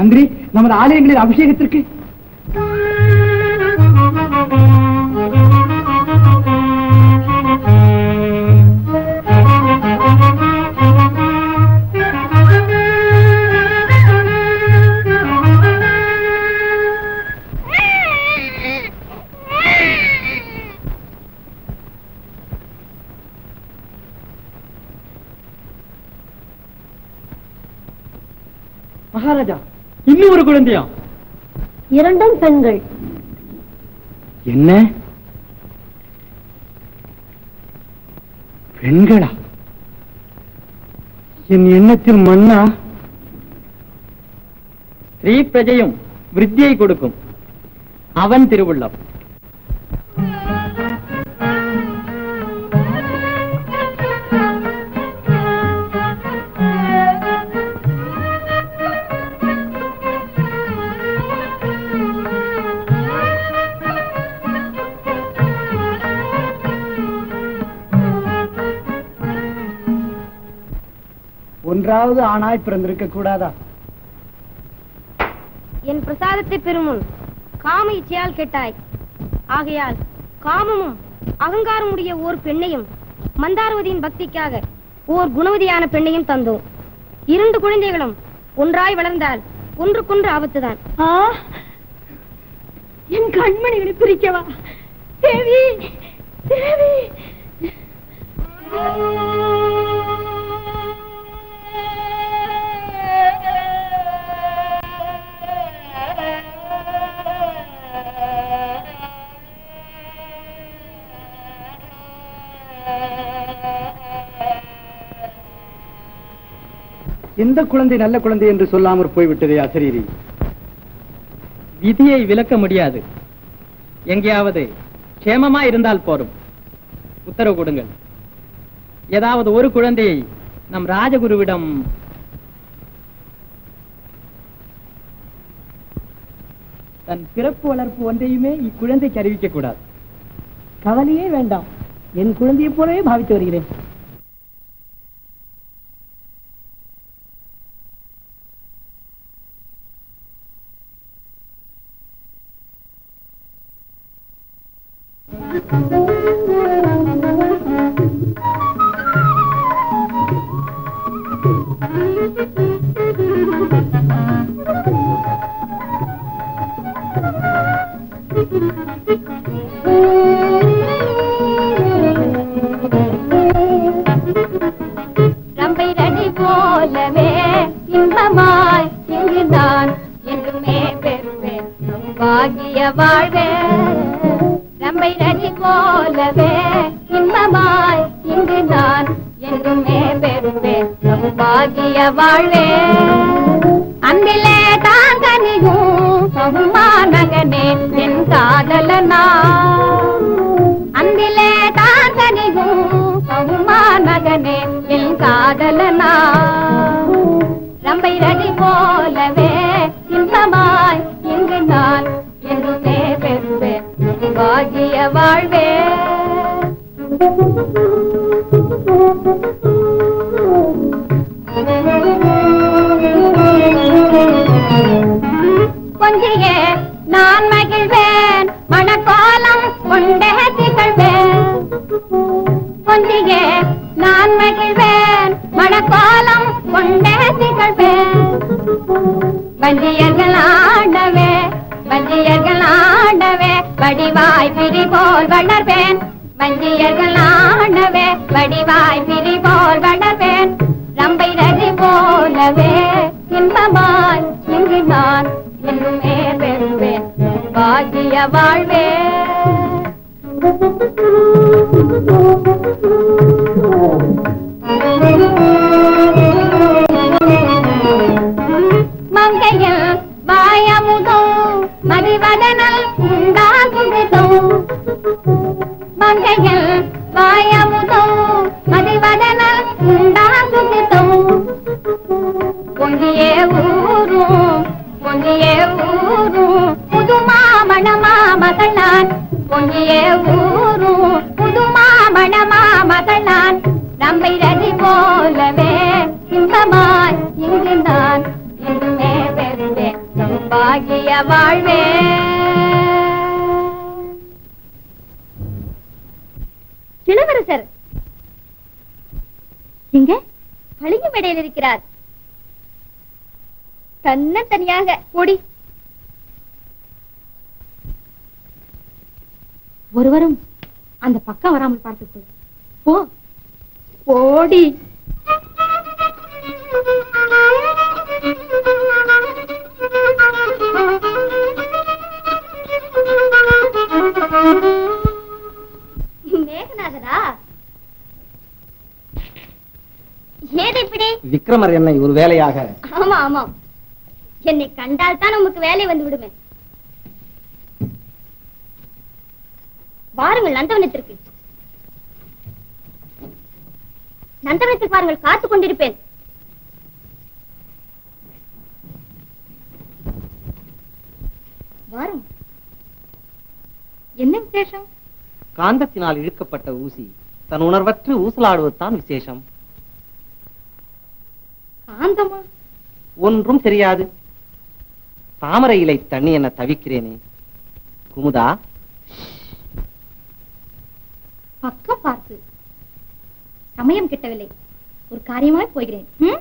மந்திரி நமது ஆலயங்களில் அபிஷேகத்திற்கு மகாராஜா இன்னும் ஒரு குழந்தையா இரண்டும் பெண்கள் என்ன பெண்களா என் எண்ணத்தில் மன்னா ஸ்ரீ பிரஜையும் விருத்தியை கொடுக்கும் அவன் திருவுள்ளம் ஒன்றாவது ஆணாய் பிறந்திருக்க கூடாதா என் பிரசாதத்தை பெறுமுன் காம இச்சையால் கெட்டாய் ஆகையால் காமமும் அகங்காரமுடைய ஓர் பெண்ணையும் மந்தாரவதியின் பக்திக்காக ஓர் குணவதியான பெண்ணையும் தந்தோம் இரண்டு குழந்தைகளும் ஒன்றாய் வளர்ந்தால் ஒன்றுக்கொன்று ஆபத்துதான் என் கண்மணிகளை பிரிக்கவா தேவி தேவி எந்த குழந்தை நல்ல குழந்தை என்று சொல்லாமற் போய்விட்டதே அசரீரி விதியை விலக்க முடியாது எங்கேயாவது க்ஷேமமா இருந்தால் போரும் உத்தரவு கொடுங்கள் ஏதாவது ஒரு குழந்தையை நம் ராஜகுருவிடம் தன் பிறப்பு வளர்ப்பு ஒன்றையுமே இக்குழந்தைக்கு அறிவிக்க கூடாது கவலையே வேண்டாம் என் குழந்தையைப் போலவே பாவித்து வருகிறேன் ரம்பை ரடி போலவே இன்பமாய் இங்குதான் என்றுமே பெறுவேன் பாகிய வாழ்வே ரம்பை ரடி போலவே இன்பமாய் இங்குதான் என்றுமே பெறுவேன் பாகிய வாழ்வே அன்பிலே தான் கனியும் பகுமானகனே என் காதலனா அன்பிலே தான் கனியும் பகுமானகனே என் காதலனா ரம்பை ரடி போலவே இன்பமாய் இங்கு நான் என்றுமே பெறுவேன் பாகிய வாழ்வே கொஞ்சியே நான் மகிழ்வேன் மணக்கோலம் கொண்டே திகழ்வேன் கொஞ்சியே நான் மகிழ்வேன் மணக்கோலம் கொண்டே திகழ்வேன் வஞ்சியர்கள் ஆடவே வஞ்சியர்கள் ஆடவே வடிவாய் பிரி போல் வளர்வேன் வஞ்சியர்கள் ஆடவே வடிவாய் பிரி போல் வளர்வேன் ரம்பை ரதி போலவே இன்பமாய் இங்கு நான் இன்னுமே பெறுவேன் பாக்கிய வாழ்வே மங்கையில் வாயமுதும் மதிவதனல் உண்டாகுவிதும் மங்கையில் வாயமுதும் மதிவதனல் உண்டாகுவிதும் பொங்கியே ஊரும் பொங்கியே ஊரும் புதுமா மணமா மகளான் பொங்கியே ஊரும் புதுமா மணமா மகளான் நம்மை ரதி போலவே இன்பமாய் இங்கு நான் என்றுமே பெறுவேன் பாகிய வாழ்வே இளவரசர் எங்க பளிங்கு மேடையில் இருக்கிறார் தன்ன தனியாக ஓடி ஒருவரும் அந்த பக்கம் வராமல் பார்த்துக்கொள் போ ஓடி மேகநாதரா ஏன் இப்படி விக்ரமர் என்னை ஒரு வேலையாக ஆமா ஆமா என்னை கண்டால் தான் உமக்கு வேலை வந்து விடுமே வாருங்கள் நந்தவனத்திற்கு நந்தவனத்துக்கு வாருங்கள் காத்துக் கொண்டிருப்பேன் வாரும் என்ன விசேஷம் காந்தத்தினால் இழுக்கப்பட்ட ஊசி தன் உணர்வற்று ஊசலாடுவதுதான் விசேஷம் காந்தமா ஒன்றும் தெரியாது தாமரை இலை தண்ணி என தவிக்கிறேனே குமுதா பக்கம் பார்த்து சமயம் கிட்டவில்லை ஒரு காரியமாய் போகிறேன் ம்?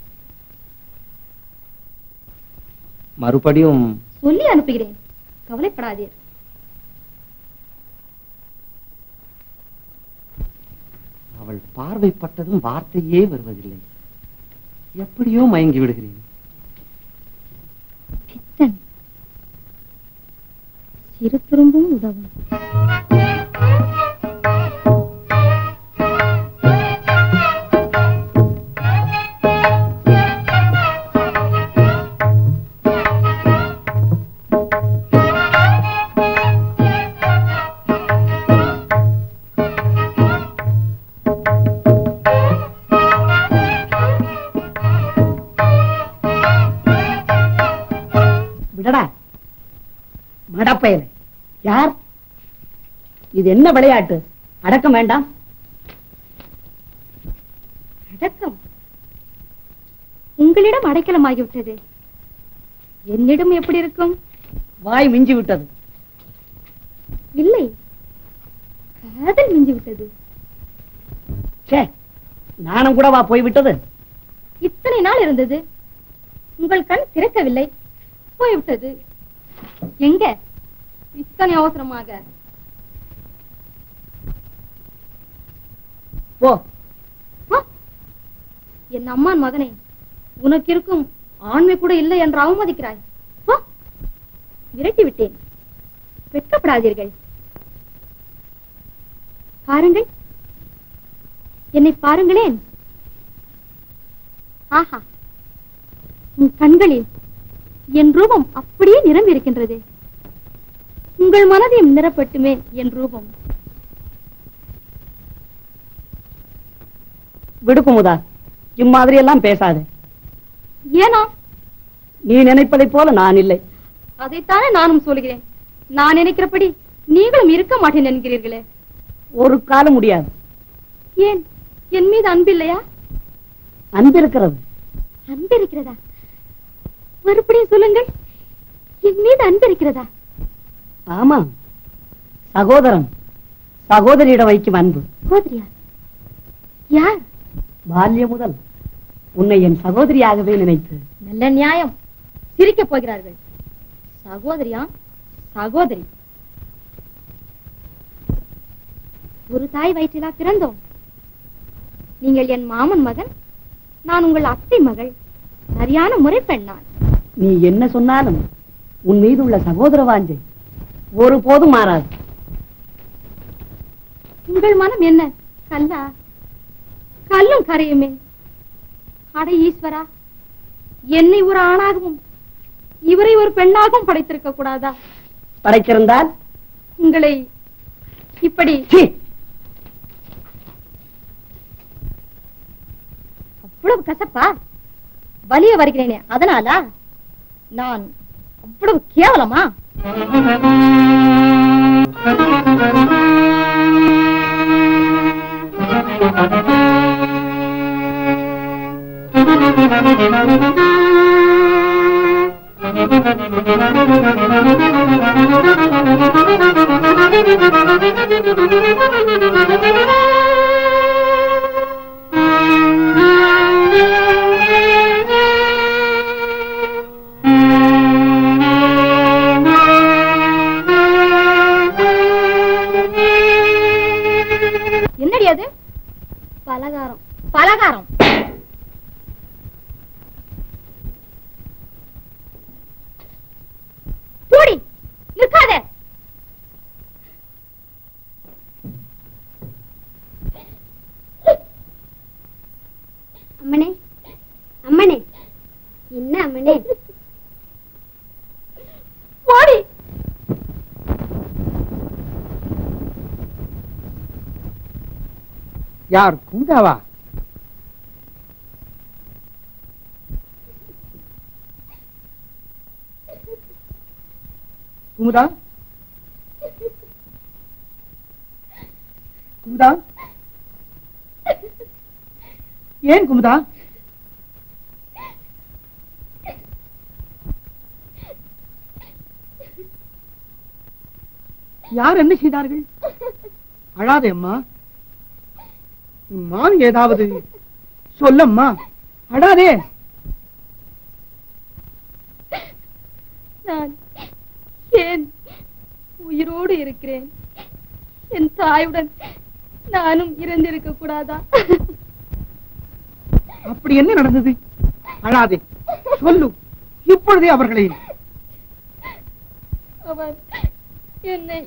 மறுபடியும் சொல்லி அனுப்புகிறேன் கவலைப்படாதீர் அவள் பார்வைப்பட்டதும் வார்த்தையே வருவதில்லை எப்படியோ மயங்கி விடுகிறேன் பித்தன் சிறு துரும்பும் உதவும் விடடா மடப்பயல யார் இது என்ன விளையாட்டு அடக்கம் வேண்டாம் அடக்கம் உங்களிடம் அடைக்கலமாகிவிட்டது என்னிடம் எப்படி இருக்கும் வாய் மிஞ்சி விட்டது இல்லை காதல் மிஞ்சி விட்டது சே நானும் கூட வா போய்விட்டது இத்தனை நாள் இருந்தது உங்கள் கண் திறக்கவில்லை போய்விட்டது எங்க இத்தனை அவசரமாக போ ஆ! என் அம்மான் மகனே உனக்கு இருக்கும் ஆண்மை கூட இல்லை என்று அவமதிக்கிறாய் போ! விரட்டி விட்டேன் வெட்கப்படாதீர்கள் பாருங்கள் என்னை பாருங்களேன் ஆஹா உன் கண்களில் என் ரூபம் அப்படியே நிரம்பி இருக்கின்றது உங்கள் மனதையும் நிரப்பட்டுமே என் ரூபம் விடு குமுதா இம்மாதிரி எல்லாம் பேசாதே ஏனா நீ நினைப்பதைப் போல நான் இல்லை அதைத்தானே நானும் சொல்கிறேன் நான் நினைக்கிறபடி நீங்களும் இருக்க மாட்டேன் என்கிறீர்களே ஒரு காலம் முடியாது ஏன் என் மீது அன்பில்லையா அன்பிருக்கிறது அன்பு இருக்கிறதா மறுபடியும் சொல்லுங்கள் என் மீது அன்பு இருக்கிறதா ஆமா சகோதரன் சகோதரியிடம் வைக்கும் அன்பு சகோதரியா யார் பால்யம் முதல் உன்னை என் சகோதரியாகவே நினைத்து நல்ல நியாயம் சிரிக்கப் போகிறார்கள் சகோதரியா சகோதரி ஒரு தாய் வயிற்றிலா பிறந்தோம் நீங்கள் என் மாமன் மகன் நான் உங்கள் அத்தை மகள் சரியான முறைப்பெண் நான் நீ என்ன சொன்னாலும் உன் மீது உள்ள சகோதர வாஞ்சை ஒருபோதும் மாறாது உங்கள் மனம் என்ன கல்லா கல்லும் கரையுமே அட ஈஸ்வரா என்னை ஒரு ஆணாகவும் இவரை ஒரு பெண்ணாகவும் படைத்திருக்க கூடாதா படைத்திருந்தால் உங்களை இப்படி சீ, அவ்வளவு கசப்பா வலிய வருகிறேனே அதனாலா நான் அவ்வளவு கேவலமா ஆ என்னடி அது பலகாரம் பலகாரம் போடி நிற்காத அம்மனே அம்மனே என்ன அம்மனே போடி யார் குமுதாவா குமுதா குமுதா ஏன் குமுதா யார் என்ன செய்தார்கள் அழாதே அம்மா உன் மாமி ஏதாவது சொல்லம்மா அடாதே நான் ஏன் உயிரோடு இருக்கிறேன் என் தாயுடன் நானும் இறந்திருக்க கூடாதா அப்படி என்ன நடந்தது அழாதே சொல்லு இப்பொழுதே அவர்களை அவன் என்னை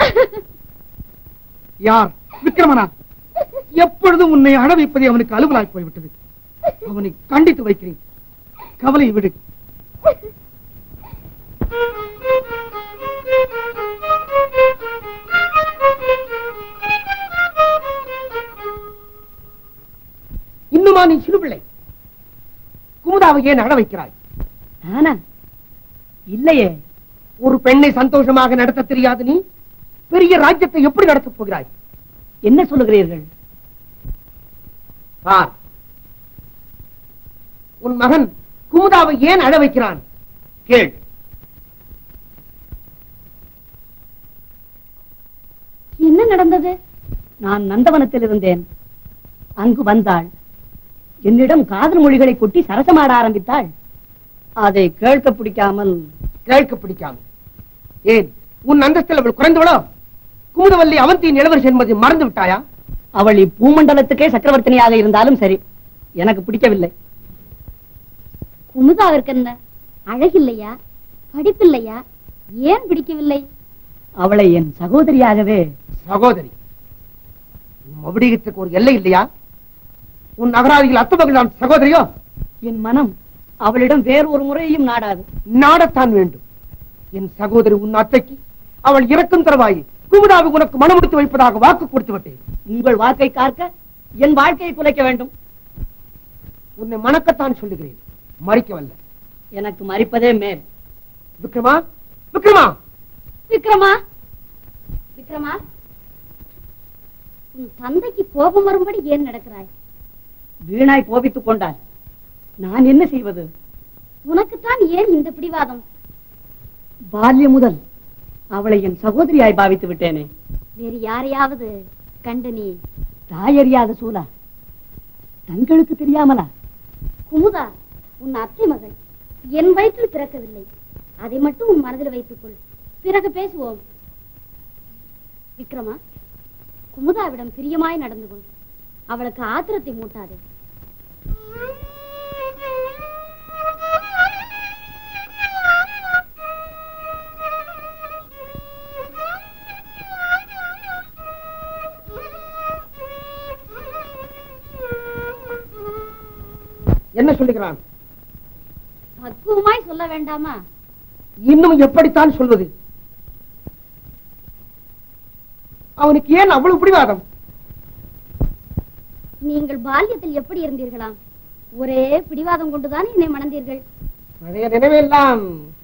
யார் விக்ரமனா எப்பொழுதும் உன்னை அழ வைப்பதே அவனுக்கு அலுவலாய் போய்விட்டது அவனை கண்டித்து வைக்கிறேன் கவலை விடு இன்னுமா நீ சிறுபிள்ளை குமுதாவை ஏன் அழ வைக்கிறாய் நானா இல்லையே ஒரு பெண்ணை சந்தோஷமாக நடத்த தெரியாது நீ பெரிய ராஜ்யத்தை எப்படி நடத்தப் போகிறாய் என்ன சொல்லுகிறீர்கள் பார் உன் மகன் குமுதாவை ஏன் அழ வைக்கிறான் கேள் என்ன நடந்தது நான் நந்தவனத்தில் இருந்தேன் அங்கு வந்தாள் என்னிடம் காதல் மொழிகளை கொட்டி சரசமாட ஆரம்பித்தாள் அதை கேட்க பிடிக்காமல் கேட்க பிடிக்காமல் ஏன் உன் அந்தஸ்தில் அவள் குறைந்தவளோ குமுதவல்லி அவந்தியின் இளவரசி என்பதை மறந்து விட்டாயா அவள் இப்பூமண்டலத்துக்கே சக்கரவர்த்தினியாக இருந்தாலும் சரி எனக்கு பிடிக்கவில்லை குமுதாவிற்கு என்ன அழகில்லையா படிப்பில்லையா ஏன் பிடிக்கவில்லை அவளை என் சகோதரியாகவே சகோதரி உன் மகுடீகத்துக்கு ஒரு எல்லை இல்லையா உன் நகராதிகள் அத்தமகள் நான் சகோதரியோ என் மனம் அவளிடம் வேறு ஒரு முறையும் நாடாது நாடத்தான் வேண்டும் என் சகோதரி உன் அத்தைக்கு அவள் இறக்கும் தருவாய் குமுதாவை உனக்கு மனமுடித்து வைப்பதாக வாக்கு கொடுத்து விட்டேன் உங்கள் வாக்கை காக்க என் வாழ்க்கையை குலைக்க வேண்டும் உன்னை மணக்கத்தான் சொல்லுகிறேன் மறிக்கவல்ல எனக்கு மறிப்பதே மேல் விக்ரமா விக்ரமா விக்ரமா விக்ரமா உன் தந்தைக்கு கோபம் வரும்படி ஏன் நடக்கிறாய் வீணாய் கோபித்துக் கொண்டாள் நான் என்ன செய்வது உனக்குத்தான் ஏன் இந்த பிடிவாதம் பால்யம் முதல் அவளை என் சகோதரியாய் பாவித்து விட்டேனே வேறு யாரையாவது கண்டு நீ தாயறியாத சூலா தங்களுக்கு தெரியாமலா குமுதா உன் அத்தை மகள் என் வயிற்றில் பிறக்கவில்லை அதை மட்டும் உன் மனதில் வைத்துக்கொள் பிறகு பேசுவோம் விக்ரமா குமுதாவிடம் பிரியமாய் நடந்து கொள் அவளுக்கு ஆத்திரத்தை மூட்டாதே என்ன சொல்லுகிறான் பக்குவமாய் சொல்ல வேண்டாமா இன்னும் எப்படித்தான் சொல்வது அவனுக்கு ஏன் அவ்வளவு பிடிவாதம் நீங்கள் பால்யத்தில் எப்படி இருந்தீர்களாம் ஒரே பிடிவாதம் கொண்டுதான் என்னை மணந்தீர்கள் பழைய நினைவெல்லாம்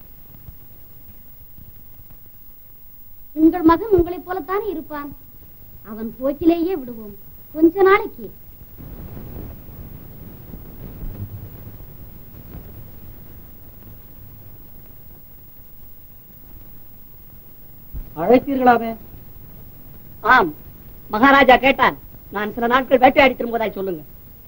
உங்கள் மகன் உங்களைப் போலத்தானே இருப்பான் அவன் போக்கிலேயே விடுவோம் கொஞ்ச நாளைக்கு அழைத்தீர்களாமே ஆம் மகாராஜா கேட்டார் நான் சில நாட்கள் வேட்டையாடி திரும்புவதாய் சொல்லுங்க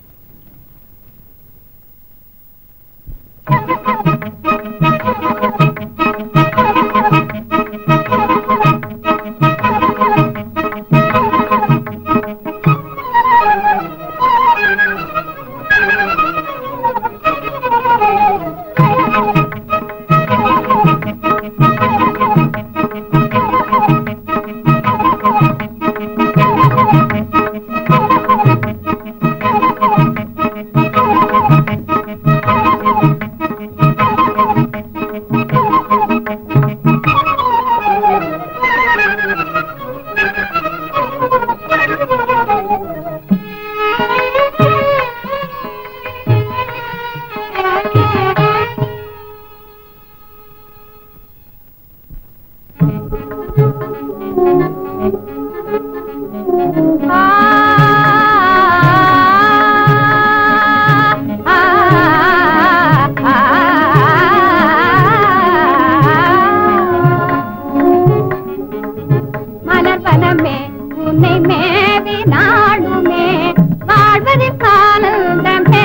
மலர்வனமே உன்னை மேவி நாளுமே வாழ்வதில் ஆனந்தமே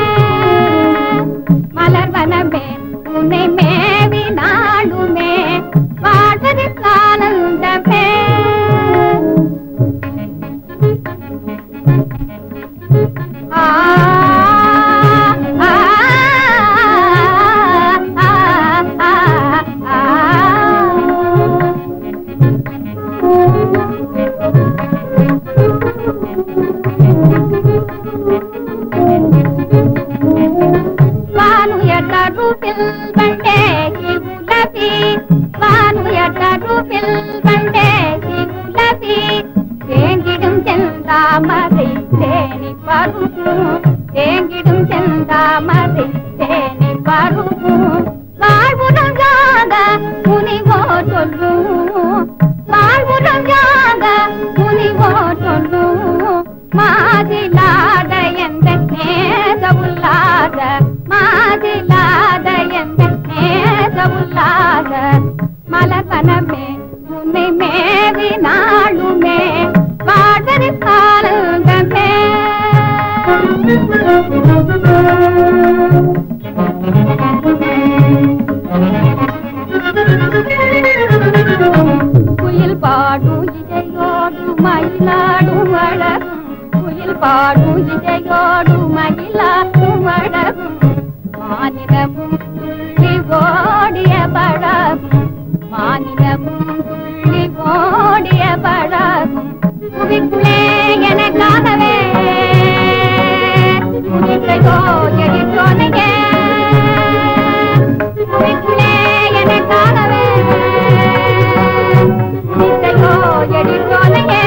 மலர்வனமே உன்னை மேவி நாளுமே வாழ்வதில் ஆனந்தமே ஆ ஆ ஆ ஆ ஆ வானுயர்தருவில் வண்டேகி உலவி வானுயர்தருவில் வண்டேகி உலவி தேங்கிடும் செந்தாமரை தேனி பருகும் தேங்கிடும் செந்தாமரை தேனி பருகும் வாழ்வுறும் யாக முனிவோ சொல்லும் வாழ்வுறும் யாக முனிவோ சொல்லும் மாதிலாத எந்த நேத உள்ளாத மாதிலாத எந்த நேத உள்ளாத மலர்வனமே உன்னை மேவி நாளுமே வாழ்வரி காலங்கமே குயில் பாடும் இதையோடு மயிலாடும் அழகும் குயில் பாடும் இதையோடு மயிலாடும் அழகும் மாநிலமும் துள்ளி ஓடிய பழகும் மாநிலமும் துள்ளி ஓடிய பழகும் புவிக்குள்ளே எனக்காகவே புவிக்கையோ எடி சோனையே புவிக்குள்ளே எனக்காகவே புவிக்கையோ எடி சோனையே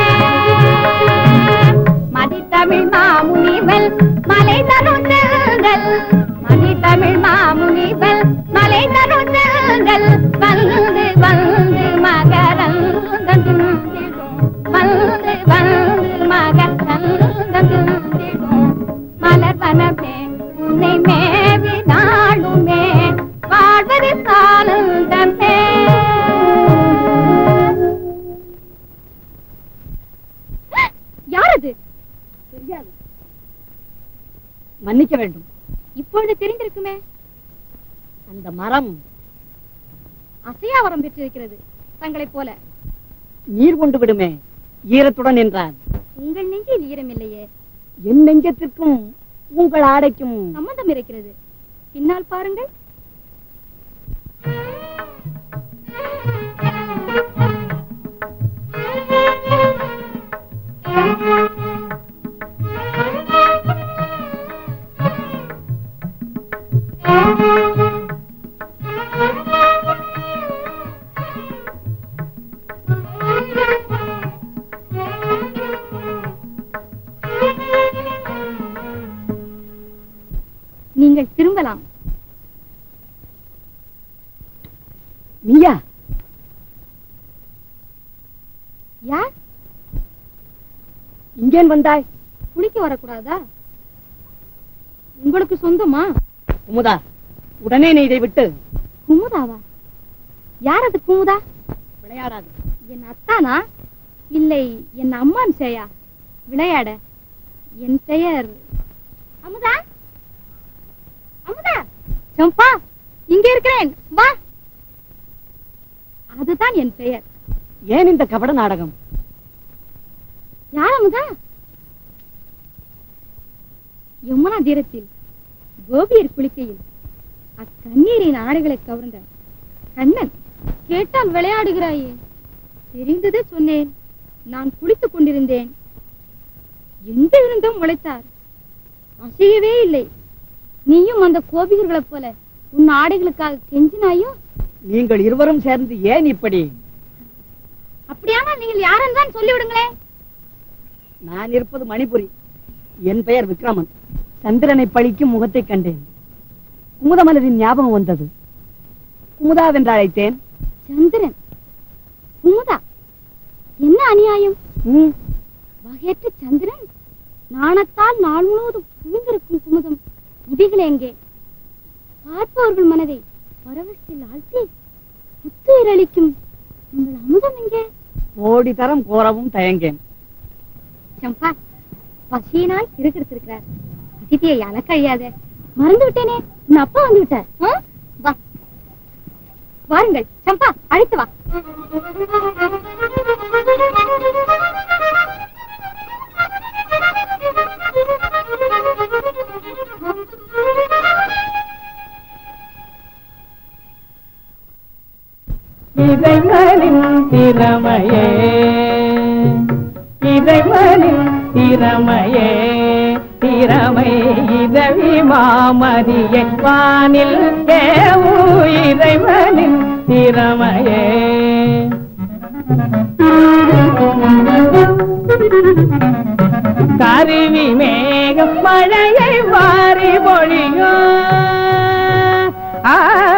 மதித்தமிழ் மாமுனிவல் மலை தரும் செல்கள் மதித்தமிழ் மாமுனிவல் மலை தரும் செல்கள் வந்து வந்து மகரந்தம் திடும் வந்து வந்து மகரந்தம் திடும் மலர் வனமே உன்னை மேவி நாளுமே வாழ்வது சாலுந்தமே யார் அது தெரியாது மன்னிக்க வேண்டும் இப்பொழுது தெரிந்திருக்குமே அந்த மரம் அசையாவரம் பெற்றிருக்கிறது தங்களைப் போல நீர் கொண்டு விடுமே ஈரத்துடன் என்றான் உங்கள் நெஞ்சில் ஈரமில்லையே என் நெஞ்சத்திற்கும் உங்கள் ஆடைக்கும் சம்மந்தம் இருக்கிறது பின்னால் பாருங்கள் நீங்கள் திரும்பலாம் நீயா யார் இங்கேன் வந்தாய் குளிக்க வரக்கூடாதா உங்களுக்கு சொந்தமா குமுதா உடனே நீ இதை விட்டு குமுதாவா யார் அது குமுதா விளையாடாது என் அத்தானா இல்லை என் அம்மான் சேயா விளையாட என் பெயர் அமுதா அமுதா சம்பா இங்க இருக்கிறேன் வா அதுதான் என் பெயர் ஏன் இந்த கபட நாடகம் யார் அமுதா யமுனா தீரத்தில் கோபியர் குளிக்கையில் அக்கண்ணீரின் ஆடைகளை கவர்ந்த கண்ணன் கேட்டால் விளையாடுகிறாயே தெரிந்ததே சொன்னேன் நான் குளித்துக் கொண்டிருந்தேன் எங்க இருந்தும் முளைத்தார் அசையவே இல்லை நீயும் அந்த கோபிகர்களைப் போல உன் ஆடைகளுக்காக கெஞ்சினாயோ நீங்கள் இருவரும் சேர்ந்து ஏன் இப்படி அப்படியானால் நீங்கள் யாரென்று தான் சொல்லிவிடுங்களேன் நான் இருப்பது மணிபுரி என் பெயர் விக்ரமன் சந்திரனை பழிக்கும் முகத்தை கண்டேன் குமுதமலரின் ஞாபகம் வந்தது குமுதாவென்று அழைத்தேன் சந்திரன் குமுதா என்ன அநியாயம் ம், வகையற்ற சந்திரன் நாணத்தால் நாள் முழுவதும் குவிந்திருக்கும் குமுதம் இவைகள் எங்கே பார்ப்பவர்கள் மனதை பரவசத்தில் ஆழ்த்தி புத்துயிர் அளிக்கும் உங்கள் அமுதம் எங்கே கோடி தரம் கோரவும் தயங்கேன் சம்பா பசியினால் இருக்கிறார் அதிதியை அலக்கழியாத மறந்து விட்டேனே உன் அப்பா வந்து விட்டார் ஆ? வா வாருங்கள் சம்பா அழைத்து வா இறைவனின் திறமையே இறைவனின் திறமையே திறமை இதவி மாமதியை வானில் தேவு இறைவனின் திறமையே கருவி மேகம் மழையை வாரி பொழியும் ஆ,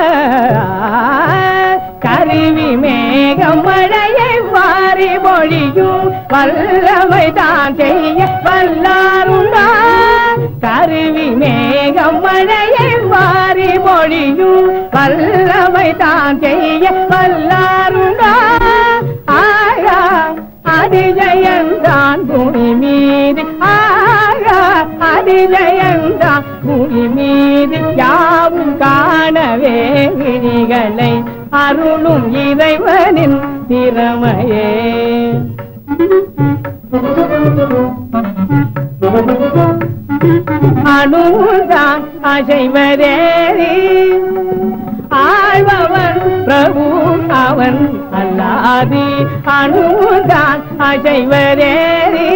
கருவி மேகம் மழையை வாரி பொழியும் வல்லமை தான் செய்ய வல்லாருண்டா கருவி மேகம் மழையை வாரி பொழியும் வல்லமை தான் செய்ய வல்லாருண்டா ஆயா அதிஜயந்தான் பூமி மீது ஆயா அதிஜயந்தான் பூமி மீது யாவும் காணவே விழிகளை அருளும் இறைவனின் திறமையே அணுதான் அசைவதேறி ஆழ்பவன் பிரபு அவன் அல்லாதி அணுதான் அசைவதேறி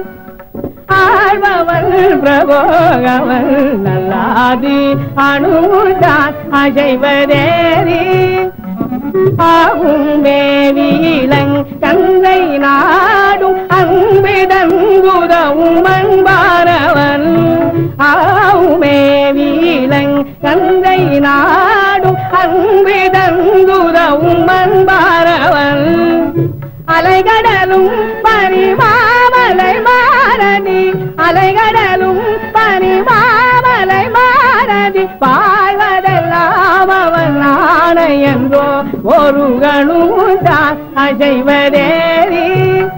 ஆழ்பவன் பிரபு அவன் நல்லாதி அணுதான் அசைவதேறி ஆகும் மேவியிலங் கங்கை நாடும் அன்பிடங்குதவும் அன்பானவன் ஆவுமேவியிலங் கங்கை நாடும் அன்பிடங்குதவும் அன்பானவன் அலைகடலும் பரிமாமலை மாறதி அலைகடலும் பரிமாமலை மாறதி பாழ்வதெல்லாம் அவன் ஆணை என்றோ ஒரு கணுதான் அசைவதேறி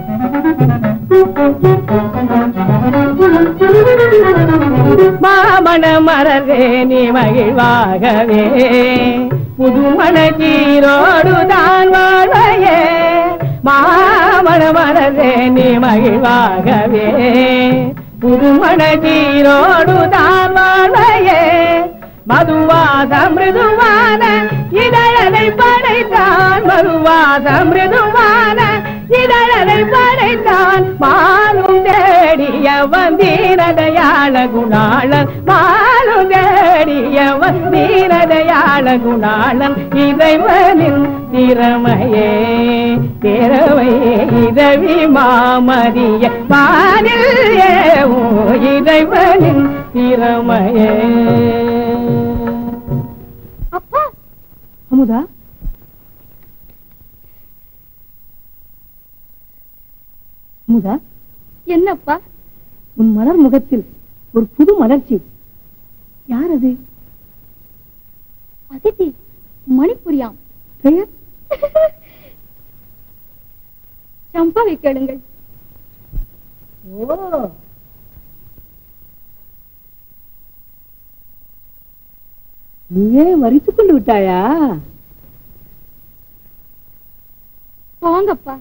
மாமண மலரே நீ மகிழ்வாகவே புதுமண கீரோடு தான் வாழ்வையே மாமண மலரே நீ மகிழ்வாகவே புதுமண கீரோடு தான் வாழ்வையே மதுவாத மிருதுவான இதழனை படைத்தான் மதுவாத மிருதுவான இதழனை படைத்தான் மாலும் தேடிய வந்தீரதையாள குணாளன் மாலும் தேடிய வந்தீரதையாள குணாளன் இறைவனின் திறமையே திறமையே இதவி மாமதிய பாடில் ஏவோ இறைவனின் திறமையே அப்பா அமுதா அமுதா என்னப்பா உன் மலர் முகத்தில் ஒரு புது மலர்ச்சி யார் அது அதிதி மணிப்புரியாம் பெயர் சம்பாவை கேளுங்கள் ஓ நீயே மறித்துக் கொண்டு விட்டாயா போங்கப்பா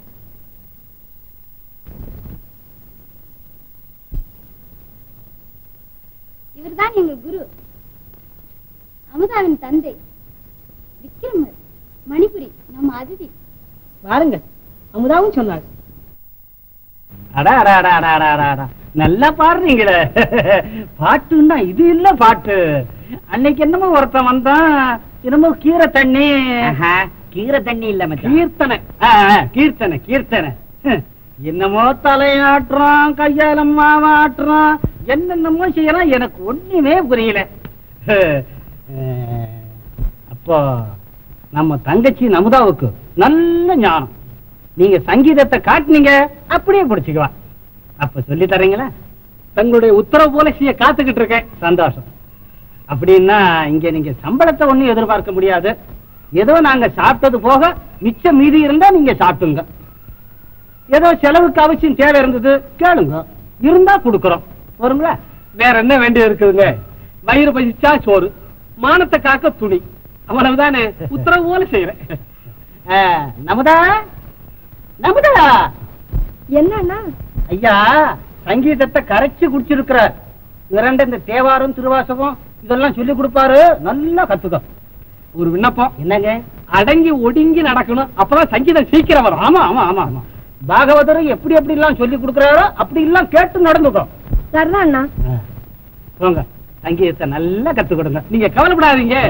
இவர்தான் எங்க குரு அமுதாவின் தந்தை விக்ரமர் மணிபுரி நம்ம அதிதி வாருங்க அமுதாவும் சொன்னாள் அடா அடா அடா அடா அடா அடா, அடா நல்லா பாடுறீங்களே பாட்டுன்னா இது இல்ல பாட்டு அன்னைக்கு என்னமோ ஒருத்தன் வந்தான் என்னமோ கீரை தண்ணி கீரை தண்ணி இல்ல கீர்த்தனை ஆ, ஆ, கீர்த்தனை கீர்த்தனை ஹம். என்னமோ தலையாட்டுறான் கையாலம்மா ஆட்டுறான் என்னென்னமோ செய்யறான் எனக்கு ஒண்ணுமே புரியல ஹம். அஹ், அப்போ நம்ம தங்கச்சி நமுதாவுக்கு நல்ல ஞானம் நீங்க சங்கீதத்தை காட்டுனீங்க அப்படியே பிடிச்சுக்குவா அப்ப சொல்லி தரீங்களா தங்களுடைய உத்தரவு போல செய்ய காத்துக்கிட்டு இருக்கேன் சந்தோஷம் அப்படின்னா இங்க நீங்க சம்பளத்தை ஒண்ணும் எதிர்பார்க்க முடியாது ஏதோ நாங்க சாப்பிட்டது போக மிச்சம் மீதி இருந்தா நீங்க சாப்பிட்டுங்க ஏதோ செலவுக்கு அவசியம் தேவை இருந்தது கேளுங்க இருந்தா கொடுக்கறோம் வருங்களா வேற என்ன வேண்டி இருக்குதுங்க வயிறு பசிச்சா சோறு மானத்தை காக்க துணி அவ்வளவுதானே உத்தரவு போல செய்யறேன் நமுதா நமுதா என்னன்னா ஐயா சங்கீதத்தை கரைச்சு குடிச்சிருக்கிற இரண்டு இந்த தேவாரம் திருவாசகம் இதெல்லாம் சொல்லி கொடுப்பாரு நல்லா கத்துக்க ஒரு விண்ணப்பம் என்னங்க அடங்கி ஒடுங்கி நடக்கணும் அப்பதான் சங்கீதம் சீக்கிரம் வரும் ஆமா ஆமா ஆமா ஆமா பாகவதரும் எப்படி எப்படி எல்லாம் சொல்லி கொடுக்கறாரோ அப்படி எல்லாம் கேட்டு நடந்துக்கும் சரிதான் அண்ணா போங்க சங்கீதத்தை நல்லா கத்து கொடுங்க நீங்க கவலைப்படாதீங்க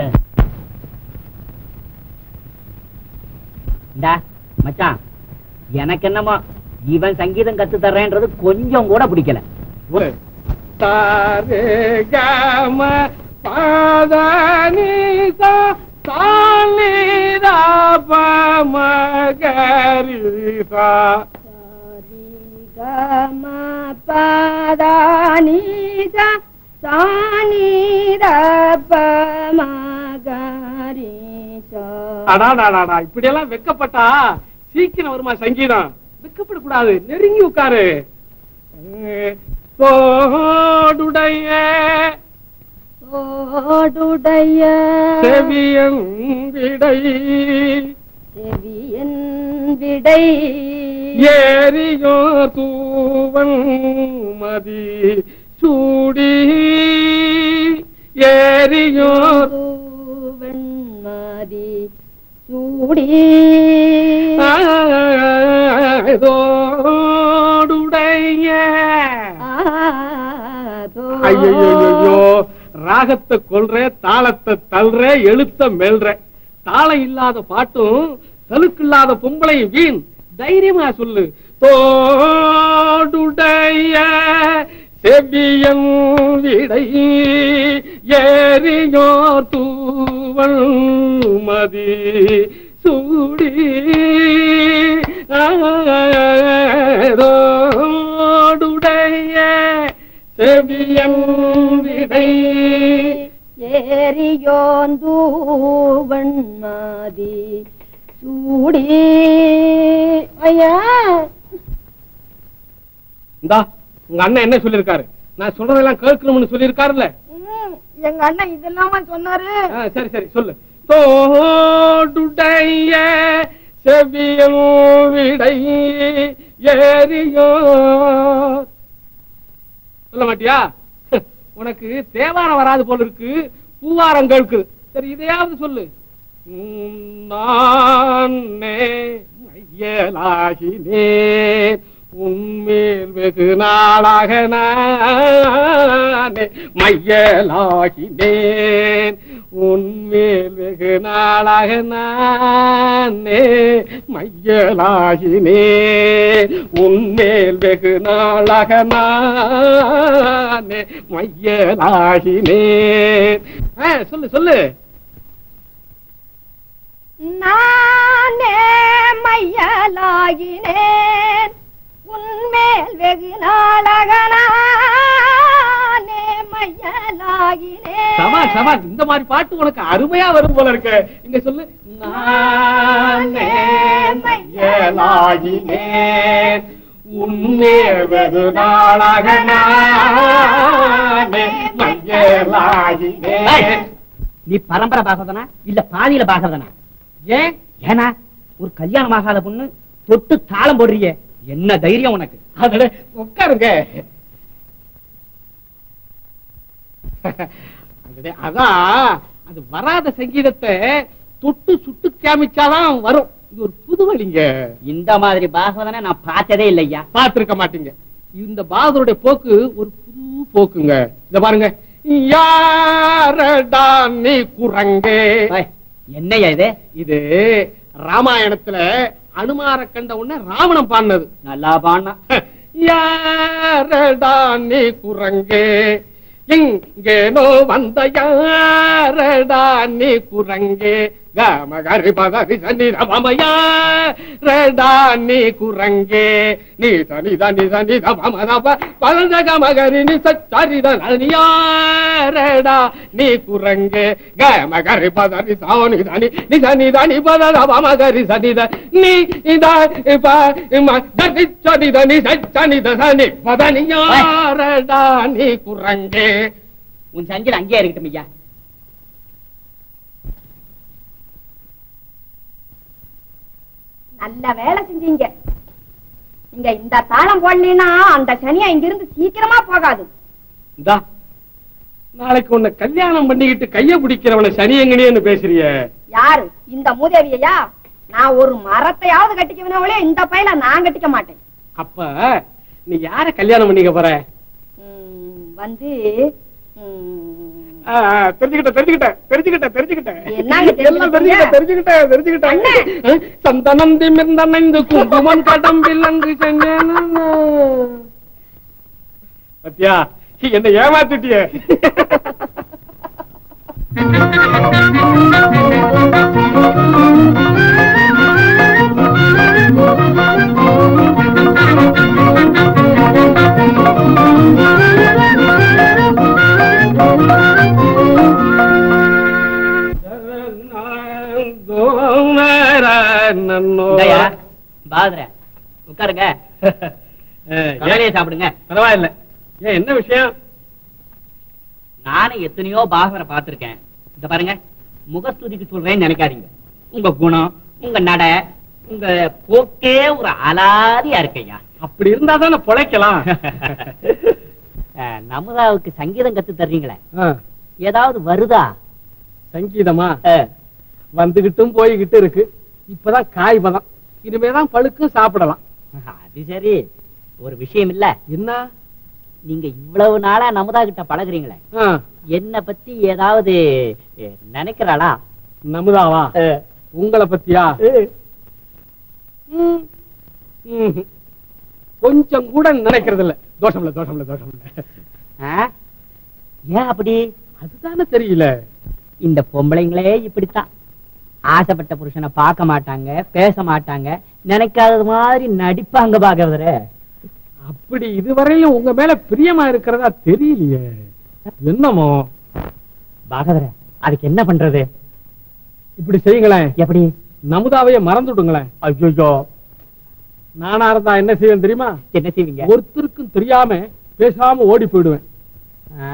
மச்சான் எனக்கு என்னமோ இவன் சங்கீதம் கத்து தர்றேன்றது கொஞ்சம் கூட பிடிக்கல தாரே கம பாதானிதா தானிதா பமகரிசா அடாடாடாடா இப்படி எல்லாம் வெக்கப்பட்டா சீக்கிரம் வருமா சங்கீதம் வெக்கப்படக்கூடாது நெருங்கி உட்காரு தோடுடைய ஓடுடைய செவியன் விடை செவியன் விடை ஏரியோ தூவன் மதி சூடி ஏரியோ வெண்மதி சூடி தோடுடைய ஆதோ. ஐயோ ராகத்தை கொல்ற தாளத்தை தள்ளுற எழுத்த மெல்ற தாளம் இல்லாத பாட்டும் தலுக்கு இல்லாத பொம்பளை வீண் தைரியமா சொல்லு தோடுடைய செவியன் விடை ஏறியோ தூவல் மதி சூடி தோடுடைய செவியன் விடை ஏரியோந்தூவன்மாதி சூடி ஐயா இந்தா உங்க அண்ணன் என்ன சொல்லிருக்காரு நான் சொல்றதெல்லாம் கேட்கணும்னு சொல்லிருக்காருல்ல ம், எங்க அண்ணன் இதெல்லாமா சொன்னாரு ஆ, சரி சரி சொல்லு தோடுடைய செவியல் விடை ஏறியோ சொல்ல மாட்டியா உனக்கு தேவாரம் வராது போல இருக்கு பூவாரம் கேட்குது சரி இதையாவது சொல்லு உம், நானே மையலாகினேன் உன்மேல் வெகு நாளாக நானே மையலாகினேன் உன்மேல் வெகு நாளாக நானே மையலாகினேன் உன்மேல் வெகு நாளாக நானே மையலாகினேன் ஆ, சொல்லு சொல்லு நானே மையலாகினேன் உன்மேல் வெகு நாளகனானே மையலாகினேன் சபாஷ் சபாஷ் இந்த மாதிரி பாட்டு உனக்கு அருமையா வரும் போல இருக்கு இங்க சொல்லு நானே மையலாகினேன் மையலாகினேன் உன்னே வெகு நாளாக நானே மையலாகினேன் நீ பரம்பரை பாகவதனா இல்ல பாதியில பாகவதனா ஏன் ஏனா ஒரு கல்யாணம் ஆகாத பொண்ணு தொட்டு தாளம் போடுறியே என்ன தைரியம் உனக்கு அதுல உட்காருங்க அதுல அதான் அது வராத சங்கீதத்தை தொட்டு சுட்டு காமிச்சாதான் வரும் இது ஒரு புது வழிங்க இந்த மாதிரி பாகவதனை நான் பார்த்ததே இல்லையா பார்த்திருக்க மாட்டீங்க இந்த பாதருடைய போக்கு ஒரு புது போக்குங்க இத பாருங்க யாரடா நீ குரங்கே ஏய், என்னய்யா இது இது ராமாயணத்துல அனுமார கண்ட உடனே ராவணன் பாடினது நல்லா பாடினா யாரடா நீ குரங்கே எங்கேனோ வந்த யாரடா நீ குரங்கே கமகரி பகரி சனி ரமயா நீ குரங்கே நீ தனி தனி தனி தமதப பலந்த கமகரி நி சரி யாரடா நீ குரங்கே கமகரி பதரி சாணி தனி நி சனி தனி பத மகரி சனி த நீ இத ப ம தனி சனி தனி சனி தனி பதனி யாரடா நீ குரங்கே உன் சங்கில அங்கேயே இருக்கட்டும் ஐயா நல்ல வேலை செஞ்சீங்க நீங்க இந்த தாளம் போடலைன்னா அந்த சனியா இங்கிருந்து சீக்கிரமா போகாது இந்தா நாளைக்கு உன்னை கல்யாணம் பண்ணிக்கிட்டு கைய பிடிக்கிறவன சனியங்கனின்னு பேசுறிய யாரு இந்த மூதேவியா நான் ஒரு மரத்தையாவது கட்டிக்குவனவளே இந்த பையல நான் கட்டிக்க மாட்டேன் அப்ப நீ யார கல்யாணம் பண்ணிக்க போற ம், வந்து ம், ஆ, ஆ, தெரிஞ்சுக்கிட்ட தெரிஞ்சுக்கிட்ட தெரிஞ்சுக்கிட்ட தெரிஞ்சுக்கிட்ட என்னங்க எல்லாம் தெரிஞ்சுக்கிட்ட தெரிஞ்சுக்கிட்ட தெரிஞ்சுக்கிட்ட அண்ணே. ஆ, சந்தனம் திமிர்ந்தனைந்து குங்குமம் கடம்பில் அங்கு செஞ்சேன் பத்தியா என்ன ஏமாத்திட்டியே இந்தாயா, பாதுர உட்காருங்க வேலையை சாப்பிடுங்க பரவாயில்ல ஏன் என்ன விஷயம் நானும் எத்தனையோ பாகவரை பார்த்திருக்கேன் இந்த பாருங்க முகஸ்துதிக்கு சொல்றேன்னு நினைக்காதீங்க உங்க குணம் உங்க நட உங்க போக்கே ஒரு அலாதியா இருக்கையா அப்படி இருந்தா தானே பொழைக்கலாம் அஹ், நமுதாவுக்கு சங்கீதம் கத்து தர்றீங்களே ஆ, ஏதாவது வருதா சங்கீதமா அஹ், வந்துகிட்டும் போய்கிட்டு இருக்கு இப்பதான் காய் பதம் இனிமேதான் பழுக்கும் சாப்பிடலாம் அது சரி ஒரு விஷயம் இல்ல என்ன நீங்க இவ்வளவு நாளா நமுதா கிட்ட பழகுறீங்களே ஆ, என்ன பத்தி ஏதாவது அஹ், நினைக்கிறாளா நமுதாவா அஹ், உங்களை பத்தியா அஹ், ம், ம்ஹும். கொஞ்சம் கூட நினைக்கிறது இல்ல தோஷம் இல்ல தோஷம் இல்ல தோஷம் இல்ல ஆ? ஏன் அப்படி அதுதானே தெரியல இந்த பொம்பளைங்களே இப்படித்தான் ஆசைப்பட்ட புருஷனை பார்க்க மாட்டாங்க பேச மாட்டாங்க நினைக்காதது மாதிரி நடிப்பாங்க பாகவதர அப்படி இதுவரையிலும் உங்க மேல பிரியமா இருக்கிறதா தெரியலையே என்னமோ பாகவதர அதுக்கு என்ன பண்றது இப்படி செய்யுங்களேன் எப்படி நமுதாவைய மறந்துடுங்களேன் ஐயோ நானா இருந்தா என்ன செய்வேன் தெரியுமா என்ன செய்வீங்க ஒருத்தருக்கும் தெரியாம பேசாம ஓடி போயிடுவேன் ஆ?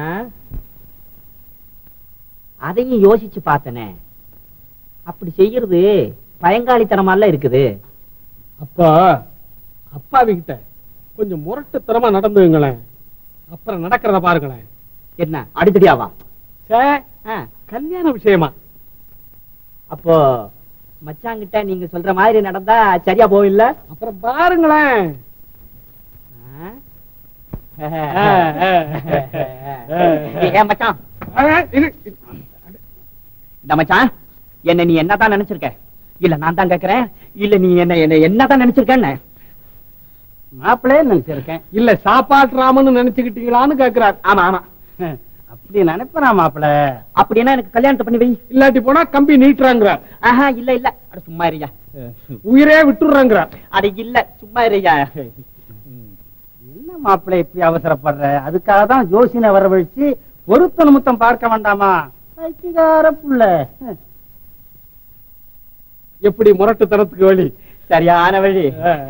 அதையும் யோசிச்சு பார்த்தனே அப்படி செய்யறது பயங்காளித்தனமால இருக்குது அப்ப அப்பாவி கிட்ட கொஞ்சம் முரட்டுத்தனமா நடந்துங்களேன் அப்புறம் நடக்கிறத பாருங்களேன் என்ன அடுத்தடியாவா சே ஆ, கல்யாண விஷயமா அப்போ மச்சாங்கிட்ட நீங்க சொல்ற மாதிரி நடந்தா சரியா போவில்ல அப்புறம் பாருங்களேன் ஆ? ஆ, ஆ, ஆ. ஏன் மச்சான் ஆ, இது, இது. இந்த மச்சான் என்ன நீ என்னதான் நினைச்சிருக்க இல்ல நான் தான் கேக்குறேன் இல்ல நீ என்ன என்ன என்னதான் நினைச்சிருக்கேன்னு மாப்பிளே நினைச்சிருக்கேன் இல்ல சாப்பாட்டு ராமன்னு நினைச்சுக்கிட்டீங்களான்னு கேக்குறாரு ஆமா ஆமா அப்படி நினைப்பனா மாப்பிள அப்படின்னா எனக்கு கல்யாணத்தை பண்ணி வை இல்லாட்டி போனா கம்பி நீட்டுறாங்கிறார் ஆஹா இல்ல இல்ல அட சும்மா இருயா உயிரே விட்டுடுறாங்கிறார் அட இல்ல சும்மா இருயா என்ன மாப்பிளை இப்படி அவசரப்படுற அதுக்காக தான் ஜோசினை வரவழைச்சு பொருத்த நிமித்தம் பார்க்க வேண்டாமா பைத்தியக்கார புள்ள எப்படி முரட்டுத்தனத்துக்கு வழி சரியான வழி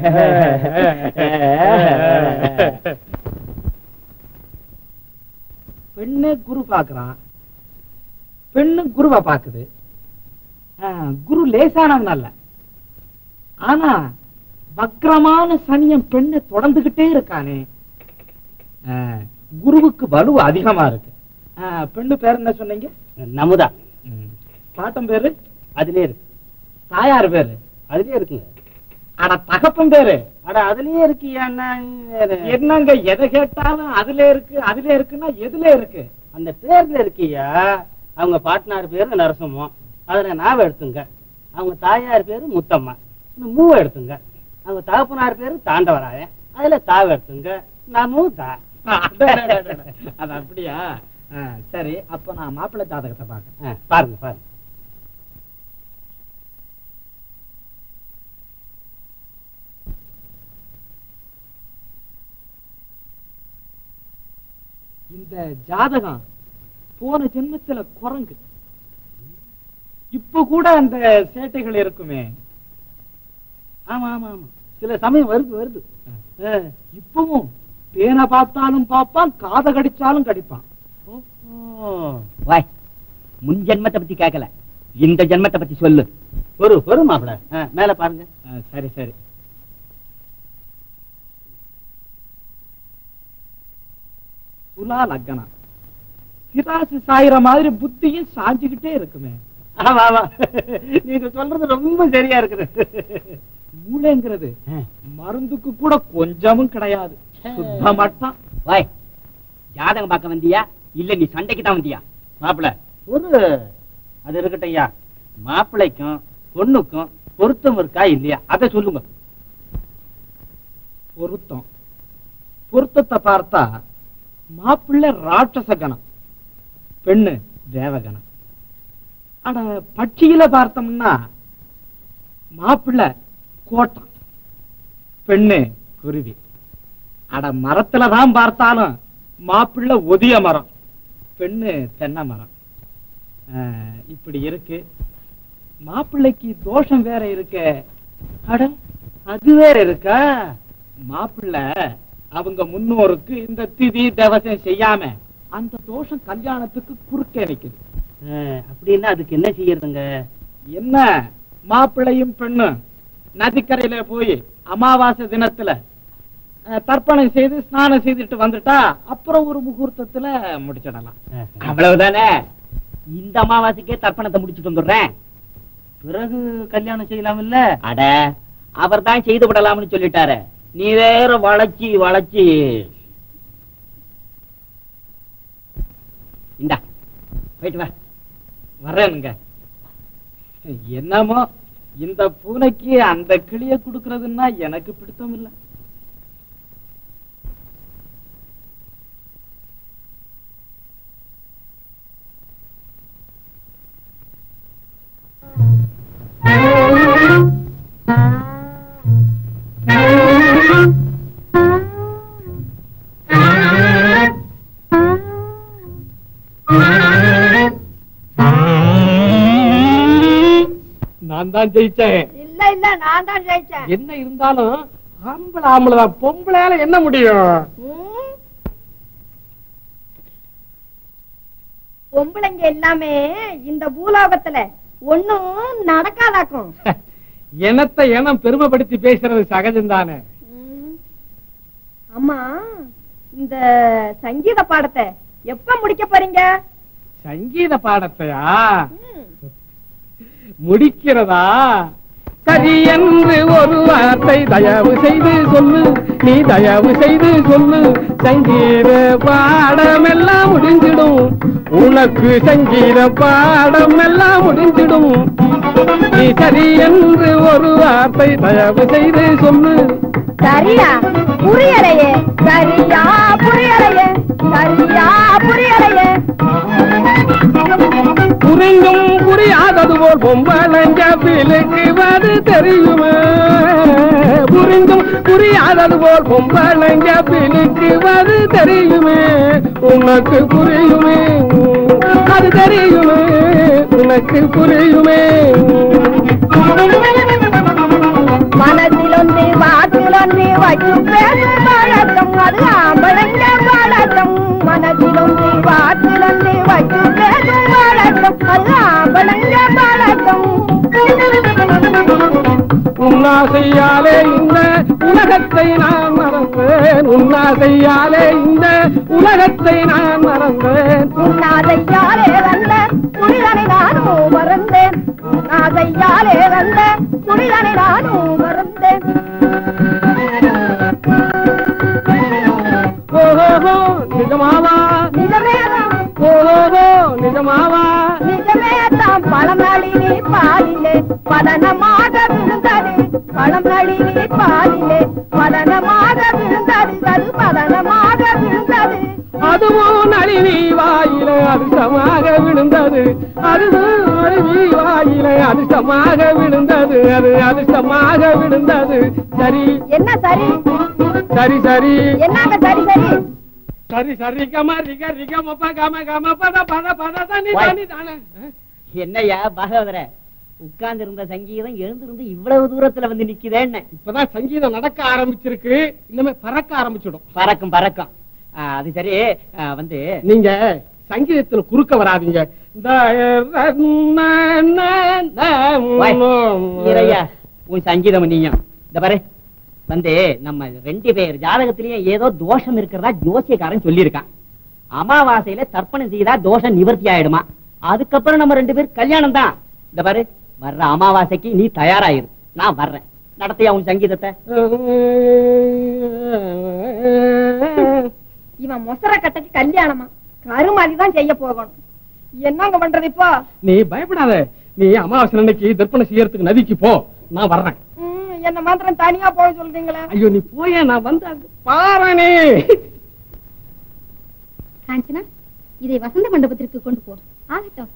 பெண்ணே குரு பாக்குறான் பெண்ணு குருவை பாக்குது ஆ, குரு லேசானவன் அல்ல ஆனா வக்ரமான சனியம் பெண்ணை தொடர்ந்துகிட்டே இருக்கானே ஆ, குருவுக்கு வலு அதிகமா இருக்கு ஆ, பெண்ணு பேர் என்ன சொன்னீங்க நமுதா ம். பாட்டம் பேரு அதுலயே இருக்கு தாயார் பேரு அதுலயே இருக்குங்க அட தகப்பன் பேரு அட அதுலயே இருக்கியா என்னங்க எதை கேட்டாலும் அதுல இருக்கு அதுல இருக்குன்னா எதுல இருக்கு அந்த பேர்ல இருக்கியா அவங்க பாட்னார் பேரு நரசிம்மம் அதுல நாவ எடுத்துங்க அவங்க தாயார் பேரு முத்தம்மா இந்த மூவ எடுத்துங்க அவங்க தகப்பனார் பேரு தாண்டவராயன் அதுல தாவ எடுத்துங்க நான் மூத்தா அது அப்படியா ஆ, சரி அப்ப நான் மாப்பிள்ளை ஜாதகத்தை பாக்க ஆ, பாருங்க பாருங்க இந்த ஜாதகம் போன ஜென்மத்துல குரங்கு இப்ப கூட அந்த சேட்டைகள் இருக்குமே ஆமா ஆமா ஆமா சில சமயம் வருது வருது ஆ, இப்பவும் பேனை பார்த்தாலும் பார்ப்பான் காதை கடிச்சாலும் கடிப்பான் ஓ வாய் முன் ஜென்மத்தை பத்தி கேட்கல இந்த ஜென்மத்தை பத்தி சொல்லு ஒரு ஒரு மாப்பிள மேல பாருங்க ஆ, சரி சரி துலா லக்கணம் திராசு சாயிற மாதிரி புத்தியும் சாஞ்சுக்கிட்டே இருக்குமே ஆமா ஆமா நீங்க சொல்றது ரொம்ப சரியா இருக்குது மூளைங்கிறது மருந்துக்கு கூட கொஞ்சமும் கிடையாது சுத்த மட்டம் வாய் ஜாதகம் பார்க்க வந்தியா இல்ல நீ சண்டைக்கு தான் வந்தியா மாப்பிள ஒரு அது இருக்கட்டும் ஐயா மாப்பிள்ளைக்கும் பொண்ணுக்கும் பொருத்தம் இருக்கா இல்லையா அதை சொல்லுங்க பொருத்தம் பொருத்தத்தை பார்த்தா மாப்பிள்ளை ராட்சச கணம் பெண்ணு தேவகணம் அட பட்சியில பார்த்தோம்னா மாப்பிள்ளை கோட்டம் பெண்ணு குருவி அட மரத்துல தான் பார்த்தாலும் மாப்பிள்ளை ஒதிய மரம் பெண்ணு தென்னை மரம் ஆஹ், இப்படி இருக்கு மாப்பிள்ளைக்கு தோஷம் வேற இருக்கே அட அது வேற இருக்கா மாப்பிள்ளை அவங்க முன்னோருக்கு இந்த திதி தவசம் செய்யாம அந்த தோஷம் கல்யாணத்துக்கு குறுக்கே நிக்குது அப்படின்னா அதுக்கு என்ன செய்யறதுங்க என்ன மாப்பிள்ளையும் பெண்ணும் நதிக்கரையில போய் அமாவாசை தினத்துல அஹ், தர்ப்பணம் செய்து ஸ்நானம் செய்துட்டு வந்துட்டா அப்புறம் ஒரு முகூர்த்தத்துல முடிச்சிடலாம் அவ்வளவுதானே இந்த அமாவாசைக்கே தர்ப்பணத்தை முடிச்சுட்டு வந்துடுறேன் பிறகு கல்யாணம் செய்யலாம் இல்ல அட அவர் தான் செய்து விடலாம்னு சொல்லிட்டாரு நீ வேற வளைச்சி வளைச்சி இந்தா போயிட்டு வா வரேனுங்க என்னமோ இந்த பூனைக்கு அந்த கிளிய குடுக்கறதுன்னா எனக்கு பிடித்தம் இல்ல நான் தான் ஜெயிச்சேன் இல்ல இல்ல நான் தான் ஜெயிச்சேன் என்ன இருந்தாலும் ஆம்பளை ஆம்பளை தான் பொம்பளையால என்ன முடியும் ம். பொம்பளைங்க எல்லாமே இந்த பூலோகத்துல ஒண்ணும் நடக்காதாக்கும் எனத்தை எனம் பெருமைப்படுத்தி பேசுறது சகஜம் தானே ம். அம்மா இந்த சங்கீத பாடத்தை எப்ப முடிக்க போறீங்க சங்கீத பாடத்தையா ம். முடிக்கிறதா சரி என்று ஒரு வார்த்தை தயவு செய்து சொல்லு நீ தயவு செய்து சொல்லு சங்கீத பாடம் எல்லாம் முடிஞ்சிடும் உனக்கு சங்கீத பாடம் எல்லாம் முடிஞ்சிடும் நீ சரி என்று ஒரு வார்த்தை தயவு செய்து சொல்லு சரியா புரியலையே சரியா புரியலையே சரியா புரியலையே புரிந்தும் புரியாதது போல் பொம்பளஞ்ச பிள்ளைக்குவது தெரியுமா புரிந்தும் புரியாதது போல் பொம்பளஞ்ச பிள்ளைக்குவது தெரியுமே உனக்கு புரியுமே அது தெரியுமே உனக்கு புரியுமே வச்சு பேசும் வழக்கம் அது ஆம்பளைங்க வழக்கம் மனசிலும் வாக்கிலந்து வச்சு பேசும் வழக்கம் அது ஆம்பளைங்க வழக்கம் உன்னாசையாலே இந்த உலகத்தை நான் மறந்தேன் உன்னாசையாலே இந்த உலகத்தை நான் மறந்தேன் உன்னாதையாலே வந்த துணிதனை நானும் மறந்தேன் உன்னாதையாலே வந்த துணிதனை நானும் மறந்தேன் ஓஹோ நிஜமாவா நிஜமேதான் ஓஹோ நிஜமாவா நிஜமே தாம் பழமளினி பாலிலே பதனமாக விழுந்தது பழமளினி பாலிலே பதனமாக விழுந்தது அது பதனமாக விழுந்தது அதுவும் நளினி வாயில அதிர்ஷ்டமாக விழுந்தது அதுவும் நளினி வாயில அதிர்ஷ்டமாக விழுந்தது அது அதிர்ஷ்டமாக விழுந்தது சரி என்ன சரி சரி சரி என்னங்க சரி சரி சரி சரி கம ரிக ரிக மப்ப கம கம பத பத பத தனி வாய். தனி தானே என்னய்யா பாகவதர உட்கார்ந்து இருந்த சங்கீதம் எழுந்திருந்து இவ்வளவு தூரத்துல வந்து நிக்குதேன்னு இப்பதான் சங்கீதம் நடக்க ஆரம்பிச்சிருக்கு இனிமே பறக்க ஆரம்பிச்சிடும் பறக்கும் பறக்கும் ஆ, அது சரி ஆ, வந்து நீங்க சங்கீதத்துல குறுக்க வராதீங்க இந்த வாய். ஈரையா உன் சங்கீதம் நீயும் இந்த பாரு வந்து நம்ம ரெண்டு பேர் ஜாதகத்திலயும் ஏதோ தோஷம் இருக்கிறதா ஜோசியக்காரன் சொல்லியிருக்கான் அமாவாசையில தர்ப்பணம் செய்தா தோஷம் நிவர்த்தி ஆயிடுமா அதுக்கப்புறம் நம்ம ரெண்டு பேர் கல்யாணம் தான் இந்த பாரு வர்ற அமாவாசைக்கு நீ தயாராயிரு நான் வர்றேன் நடத்தியா உன் சங்கீதத்தை இவன் மொசர கட்டைக்கு கல்யாணமா கருமாதி தான் செய்ய போகணும் என்னங்க பண்றது இப்போ நீ பயப்படாத நீ அமாவாசை அன்னைக்கு தர்ப்பணம் செய்யறதுக்கு நதிக்கு போ நான் வர்றேன் ம், என்ன மாத்திரம் தனியா போக சொல்றீங்களே ஐயோ நீ போய நான் வந்து அங்க பாரணே காஞ்சனா இதை வசந்த மண்டபத்திற்கு கொண்டு போ ஆகட்டும்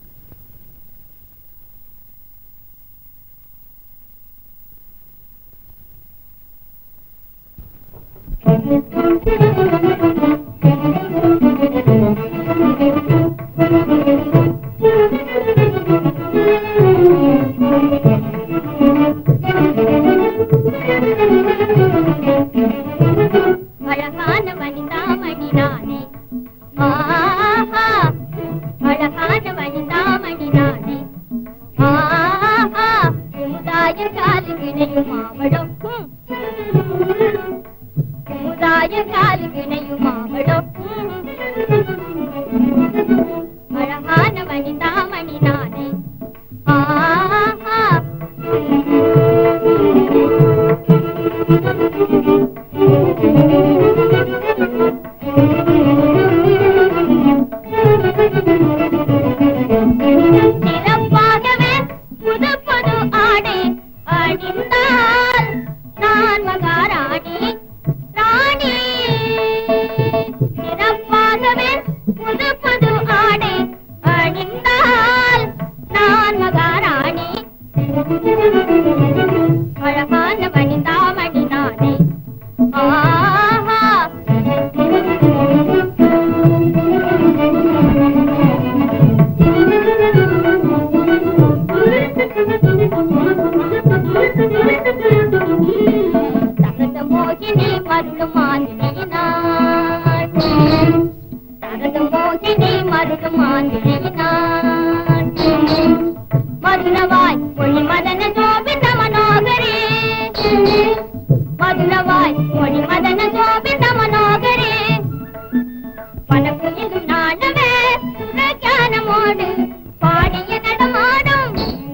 அழகான வனிதாமணி நானே ஆஹா அழகான வனிதாமணி நானே ஆஹா சமுதாய காலு கிணையும் ஆவடம் சமுதாய காலு கிணையும் ஆவடம் அழகான வனிதாமணி நானே ஆஹா சிறப்பாகவே புது புது ஆடை அணிந்தால் நான் மகாராணி ராணி சிறப்பாகவே புது புது ஆடை அணிந்தால் நான் மகாராணி அழகான வனிதாமணி நானே ஆஹா தகத மோகினி மருளும் மாதிரியினாள் தகத மோகினி மருளும் மாதிரியினாள் மதுரவாய் மொழி மதன சோபித மனோகரே மதுரவாய் மொழி மதன சோபித மனோகரே பணக்குயிலும் நாடவே சுரஞானமோடு பாடிய நடமாடும்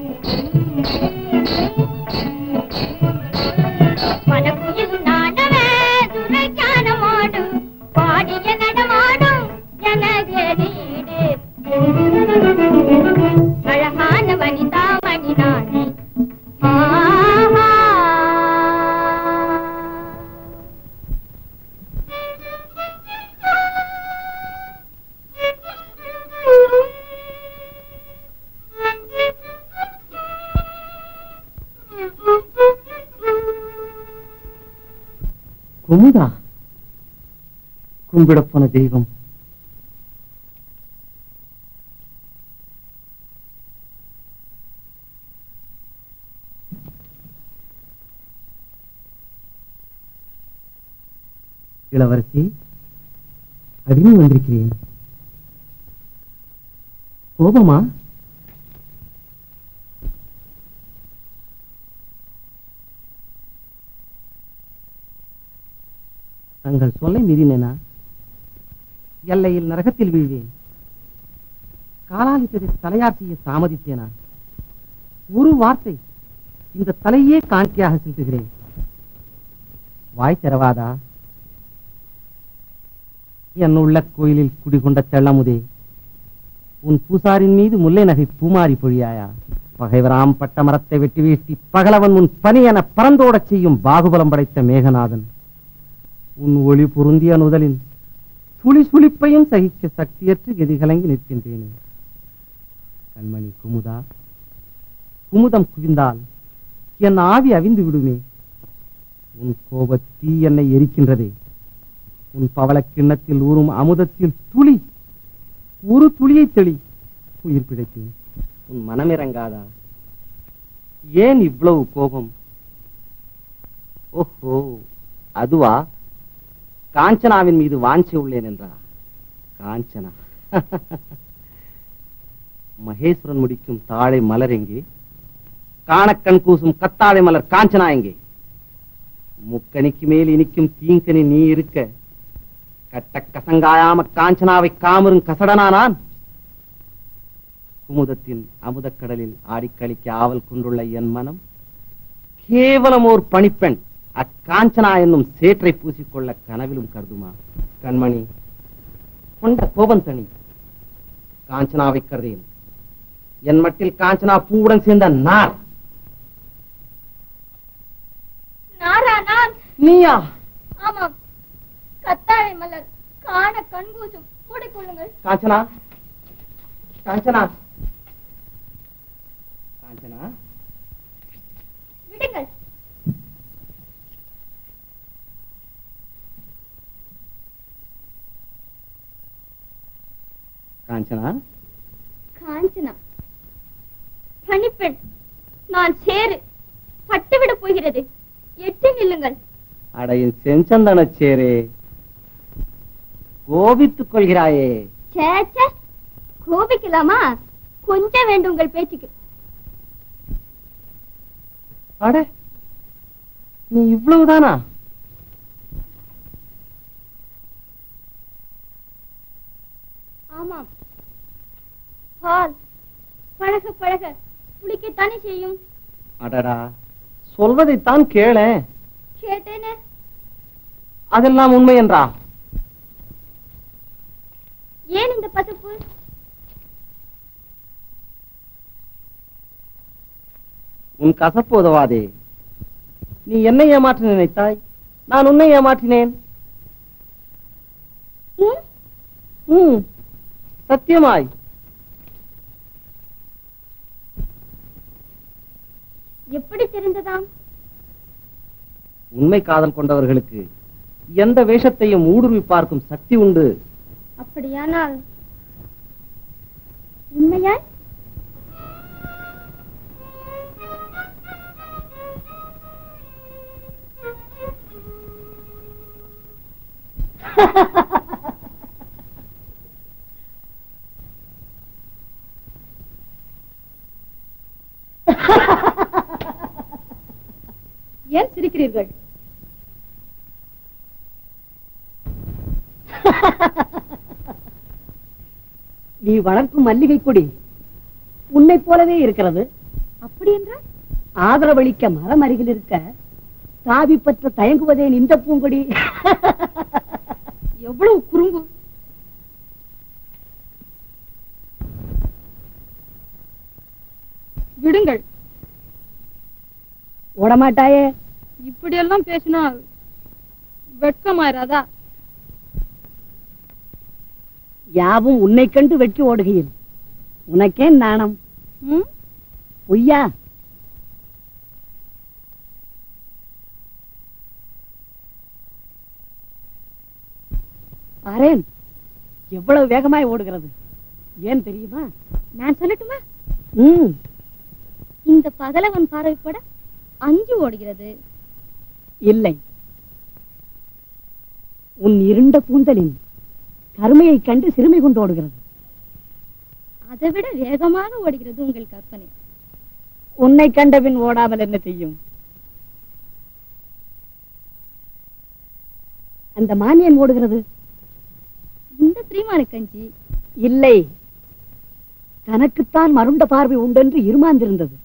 பணக்குயிலும் நாடவே சுரஞானமோடு பாடிய நடமாடும் எனகரீடு அழகான வனிதாமணி நானே ஆஹா குமுதா கும்பிடப் போன தெய்வம் இளவரசி அடிமை வந்திருக்கிறேன் கோபமா தங்கள் சொல்லை மீறினேனா எல்லையில் நரகத்தில் வீழ்வேன் காலாலித்ததை தலையார் செய்ய தாமதித்தேனா ஒரு வார்த்தை இந்த தலையே காணிக்கையாக செலுத்துகிறேன் வாய் திறவாதா என் உள்ள கோயிலில் குடிகொண்ட தெள்ளமுதே உன் பூசாரின் மீது முல்லை நகை பூமாரி பொழியாயா பகைவராம் பட்ட மரத்தை வெட்டி வீழ்த்தி பகலவன் உன் பனி என பறந்தோடச் செய்யும் பாகுபலம் படைத்த மேகநாதன் உன் ஒளி பொருந்திய நுதலின் சுழி சுழிப்பையும் சகிக்க சக்தியற்று கதிகலங்கி நிற்கின்றேனே கண்மணி குமுதா குமுதம் குவிந்தால் என் ஆவி அவிந்து விடுமே உன் கோபத் தீ என்னை எரிக்கின்றதே உன் பவளக் கிண்ணத்தில் ஊறும் அமுதத்தில் துளி ஒரு துளியை தெளி உயிர் பிழைத்தேன் உன் மனமிறங்காதா ஏன் இவ்வளவு கோபம் ஓஹோ அதுவா காஞ்சனாவின் மீது வாஞ்சை உள்ளேன் என்றா காஞ்சனா மகேஸ்வரன் முடிக்கும் தாழை மலர் எங்கே காணக்கண் கூசும் கத்தாழை மலர் காஞ்சனா எங்கே முக்கணிக்கு மேல் இனிக்கும் தீங்கனி நீ இருக்க கட்ட கசங்காயாம காஞ்சனாவை காமரும் கசடனா நான் குமுதத்தின் அமுதக்கடலில் ஆடிக்களிக்க ஆவல் கொண்டுள்ள என் மனம் கேவலம் ஓர் பணிப்பெண் அக்காஞ்சனா என்னும் சேற்றை பூசிக்கொள்ள கனவிலும் கருதுமா கண்மணி கொண்ட கோபம் தனி காஞ்சனாவை கருதேன் என் மட்டில் காஞ்சனா பூவுடன் சேர்ந்த நார் நாரா நான் நீயா ஆமாம் கத்தாழை மலர் காண கண்கூசும் மூடிக்கொள்ளுங்கள் காஞ்சனா காஞ்சனா காஞ்சனா விடுங்கள் காஞ்சனா காஞ்சனா பணிப்பெண் நான் சேரு பட்டுவிடப் போகிறது எட்டி நில்லுங்கள் அடையின் செஞ்சந்தனச் சேரே கோபித்துக் கொள்கிறாயே சே சே கோபிக்கலாமா கொஞ்சம் வேண்டும் உங்கள் பேச்சுக்கு அட நீ இவ்வளவுதானா ஆமாம் பால் பழக பழக புளிக்கத்தானே செய்யும் அடடா சொல்வதைத்தான் கேளேன் கேட்டேனே அதெல்லாம் உண்மை என்றா ஏன் இந்த பசுப்பு உன் கசப்பு உதவாதே நீ என்னை ஏமாற்ற நினைத்தாய் நான் உன்னை ஏமாற்றினேன் ம்? ம், சத்தியமாய் எப்படி தெரிந்ததாம் உண்மை காதல் கொண்டவர்களுக்கு எந்த வேஷத்தையும் ஊடுருவி பார்க்கும் சக்தி உண்டு அப்படியானால் உண்மையாய் ஏன் சிரிக்கிறீர்கள் நீ வளர்க்கும் மல்லிகை கொடி உன்னை போலவே இருக்கிறது அப்படி என்றால் ஆதரவளிக்க மரம் அருகில் இருக்க தாவி பற்ற தயங்குவதேன் இந்த பூங்கொடி எவ்வளவு குறும்பு விடுங்கள் ஓடமாட்டாயே இப்படியெல்லாம் பேசினா வெட்கமாயிராதா யாவும் உன்னை கண்டு வெட்கி ஓடுகையில் உனக்கே நாணம் ம்? பொய்யா பாரேன் எவ்வளவு வேகமாய் ஓடுகிறது ஏன் தெரியுமா நான் சொல்லட்டுமா ம் இந்த பகலவன் பார்வைப்பட அஞ்சு ஓடுகிறது இல்லை உன் இருண்ட கூந்தலின் கருமையைக் கண்டு சிறுமை கொண்டு ஓடுகிறது அதை விட வேகமாக ஓடுகிறது உங்கள் கற்பனை உன்னை கண்டபின் ஓடாமல் என்ன செய்யும் அந்த மானியன் ஓடுகிறது இந்த ஸ்ரீமான கஞ்சி இல்லை தனக்குத்தான் மருண்ட பார்வை உண்டென்று இருமாந்திருந்தது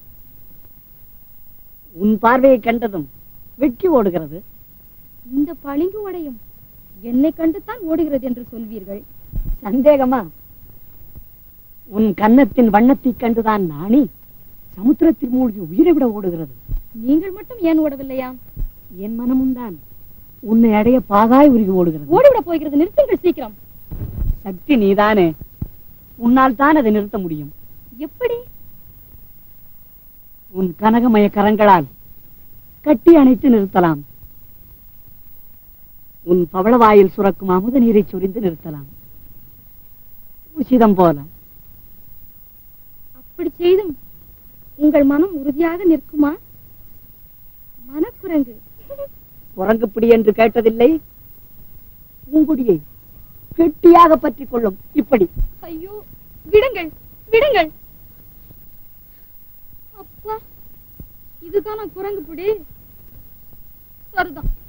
உன் பார்வையை கண்டதும் வெட்கி ஓடுகிறது இந்த பளிங்கு உடையும் என்னை கண்டுத்தான் ஓடுகிறது என்று சொல்வீர்கள் சந்தேகமா உன் கன்னத்தின் வண்ணத்தைக் கண்டுதான் நாணி சமுத்திரத்தில் மூழ்கி உயிரை விட ஓடுகிறது நீங்கள் மட்டும் ஏன் ஓடவில்லையா என் மனமும் தான் உன்னை அடைய பாகாய் உருகி ஓடுகிறது ஓடிவிட போகிறது நிறுத்துங்கள் சீக்கிரம் சக்தி நீதானே உன்னால் தான் அதை நிறுத்த முடியும் எப்படி உன் கனகமய கரங்களால் கட்டி அணைத்து நிறுத்தலாம் உன் பவளவாயில் சுரக்கும் அமுத நீரை சொரிந்து நிறுத்தலாம் உசிதம் போல அப்படி செய்தும் உங்கள் மனம் உறுதியாக நிற்குமா மனக்குரங்கு குரங்குப்பிடி என்று கேட்டதில்லை பூங்குடியை கெட்டியாக பற்றிக் கொள்ளும் இப்படி ஐயோ விடுங்கள் விடுங்கள் அப்பா இதுதானா குரங்கு பிடி சரிதான்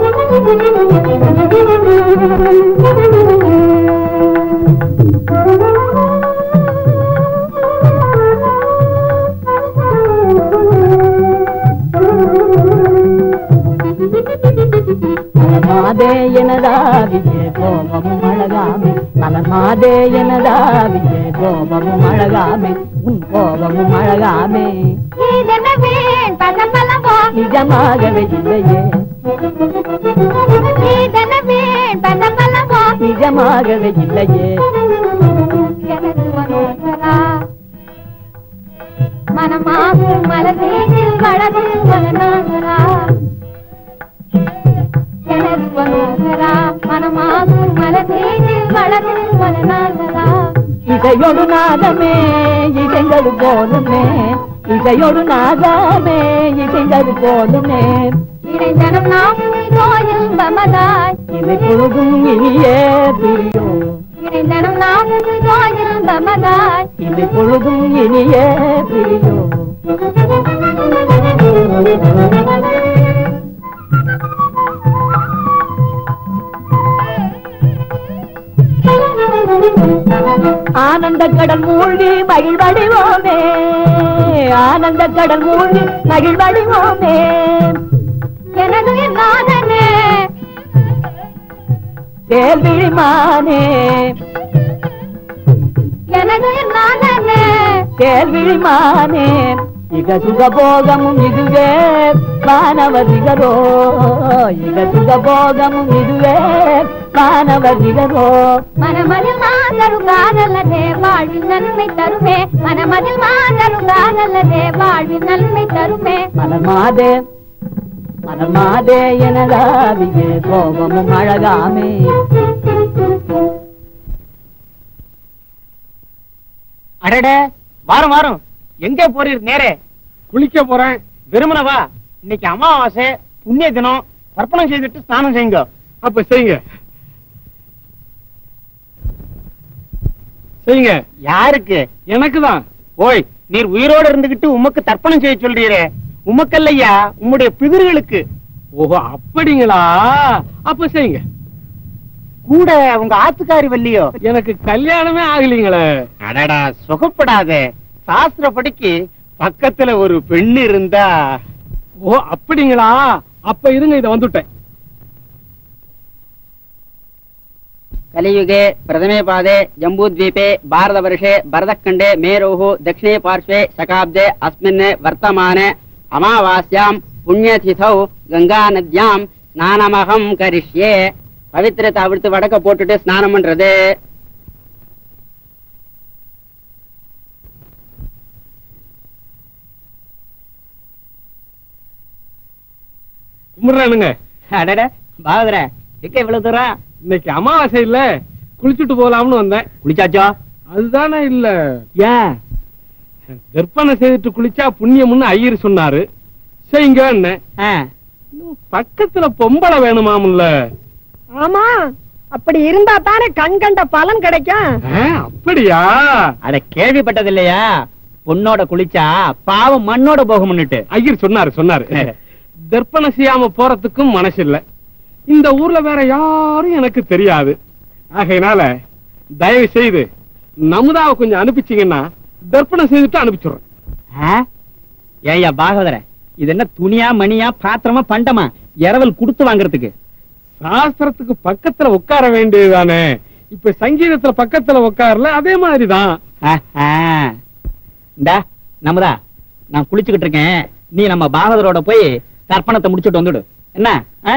மாதே எனதாவியே கோபமும் அழகாமே மலமாதே எனதாவியே கோபமும் அழகாமே உன் கோபமும் அழகாமே நிஜமாகவே இல்லையே நிஜமாகவே இல்லையே மனமாகும் மலர்வேனில் வளரும் மலநாகரா எனது மனோகரா மனமாகும் மலர்வேனில் வளரும் மலநாகரா இசையொடு நாதமே இசைந்தது போலுமே இசையொடு நாதமே இசைந்தது போலுமே இணைந்தனம் நாம் கோயில் பமதாய் இதை பொழுதும் இனியே பிரியோ இணைந்தனம் நாம் கோயில் பமதாய் இதை பொழுதும் இனியே பிரியோ ஆனந்த கடல் மூழ்கி மகிழ்வடிவோமே ஆனந்த கடல் மூழ்கி மகிழ்வடிவோமே எனது நாதனே கேள்விமானே எனது நாதனே கேள்விமானே இக சுகபோகமும் இதுவே வானவதிகரோ இக சுகபோகமும் இதுவே வானவதிகரோ மனமதில் மாதரு காதல்லதே வாழ்வில் நன்மை தருமே மனமதில் மாதரு காதல்லதே வாழ்வில் நன்மை தருமே மலமாதே மலமாதே எனதாவியே கோபமும் அழகாமே அடட வாரம் வாரம் எங்க போறீர் நேரே குளிக்க போறேன் வெறுமனவா இன்னைக்கு அமாவாசை புண்ணிய தினம் தர்ப்பணம் செய்துட்டு ஸ்நானம் செய்யுங்க அப்ப செய்யுங்க செய்யுங்க யாருக்கு எனக்கு தான் ஓய் நீர் உயிரோட இருந்துகிட்டு உமக்கு தர்ப்பணம் செய்ய சொல்றீரே உமக்கல்லையா உம்முடைய பிதிர்களுக்கு ஓஹோ அப்படிங்களா அப்ப செய்யுங்க கூட உங்க ஆத்துக்காரி வல்லியோ எனக்கு கல்யாணமே ஆகலீங்களே அடடா சுகப்படாதே சாஸ்திரப்படிக்கு பக்கத்துல ஒரு பெண் இருந்தா ஓ அப்படிங்களா அப்ப இருங்க இத வந்துட்டேன் कलियुगे प्रथमे पादे जम्बूद्वीपे भारतवर्षे भरतखण्डे मेरोः दक्षिणे पार्श्वे शकाब्दे अस्मिन् वर्तमाने अमावास्यां पुण्यतिथौ गङ्गानद्यां स्नानमहं करिष्ये பவித்திரத்தை அவிழ்த்து வடக்க போட்டுட்டு ஸ்நானம் பண்றது கும்பிடுறானுங்க அடட பாகதர எங்க இவ்வளவு தூரம் இன்னைக்கு அமாவாசை இல்ல குளிச்சுட்டு போலாம்னு வந்தேன் குளிச்சாச்சோ அதுதானே இல்ல ஏன் கர்ப்பனை செய்துட்டு குளிச்சா புண்ணியம்னு ஐயர் சொன்னாரு செய்யுங்க ஆ, பக்கத்துல பொம்பளை வேணுமாம்ல ஆமா அப்படி இருந்தா தானே கண் கண்ட பலன் கிடைக்கும் ஆ, அப்படியா அட கேள்விப்பட்டது இல்லையா பொண்ணோட குளிச்சா பாவம் மண்ணோட போகும்னுட்டு ஐயர் சொன்னாரு சொன்னாரு தர்ப்பணம் செய்யாம போறதுக்கும் மனசு இல்ல இந்த ஊர்ல வேற யாரும் எனக்கு தெரியாது ஆகையினால தயவு செய்து நமுதாவை கொஞ்சம் அனுப்பிச்சீங்கன்னா தர்ப்பணம் செய்துட்டு அனுப்பிச்சுடுறேன் ஆ? ஏய்யா பாகவதர இது என்ன துணியா மணியா பாத்திரமா பண்டமா இரவல் கொடுத்து வாங்குறதுக்கு சாஸ்திரத்துக்கு பக்கத்துல உட்கார வேண்டியதுதானே இப்ப சங்கீதத்துல பக்கத்துல உட்காரல அதே மாதிரிதான் ஆஹா. இந்தா நம்மதா நான் குளிச்சுக்கிட்டு இருக்கேன் நீ நம்ம பாகவதரோட போய் தர்ப்பணத்தை முடிச்சுட்டு வந்துடு என்ன ஆ?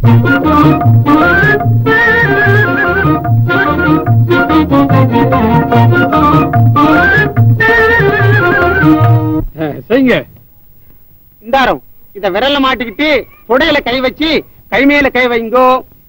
ஆ, செய்யுங்க இந்தாரம் இத விரல்ல மாட்டிக்கிட்டு புடையில கை வச்சு கை மேல கை வைங்கோ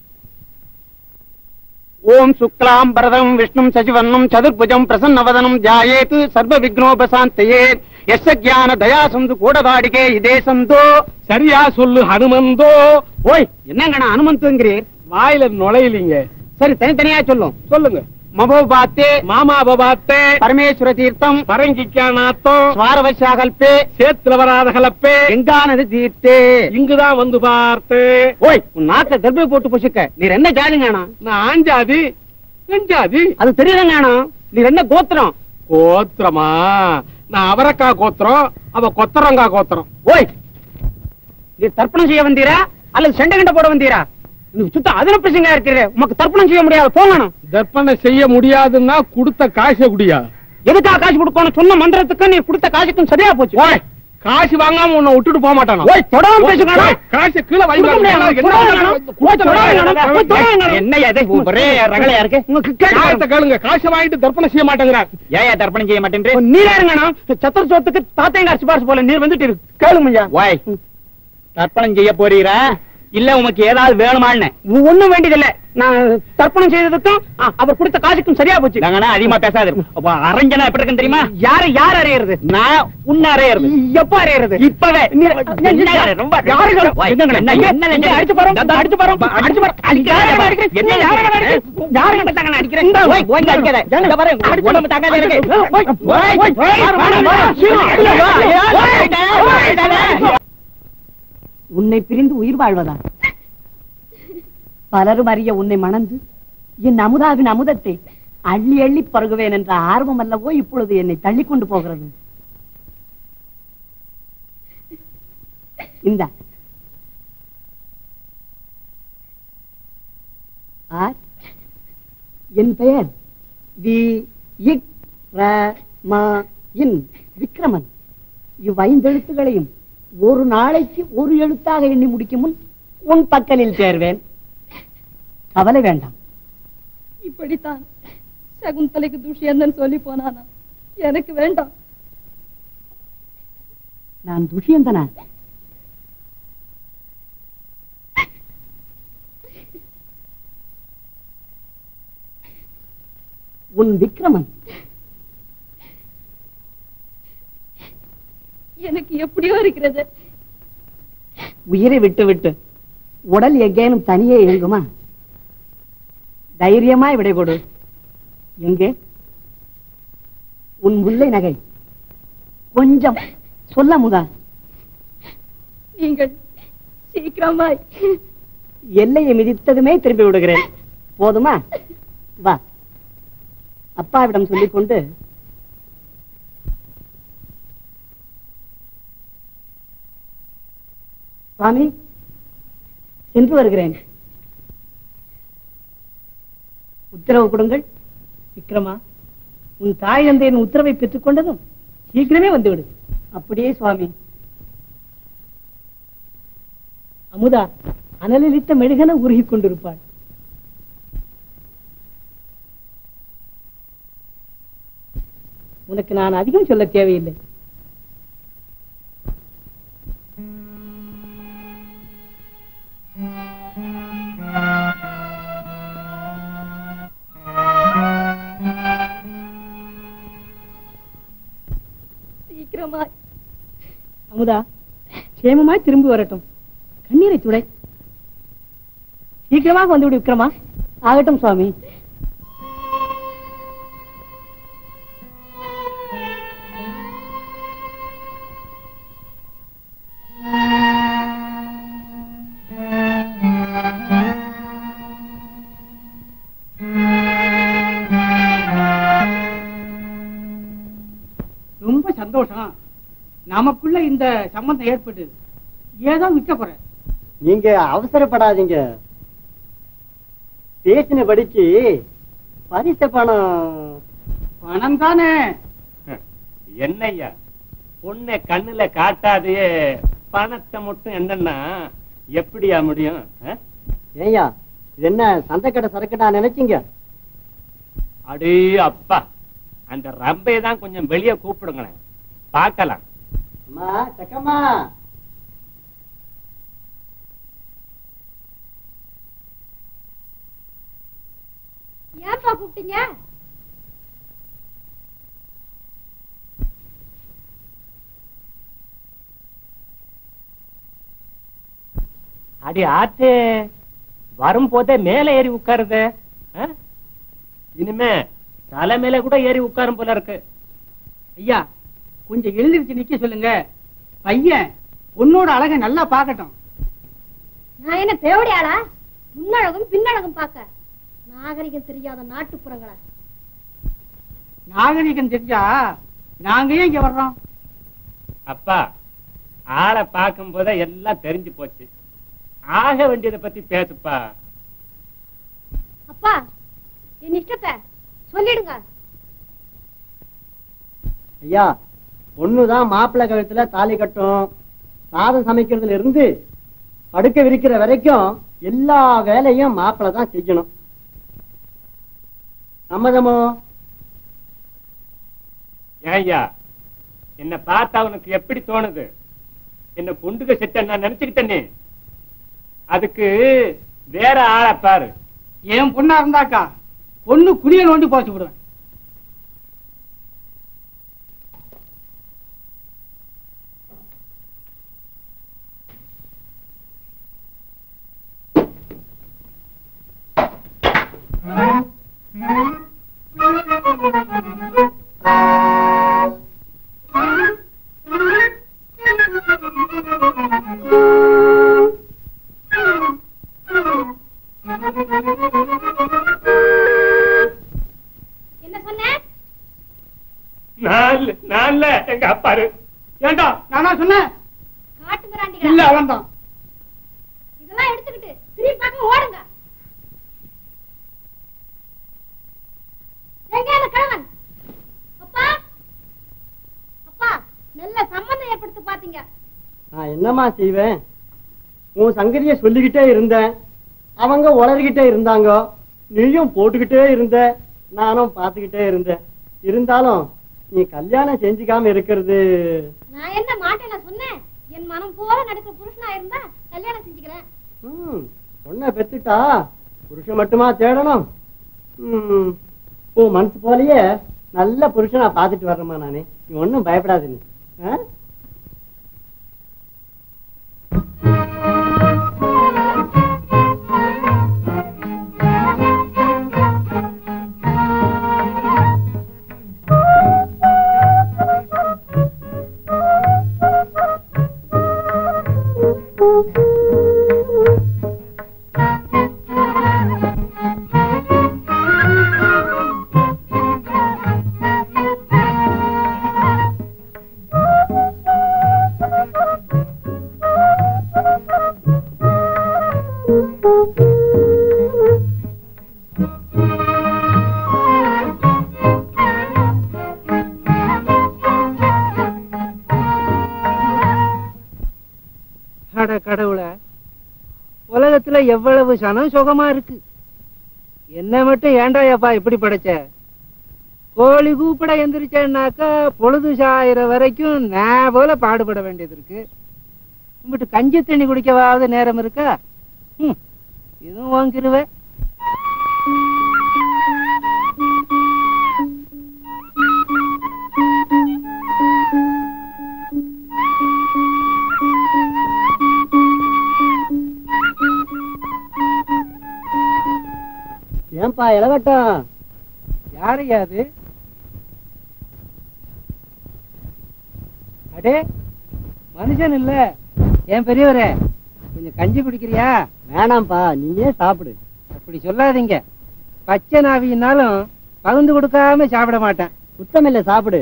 ஓம் சுக்லாம் பரதம் விஷ்ணும் சசிவர்ணம் சதுர்புஜம் பிரசன்னவதனம் ஜாயேத் சர்வ விக்னோபசாந்தயே எஸ் ஞான தயா சந்து கூடதாடிகே இதே சந்தோ சரியா சொல்லு ஹனுமந்தோ ஓய் என்னங்கண்ணா அனுமந்துங்கிறீர் வாயில நுழையிலீங்க சரி தனித்தனியா சொல்லும் சொல்லுங்க மபோ பாத்தே மாமா பபாத்தே பரமேஸ்வர தீர்த்தம் பரங்கிக்கா நாத்தம் ஸ்வாரவசாகல்பே சேத்துல வராத கலப்பே எங்கானது தீர்த்தே இங்குதான் வந்து பார்த்து ஓய் உன் நாக்க கர்ப்பை போட்டு புசுக்க நீர் என்ன ஜாதிங்கண்ணா நான் ஆஞ்சாதி பெஞ்சாதி அது தெரியுதுங்கண்ணா நீர் என்ன கோத்திரம் கோத்திரமா நான் அவரக்காய் கோத்திரம் அவ கொத்தரங்காய் கோத்திரம் ஓய் நீ தர்ப்பணம் செய்ய வந்தீரா அல்லது செண்டை கண்ட போட வந்தீரா நீ சுத்த அதிர பிரசங்க இருக்கிற உமக்கு தர்ப்பணம் செய்ய முடியாது போங்கணும் தர்ப்பணம் செய்ய முடியாதுன்னா கொடுத்த காசை குடியா எதுக்கா காசு கொடுக்கணும் சொன்ன மந்திரத்துக்கு நீ கொடுத்த காசுக்கும் சரியா போச்சு ஓய், காசு வாங்காம உன்னை விட்டுட்டு போக மாட்டானா ஓய் தொடாம பேசுங்கண்ணா ஓய், காசு கீழே வைங்க. கொடுக்க முடியாது. என்ன தொடாதீங்கண்ணா. ஓய், தொடாதீங்கண்ணா. ஓய், தொடாதீங்கண்ணா. என்னய்யா இது? ஒரே ரகளையா இருக்கு காசத்தை கேளுங்க காசை வாங்கிட்டு தர்ப்பணம் செய்ய மாட்டேங்கிறார் ஏயா தர்ப்பணம் செய்ய மாட்டேன் நீர் யாருங்கண்ணா சத்திர சோத்துக்கு தாத்தையங்கார் சிபாரிசு போல நீர் வந்துட்டு இருக்கு கேளுங்க ஓய் தர்ப்பணம் செய்ய போறீரா இல்ல உமக்கு ஏதாவது வேணுமான்னு ஒண்ணும் வேண்டியதில்ல நான் தர்ப்பணம் செய்ததுக்கும் அ, அவர் கொடுத்த காசுக்கும் சரியா போச்சு அதிகமா பேசாது அரஞ்சனா எப்படி இருக்குன்னு தெரியுமா யாரு யார் அறையிறது நான் உன்ன அறையிறது எப்ப அறையிறது இப்பவே ரொம்ப அடிச்சு பாரு அடிச்சு பாரு அடிச்சு பாரு என்ன யாரு கண்டாங்க அடிக்கிறேன் ஓய், ஓய், அடிக்காத. இந்த பாரு, உடம்பு தாங்காத இருக்கு. ஓய், ஓய், ஓய், ஓய், உன்னை பிரிந்து உயிர் வாழ்வதா பலரும் அறிய உன்னை மணந்து என் அமுதாவின் அமுதத்தை அள்ளி அள்ளி பருகுவேன் என்ற ஆர்வம் அல்லவோ இப்பொழுது என்னை தள்ளி கொண்டு போகிறது இந்த ஆர் என் பெயர் வி இக் ர ம இன் விக்ரமன் இவ்வைந்தெழுத்துகளையும் ஒரு நாளைக்கு ஒரு எழுத்தாக எண்ணி முடிக்கும் முன் உன் பக்கலில் சேர்வேன் கவலை வேண்டாம் இப்படித்தான் சகுந்தலைக்கு துஷ்யந்தன் சொல்லி போனானா எனக்கு வேண்டாம் நான் துஷ்யந்தனா உன் விக்ரமன் எனக்கு எப்படியோ இருக்கிறது உயிரை விட்டு விட்டு உடல் எங்கேனும் தனியே இயங்குமா தைரியமாய் விடை கொடு எங்கே உன் முல்லை நகை கொஞ்சம் சொல்ல முதா நீங்கள் சீக்கிரமாய் எல்லையை மிதித்ததுமே திரும்பி விடுகிறேன் போதுமா வா அப்பாவிடம் சொல்லிக் கொண்டு சுவாமி சென்று வருகிறேன் உத்தரவு கொடுங்கள் விக்ரமா உன் தாய் தந்தையின் உத்தரவை பெற்றுக் கொண்டதும் சீக்கிரமே வந்துவிடு அப்படியே சுவாமி அமுதா அனலிலிட்ட மெழுகன உருகிக் கொண்டிருப்பாள் உனக்கு நான் அதிகம் சொல்ல தேவையில்லை சீக்கிரமாய் அமுதா சேமமாய் திரும்பி வரட்டும் கண்ணீரை துடை சீக்கிரமாக வந்து விடு விக்ரமா ஆகட்டும் சுவாமி ரொம்ப சந்தோஷம் நமக்குள்ள இந்த சம்பந்தம் ஏற்பட்டது ஏதோ விட்ட குறை நீங்க அவசரப்படாதீங்க பேசினபடிக்கு பரிச பணம் பணம் தானே என்னய்யா பொண்ணை கண்ணுல காட்டாதே பணத்தை மட்டும் என்னன்னா எப்படியா முடியும் ஆ? ஏய்யா இது என்ன சந்தைக்கடை சரக்கடா நினைச்சீங்க அடே அப்பா அந்த ரம்பை தான் கொஞ்சம் வெளியே கூப்பிடுங்களேன் பார்க்கலாம் அம்மா சக்கம்மா ஏன்பா கூப்பிட்டீங்க அடி ஆத்து வரும்போதே மேல ஏறி உட்காருது ஆ? இனிமே தலை மேல கூட ஏறி உட்காரும் போல இருக்கு ஐயா கொஞ்சம் எழுந்திருச்சு நிக்க சொல்லுங்க பையன் உன்னோட அழகை நல்லா பார்க்கட்டும் நான் என்ன தேவடியாளா முன்னழகும் பின்னழகும் பார்க்க நாகரிகம் தெரியாத நாட்டுப்புறங்களா நாகரிகம் தெரிஞ்சா நாங்க ஏன் இங்க வர்றோம் அப்பா ஆளை பார்க்கும் போதே எல்லாம் தெரிஞ்சு போச்சு ஆக வேண்டியதை பத்தி பேசுப்பா அப்பா என் இஷ்டத்தை சொல்லிடுங்க ஐயா பொண்ணுதான் மாப்பிள்ளை கழுத்துல தாலி கட்டும் சாதம் சமைக்கிறதுல இருந்து படுக்க விரிக்கிற வரைக்கும் எல்லா வேலையும் மாப்பிள்ளை தான் செய்யணும் சம்மதமோ ஏய்யா என்ன பார்த்தா உனக்கு எப்படி தோணுது என்ன பொண்டுக செட்ட நான் நினைச்சுக்கிட்டேனே அதுக்கு வேற ஆளை பாரு என் பொண்ணா இருந்தாக்கா பொண்ணு குடிய நோண்டி போச்சு விடுவேன் என்ன சொன்ன நான் இல்ல, நான் இல்ல, எங்க அப்பாரு ஏண்டா நானா சொன்னேன் காட்டு இல்ல மிராண்டிகளா அவன் தான் இதெல்லாம் எடுத்துக்கிட்டு திரும்பி பார்க்க ஓடுங்க எங்க அந்த கிழவன் அப்பா அப்பா நல்ல சம்பந்தம் ஏற்படுத்த பாத்தீங்க நான் என்னம்மா செய்வேன் உன் சங்கதிய சொல்லிக்கிட்டே இருந்தேன் அவங்க உளறிக்கிட்டே இருந்தாங்க நீயும் போட்டுக்கிட்டே இருந்த நானும் பார்த்துக்கிட்டே இருந்தேன் இருந்தாலும் நீ கல்யாணம் செஞ்சுக்காம இருக்கிறது நான் என்ன மாட்டேன சொன்னேன் என் மனம் போல நடக்கிற புருஷனா இருந்தா கல்யாணம் செஞ்சுக்கிறேன் ம், பொண்ணை பெத்துட்டா புருஷன் மட்டுமா தேடணும் ம், உன் மனசு போலயே நல்ல புருஷனா பார்த்துட்டு வர்றேம்மா நானே நீ ஒன்னும் பயப்படாத நீ ஆ? அட கடவுளே உலகத்துல எவ்வளவு சனம் சுகமா இருக்கு என்ன மட்டும் ஏண்டாயப்பா இப்படி படைச்ச கோழி கூப்பிட எந்திரிச்சேன்னாக்கா பொழுது சாயிற வரைக்கும் நான் போல பாடுபட வேண்டியது இருக்கு உங்ககிட்ட கஞ்சி தண்ணி குடிக்கவாவது நேரம் இருக்கா ம், இதுவும் வாங்கிருவேன் ஏன்பா இளவட்டம் யாரையா அது அடே மனுஷன் இல்ல ஏன் பெரியவரே கொஞ்சம் கஞ்சி குடிக்கிறியா வேணாம்ப்பா நீயே சாப்பிடு அப்படி சொல்லாதீங்க பச்சை நாவினாலும் பகிர்ந்து கொடுக்காம சாப்பிட மாட்டேன் சுத்தமில்ல சாப்பிடு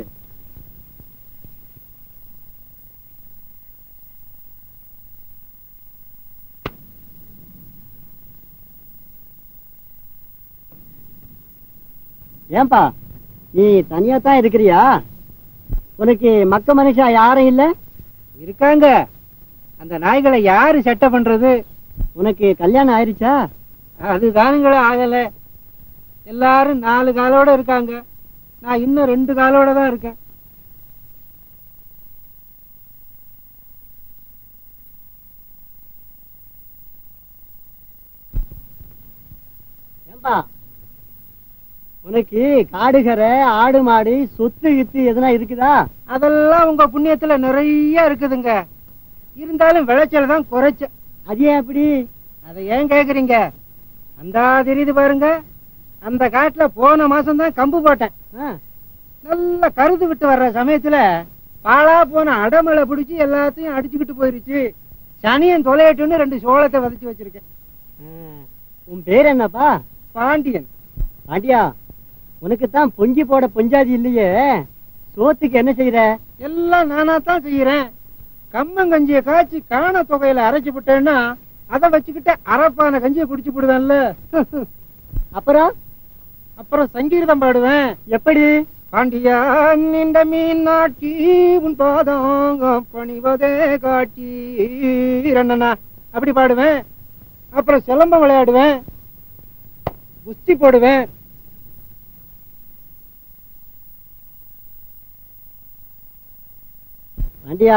ஏன்பா நீ தனியா தான் இருக்கிறியா உனக்கு மக்க மனுஷா யாரும் இல்ல இருக்காங்க அந்த நாய்களை யாரு செட்டை பண்றது உனக்கு கல்யாணம் ஆயிருச்சா அது தானுங்களே ஆகல எல்லாரும் நாலு காலோட இருக்காங்க நான் இன்னும் ரெண்டு காலோட தான் இருக்கேன் ஏன்பா உனக்கு காடுகரை ஆடு மாடு சொத்து கித்து எதுனா இருக்குதா அதெல்லாம் உங்க புண்ணியத்துல நிறைய இருக்குதுங்க இருந்தாலும் விளைச்சல் தான் குறைச்ச அது ஏன் அப்படி அதை ஏன் கேக்குறீங்க அந்த தெரியுது பாருங்க அந்த காட்டுல போன மாசம் தான் கம்பு போட்டேன் ஆ, நல்ல கருது விட்டு வர்ற சமயத்துல பாழா போன அடமலை பிடிச்சி எல்லாத்தையும் அடிச்சுக்கிட்டு போயிருச்சு சனியன் தொலையட்டுன்னு ரெண்டு சோளத்தை விதைச்சு வச்சிருக்கேன் ஆ. உன் பேர் என்னப்பா பாண்டியன் பாண்டியா உனக்கு தான் பொங்கி போட பொஞ்சாதி இல்லையே சோத்துக்கு என்ன செய்யற எல்லாம் நானா தான் செய்யறேன் கம்மங்கஞ்சிய காய்ச்சி காண தொகையில அரைச்சு விட்டேன்னா அதை வச்சுக்கிட்டு அரப்பான கஞ்சியை குடிச்சு விடுவேன்ல அப்புறம் அப்புறம் சங்கீதம் பாடுவேன் எப்படி பாண்டியா நின்ற மீன் நாட்டி உன் பாதம் பணிவதே காட்டி ரண்ணனா அப்படி பாடுவேன் அப்புறம் சிலம்பம் விளையாடுவேன் குஸ்தி போடுவேன் பாண்டியா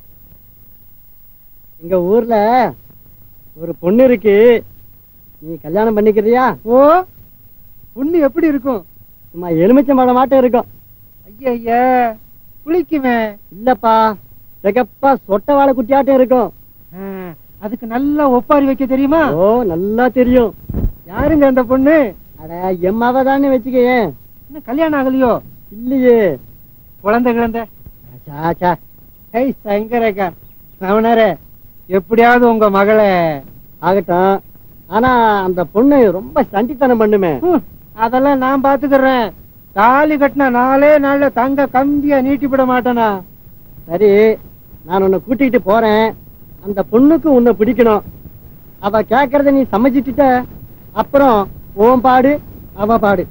எங்க ஊர்ல ஒரு பொண்ணு இருக்கு நீ கல்யாணம் பண்ணிக்கிறியா ஓ பொண்ணு எப்படி இருக்கும் சும்மா எலுமிச்சை மழை மாட்டம் இருக்கும் ஐயா ஐயா குளிக்குவேன் இல்லப்பா சிகப்பா சொட்ட வாழை குட்டியாட்டம் இருக்கும் ஆ, அதுக்கு நல்லா ஒப்பாரி வைக்க தெரியுமா ஓ நல்லா தெரியும் யாருங்க அந்த பொண்ணு அட எம்மாவ தானே வச்சுக்கேன் இன்னும் கல்யாணம் ஆகலையோ இல்லையே குழந்தை கிழந்தை சாச்சா ஹேய் சங்கரக்கா அவனரே எப்படியாவது உங்க மகளை ஆகட்டும் ஆனா அந்த பொண்ணு ரொம்ப சண்டித்தனம் பண்ணுமே ஹம், அதெல்லாம் நான் பாத்துக்கிறேன் தாலி கட்டின நாளே நாள்ல தங்க கம்பிய நீட்டிவிட மாட்டேனா சரி நான் உன்னை கூட்டிட்டு போறேன் அந்த பொண்ணுக்கு உன்னை பிடிக்கணும் அவ கேக்குறத நீ சமைச்சிட்ட அப்புறம் ஓம் பாடு அவ பாடு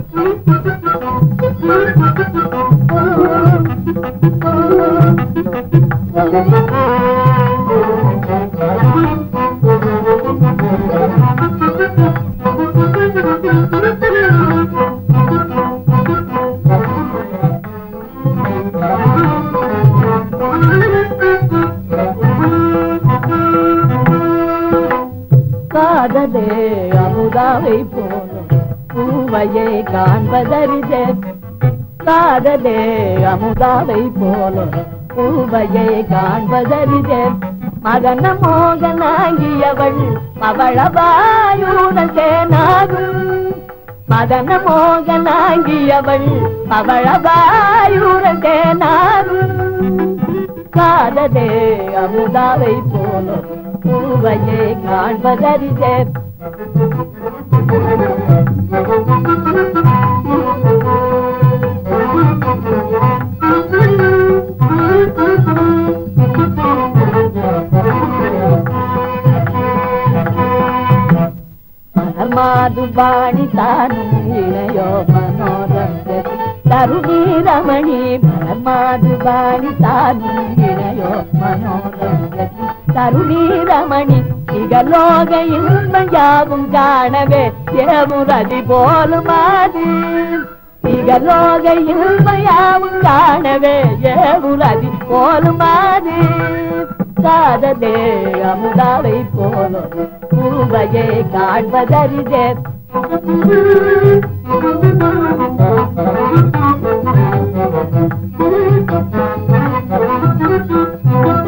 காதலே அமுதாவை போலும் பூவையை காண்பதறிதே காதலே அமுதாவை போலும் பூவையை காண்பதறிதே மகன மோகனாகியவள் பவளவாயுடன் சேனாகும் மதன மோகனாகியவள் பவளவாயுடன் சேனாகும் காதலே அமுதாவை போலும் பூவையை காண்பதறிதே மனமாதுபாணி தானும் இணையோ மனோரங்கதி தருணி ரமணி மனமாதுபாணி தானும் இணையோ மனோரங்கதி தருணி ரமணி இகலோக இன்பம் யாவும் காணவே ஏமுரதி போலுமாது இகலோக இன்பம் யாவும் காணவே ஏமுரதி போலுமாது காதலே அமுதாவை போலும் பூவையை காண்பதறிதே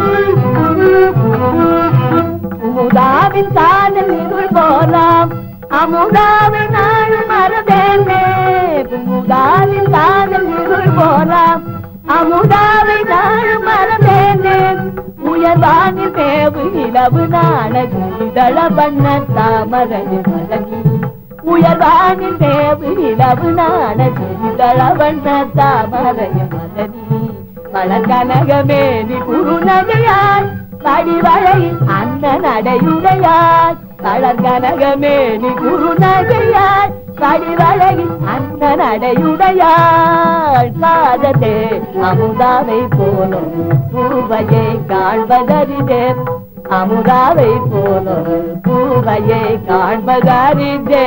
முதாவின் காதல் இருள் போலாம் அமுதாவை நாளும் மறந்தேனே குமுதாவின் காதல் இருள் போலாம் அமுதாவை நாளும் மறந்தேனே உயர்வானில் தேவு நிலவு நாணகு இதழ வண்ண தாமரை மலனி உயர்வானில் தேவு நிலவு நாணகு இதழ வண்ண தாமரை மலனி வளர்கனகமேனி குறுநகையாய் வடிவழையில் அண்ணன் அடையுடையாய் வளர்கனகமேனி குறுநகையாய் வடிவழையில் அண்ணன் அடையுடையாய் காதலே அமுதாவை போலும் பூவையை காண்பதறிதே அமுதாவை போலும் பூவையை காண்பதறிதே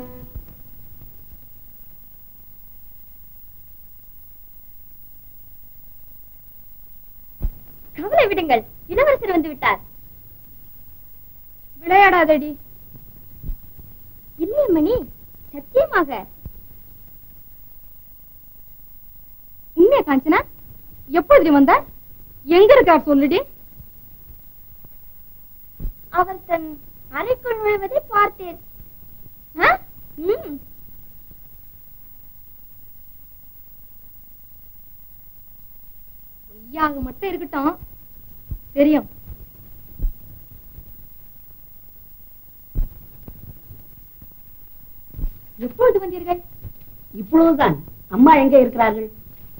கவலை விடுங்கள் இளவரசர் வந்து விட்டார் விளையாடாதடி இல்லை மணி சத்தியமாக உண்மையா காஞ்சனா எப்பொழுது வந்தார் எங்க இருக்கார் சொல்லுடி அவர் தன் அறைக்குள் நுழைவதை பார்த்தேன் ஆ? ம். பொய்யாக மட்டும் இருக்கட்டும் தெரியும் எப்பொழுது வந்தீர்கள் இப்பொழுதுதான் அம்மா எங்கே இருக்கிறார்கள்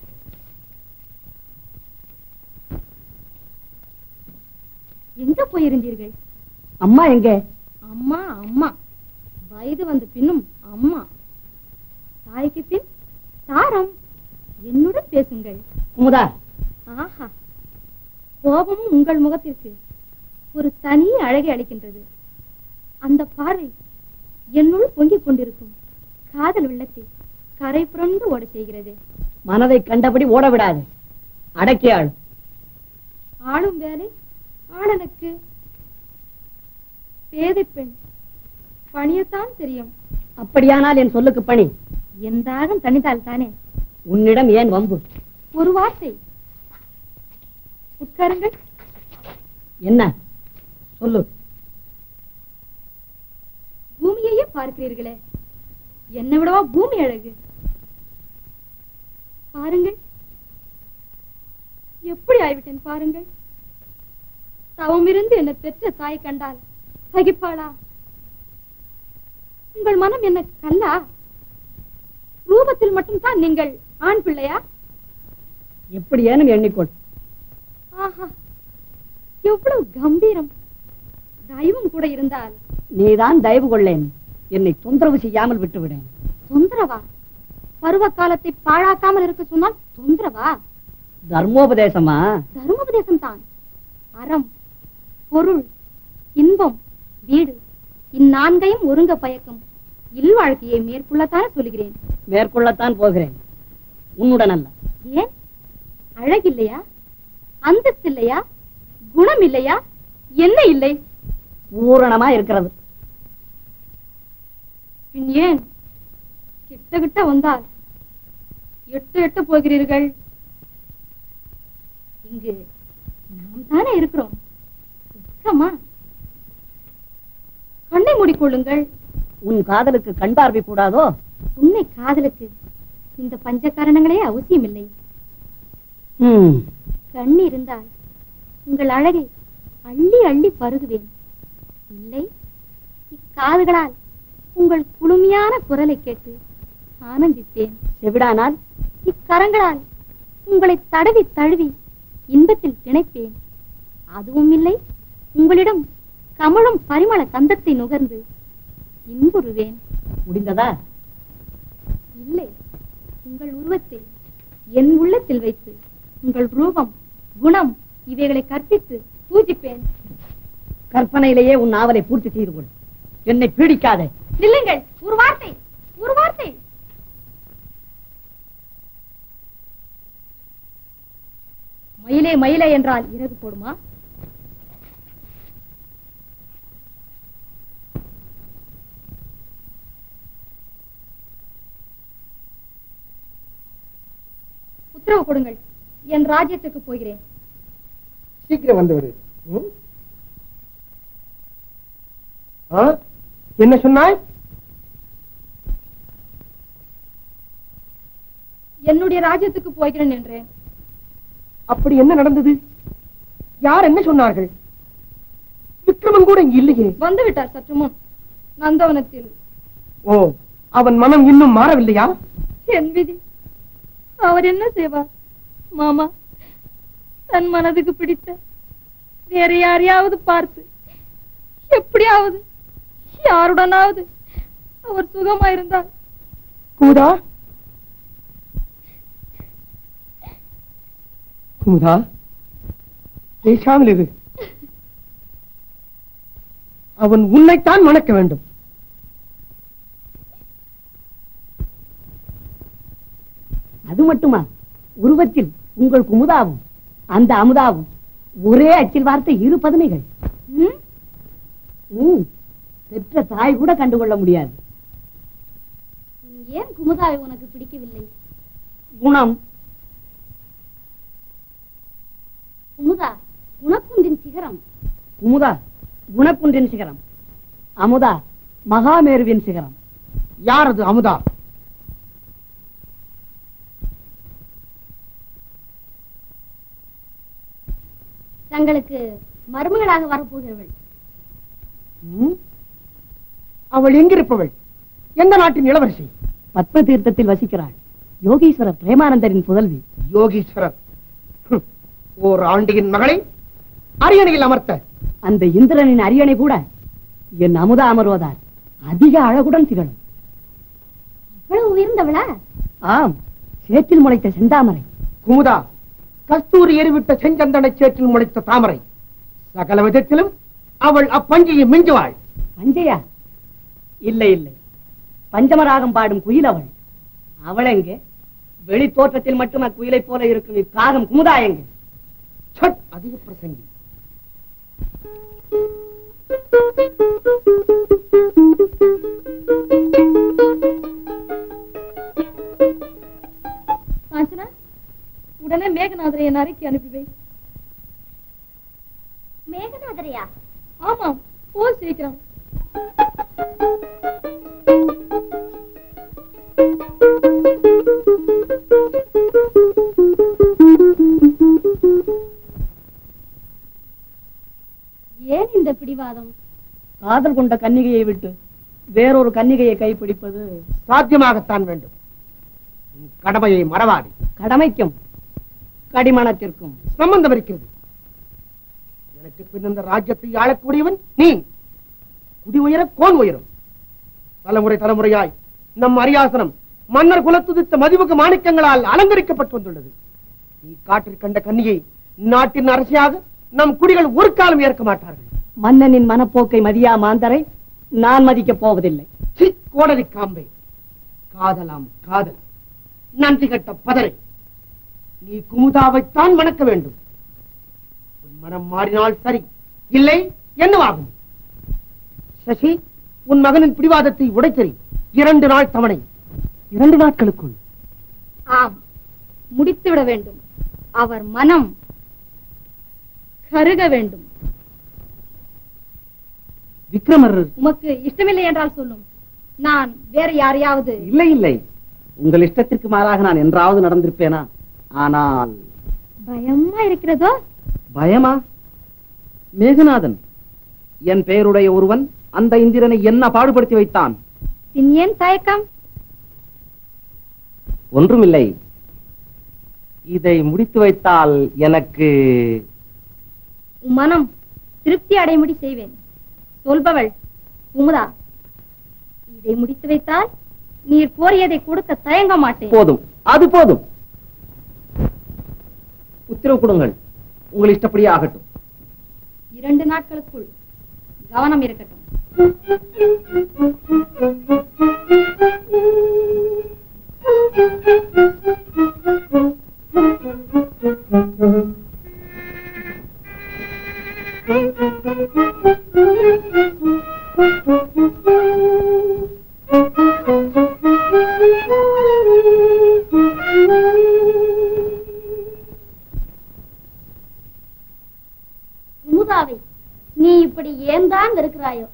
எங்க போயிருந்தீர்கள் அம்மா எங்கே அம்மா அம்மா வயது வந்த பின்னும் அம்மா தாய்க்கு பின் தாரம் என்னுடன் பேசுங்கள் குமுதா ஆஹா கோபமும் உங்கள் முகத்திற்கு ஒரு தனி அழகை அளிக்கின்றது அந்த பார்வை என்னுள் பொங்கிக் கொண்டிருக்கும் காதல் வெள்ளத்தை கரை புரண்டு ஓட செய்கிறது மனதை கண்டபடி ஓட விடாது அடக்கியாள் ஆளும் வேலை ஆளனுக்கு பேதை பெண் பணியத்தான் தெரியும் அப்படியானால் என் சொல்லுக்கு பணி என் தாகம் தனித்தால் தானே உன்னிடம் ஏன் வம்பு ஒரு வார்த்தை உட்காருங்கள் என்ன சொல்லு பூமியையே பார்க்கிறீர்களே என்னை விடவா பூமி அழகு பாருங்கள் எப்படி ஆய்விட்டேன் பாருங்கள் தவமிருந்து என்னை பெற்ற தாய் கண்டால் சகிப்பாளா உங்கள் மனம் என்ன கல்லா ரூபத்தில் மட்டும்தான் நீங்கள் ஆண் பிள்ளையா எப்படி ஏனும் எண்ணிக்கொள் ஆஹா எவ்வளவு கம்பீரம் தயவும் கூட இருந்தால் நீதான் தயவு கொள்ளேன் என்னை தொந்தரவு செய்யாமல் விட்டுவிடேன் தொந்தரவா பருவ காலத்தை பாழாக்காமல் இருக்க சொன்னால் தொந்தரவா தர்மோபதேசமா தர்மோபதேசம் தான் அறம் பொருள் இன்பம் வீடு இந்நான்கையும் ஒருங்க பயக்கும் இல்வாழ்க்கையை மேற்கொள்ளத்தானே சொல்லுகிறேன் மேற்கொள்ளத்தான் போகிறேன் உன்னுடன் அல்ல ஏன் அழகில்லையா அந்தஸ்து இல்லையா குணம் இல்லையா என்ன இல்லை பூரணமா இருக்கிறது பின் ஏன் கிட்ட கிட்ட வந்தால் எட்டு எட்டு போகிறீர்கள் இங்கு நாம் தானே இருக்கிறோம் வெட்கமா கண்ணை மூடிக்கொள்ளுங்கள் உன் காதலுக்கு கண் பார்வை கூடாதோ உன்னை காதலுக்கு இந்த பஞ்ச காரணங்களே அவசியமில்லை ம், கண் இருந்தால் உங்கள் அழகை அள்ளி அள்ளி பருகுவேன் இல்லை இக்காதுகளால் உங்கள் குளுமையான குரலை கேட்டு ஆனந்திப்பேன் செவிடானால் இக்கரங்களால் உங்களை தடவி தழுவி இன்பத்தில் திணைப்பேன் அதுவும் இல்லை உங்களிடம் கமழும் பரிமள கந்தத்தை நுகர்ந்து இன்புறுவேன் முடிந்ததா இல்லை உங்கள் உருவத்தை என் உள்ளத்தில் வைத்து உங்கள் ரூபம் குணம் இவைகளை கற்பித்து பூஜிப்பேன் கற்பனையிலேயே உன் நாவலை பூர்த்தி செய்து கொள் என்னை பீடிக்காதே நில்லுங்கள் ஒரு வார்த்தை ஒரு வார்த்தை மயிலே மயிலே என்றால் இறகு போடுமா உத்தரவு கொடுங்கள் என் ராஜ்யத்துக்கு போகிறேன் சீக்கிரம் வந்து விடு ம்? ஆ? என்ன சொன்னாய் என்னுடைய ராஜ்யத்துக்கு போகிறேன் என்றேன் அப்படி என்ன நடந்தது யார் என்ன சொன்னார்கள் விக்ரமன் கூட இங்க இல்லையே வந்து விட்டார் சற்று முன் நந்தவனத்தில் ஓ அவன் மனம் இன்னும் மாறவில்லையா என் விதி அவர் என்ன செய்வார் மாமா தன் மனதுக்கு பிடித்த வேற யாரையாவது பார்த்து எப்படியாவது யாருடனாவது அவர் சுகமாயிருந்தார் குமுதா குமுதா பேசாமல் இரு அவன் உன்னைத்தான் மணக்க வேண்டும் அது மட்டுமா உருவத்தில் உங்கள் குமுதாவும் அந்த அமுதாவும் ஒரே அச்சில் வார்த்தை இரு பதுமைகள் ம், பெற்ற தாய் கூட கண்டுகொள்ள முடியாது ஏன் குமுதாவை உனக்கு பிடிக்கவில்லை குணம் குமுதா குணக்குந்தின் சிகரம் குமுதா குணக்குன்றின் சிகரம் அமுதா மகாமேருவின் சிகரம் யார் அது அமுதா தங்களுக்கு மருமகளாக வரப்போகிறவள் ம்? அவள் எங்கிருப்பவள் எந்த நாட்டின் இளவரசி பத்ம தீர்த்தத்தில் வசிக்கிறாள் யோகீஸ்வரர் பிரேமானந்தரின் புதல்வி யோகீஸ்வரர் ஹம். ஓர் ஆண்டியின் மகளை அரியணையில் அமர்த்த அந்த இந்திரனின் அரியணை கூட என் அமுதா அமர்வதால் அதிக அழகுடன் திகழும் இவ்வளவு உயர்ந்தவளா ஆம் சேற்றில் முளைத்த செந்தாமரை குமுதா கஸ்தூரி எரிவிட்ட செஞ்சந்தனை சேற்றில் முளைத்த தாமரை சகல விதத்திலும் அவள் அப்பஞ்சியை மிஞ்சுவாள் பஞ்சையா இல்லை இல்லை பஞ்சமராகம் பாடும் குயில் அவள் அவள் எங்கே வெளி தோற்றத்தில் மட்டும் அக்குயிலைப் போல இருக்கும் இக்காகம் குமுதா எங்கே சட் அதிக பிரசங்கி காஞ்சனா உடனே மேகநாதரை என் அறைக்கு அனுப்பி வை மேகநாதரையா ஆமாம் போ சீக்கிரம் ஏன் இந்த பிடிவாதம் காதல் கொண்ட கன்னிகையை விட்டு வேறொரு கன்னிகையை கைப்பிடிப்பது சாத்தியமாகத்தான் வேண்டும் உன் கடமையை மறவாதே கடமைக்கும் கடிமணத்திற்கும் சம்பந்தம் இருக்கிறது எனக்கு பின் இந்த ராஜ்யத்தை ஆளக்கூடியவன் நீ குடி உயர கோன் உயரும் தலைமுறை தலைமுறையாய் நம் அரியாசனம் மன்னர் குலத்துதித்த மதிமுக மாணிக்கங்களால் அலங்கரிக்கப்பட்டு வந்துள்ளது நீ காற்றில் கண்ட கன்னியை நாட்டின் அரசியாக நம் குடிகள் ஒரு காலம் ஏற்க மாட்டார்கள் மன்னனின் மனப்போக்கை மதியா மாந்தரை நான் மதிக்கப் போவதில்லை சி, கோடரி காம்பே காதலாம் காதல் நன்றி கட்ட பதரை நீ குமுதாவைத்தான் மணக்க வேண்டும் உன் மனம் மாறினால் சரி இல்லை என்னவாகும் சசி உன் மகனின் பிடிவாதத்தை உடைத்தறி இரண்டு நாள் தவணை இரண்டு நாட்களுக்குள் ஆம் முடித்து விட வேண்டும் அவர் மனம் கருக வேண்டும் விக்ரமர் உமக்கு இஷ்டமில்லை என்றால் சொல்லும் நான் வேற யாரையாவது இல்லை இல்லை உங்கள் இஷ்டத்திற்கு மாறாக நான் என்றாவது நடந்திருப்பேனா ஆனால் பயமா இருக்கிறதோ பயமா மேகநாதன் என் பெயருடைய ஒருவன் அந்த இந்திரனை என்ன பாடுபடுத்தி வைத்தான் பின் ஏன் தயக்கம் ஒன்றுமில்லை இதை முடித்து வைத்தால் எனக்கு உன் மனம் திருப்தி அடையும்படி செய்வேன் சொல்பவள் குமுதா இதை முடித்து வைத்தால் நீர் கோரியதை கொடுக்க தயங்க மாட்டேன் போதும் அது போதும் உத்தரவு கொடுங்கள் உங்கள் இஷ்டப்படியே ஆகட்டும் இரண்டு நாட்களுக்குள் கவனம் இருக்கட்டும் குமுதாவை நீ இப்படி ஏன் தான் இருக்கிறாயோ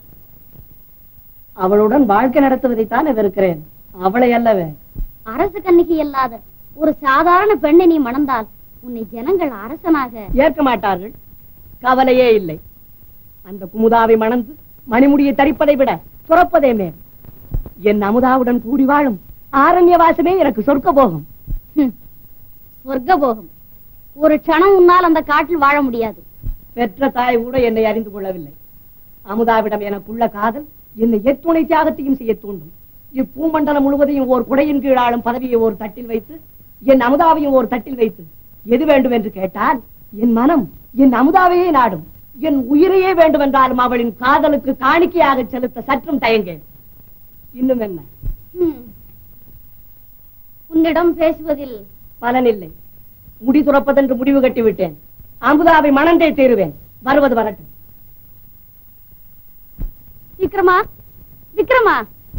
அவளுடன் வாழ்க்கை நடத்துவதைத்தான் வெறுக்கிறேன் அவளை அல்லவே அரசு கன்னிகை அல்லாத ஒரு சாதாரண பெண்ணை நீ மணந்தால் உன்னை ஜனங்கள் அரசனாக ஏற்க மாட்டார்கள் கவலையே இல்லை அந்த குமுதாவை மணந்து மணிமுடியை தரிப்பதை விட துறப்பதே மேல் என் அமுதாவுடன் கூடி வாழும் ஆரண்யவாசமே எனக்கு சொர்க்க போகும் சொர்க்க போகும் ஒரு க்ஷணம் உன்னால் அந்த காட்டில் வாழ முடியாது பெற்ற தாய் கூட என்னை அறிந்து கொள்ளவில்லை அமுதாவிடம் எனக்குள்ள காதல் என்னை எத்துணை தியாகத்தையும் செய்ய தூண்டும் இப்பூமண்டலம் முழுவதையும் ஓர் குடையின் கீழ் ஆளும் பதவியை ஒரு தட்டில் வைத்து என் அமுதாவையும் ஒரு தட்டில் வைத்து எது வேண்டும் என்று கேட்டால் என் மனம் என் அமுதாவையே நாடும் என் உயிரையே வேண்டும் என்றாலும் அவளின் காதலுக்கு காணிக்கையாக செலுத்த சற்றும் தயங்கேன் இன்னும் என்ன ஹம். உன்னிடம் பேசுவதில் பலனில்லை முடி துறப்பதென்று முடிவு கட்டிவிட்டேன் அமுதாவை மணந்தே தீருவேன் வருவது வரட்டும் விக்ரமா விக்ரமா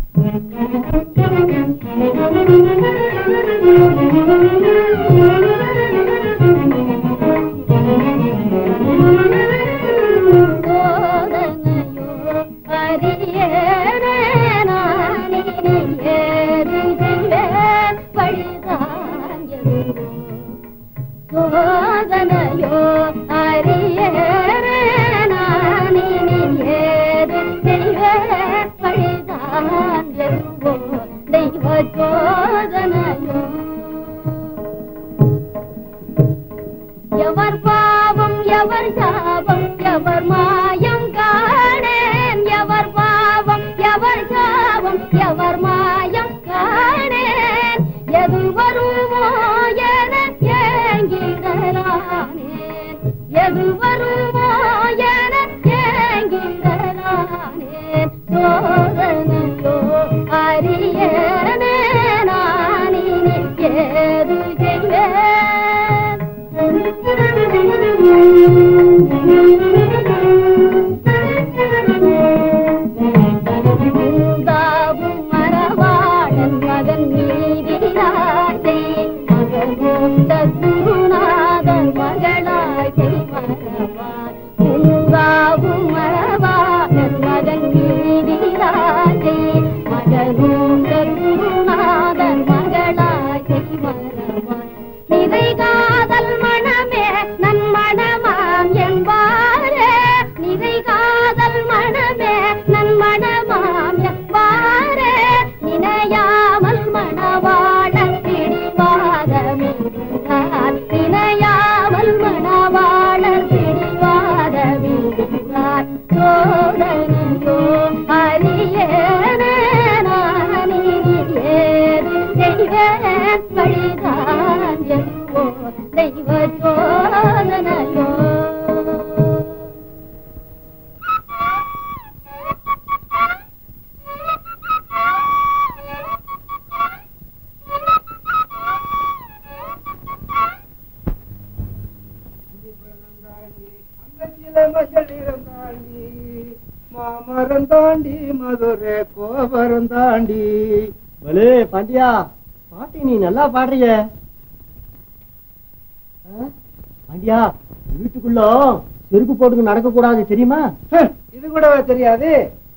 சோதனையோ அறியேனே நானி ஏது செய்வேன் பழிதான் எதுவோ தெய்வ சோதனையோ எவர் பாவம் எவர் சாபம் எவர் மாயம் காணேன் எவர் பாவம் எவர் சாபம் எவர் மாயம் காணேன் எது வருமோ என ஏங்கிடலானேன் எது வருமோ என ஏங்கிடலானேன் சோதனையோ அறியேனே நானி ஏது செய்வேன் பூந்தாவும் மரவாளன் மகன் நீதிராஜை மகனும் குருநாதன் மகளாகை மரவான் பூங்காவும் மரவாளன் மகன் நீதிராஜை மகனும் குருநாதன் மகளாகை மரவான் நிறை காதல் மனமே நன் மனமாம் என்பாரே நிறை காதல் மனமே நன் மனமாம் என்பாரே நினையாமல் மணவாளன் பிடிவாதமின்றார் நினையாமல் மணவாளன் பிடிவாதமின்றார் சோதனையோ அறியேனே நானி ஏது செய்வேன் வழிதான் எதுவோ தெய்வ சோதனையோ மாமரம் தாண்டி மதுரை கோபுரம் தாண்டி பலே பாண்டியா பாட்டி நீ நல்லா பாடுறிய ஆ? பாண்டியா வீட்டுக்குள்ள செருப்பு போட்டுக்கு நடக்க கூடாது தெரியுமா இது கூடவா தெரியாது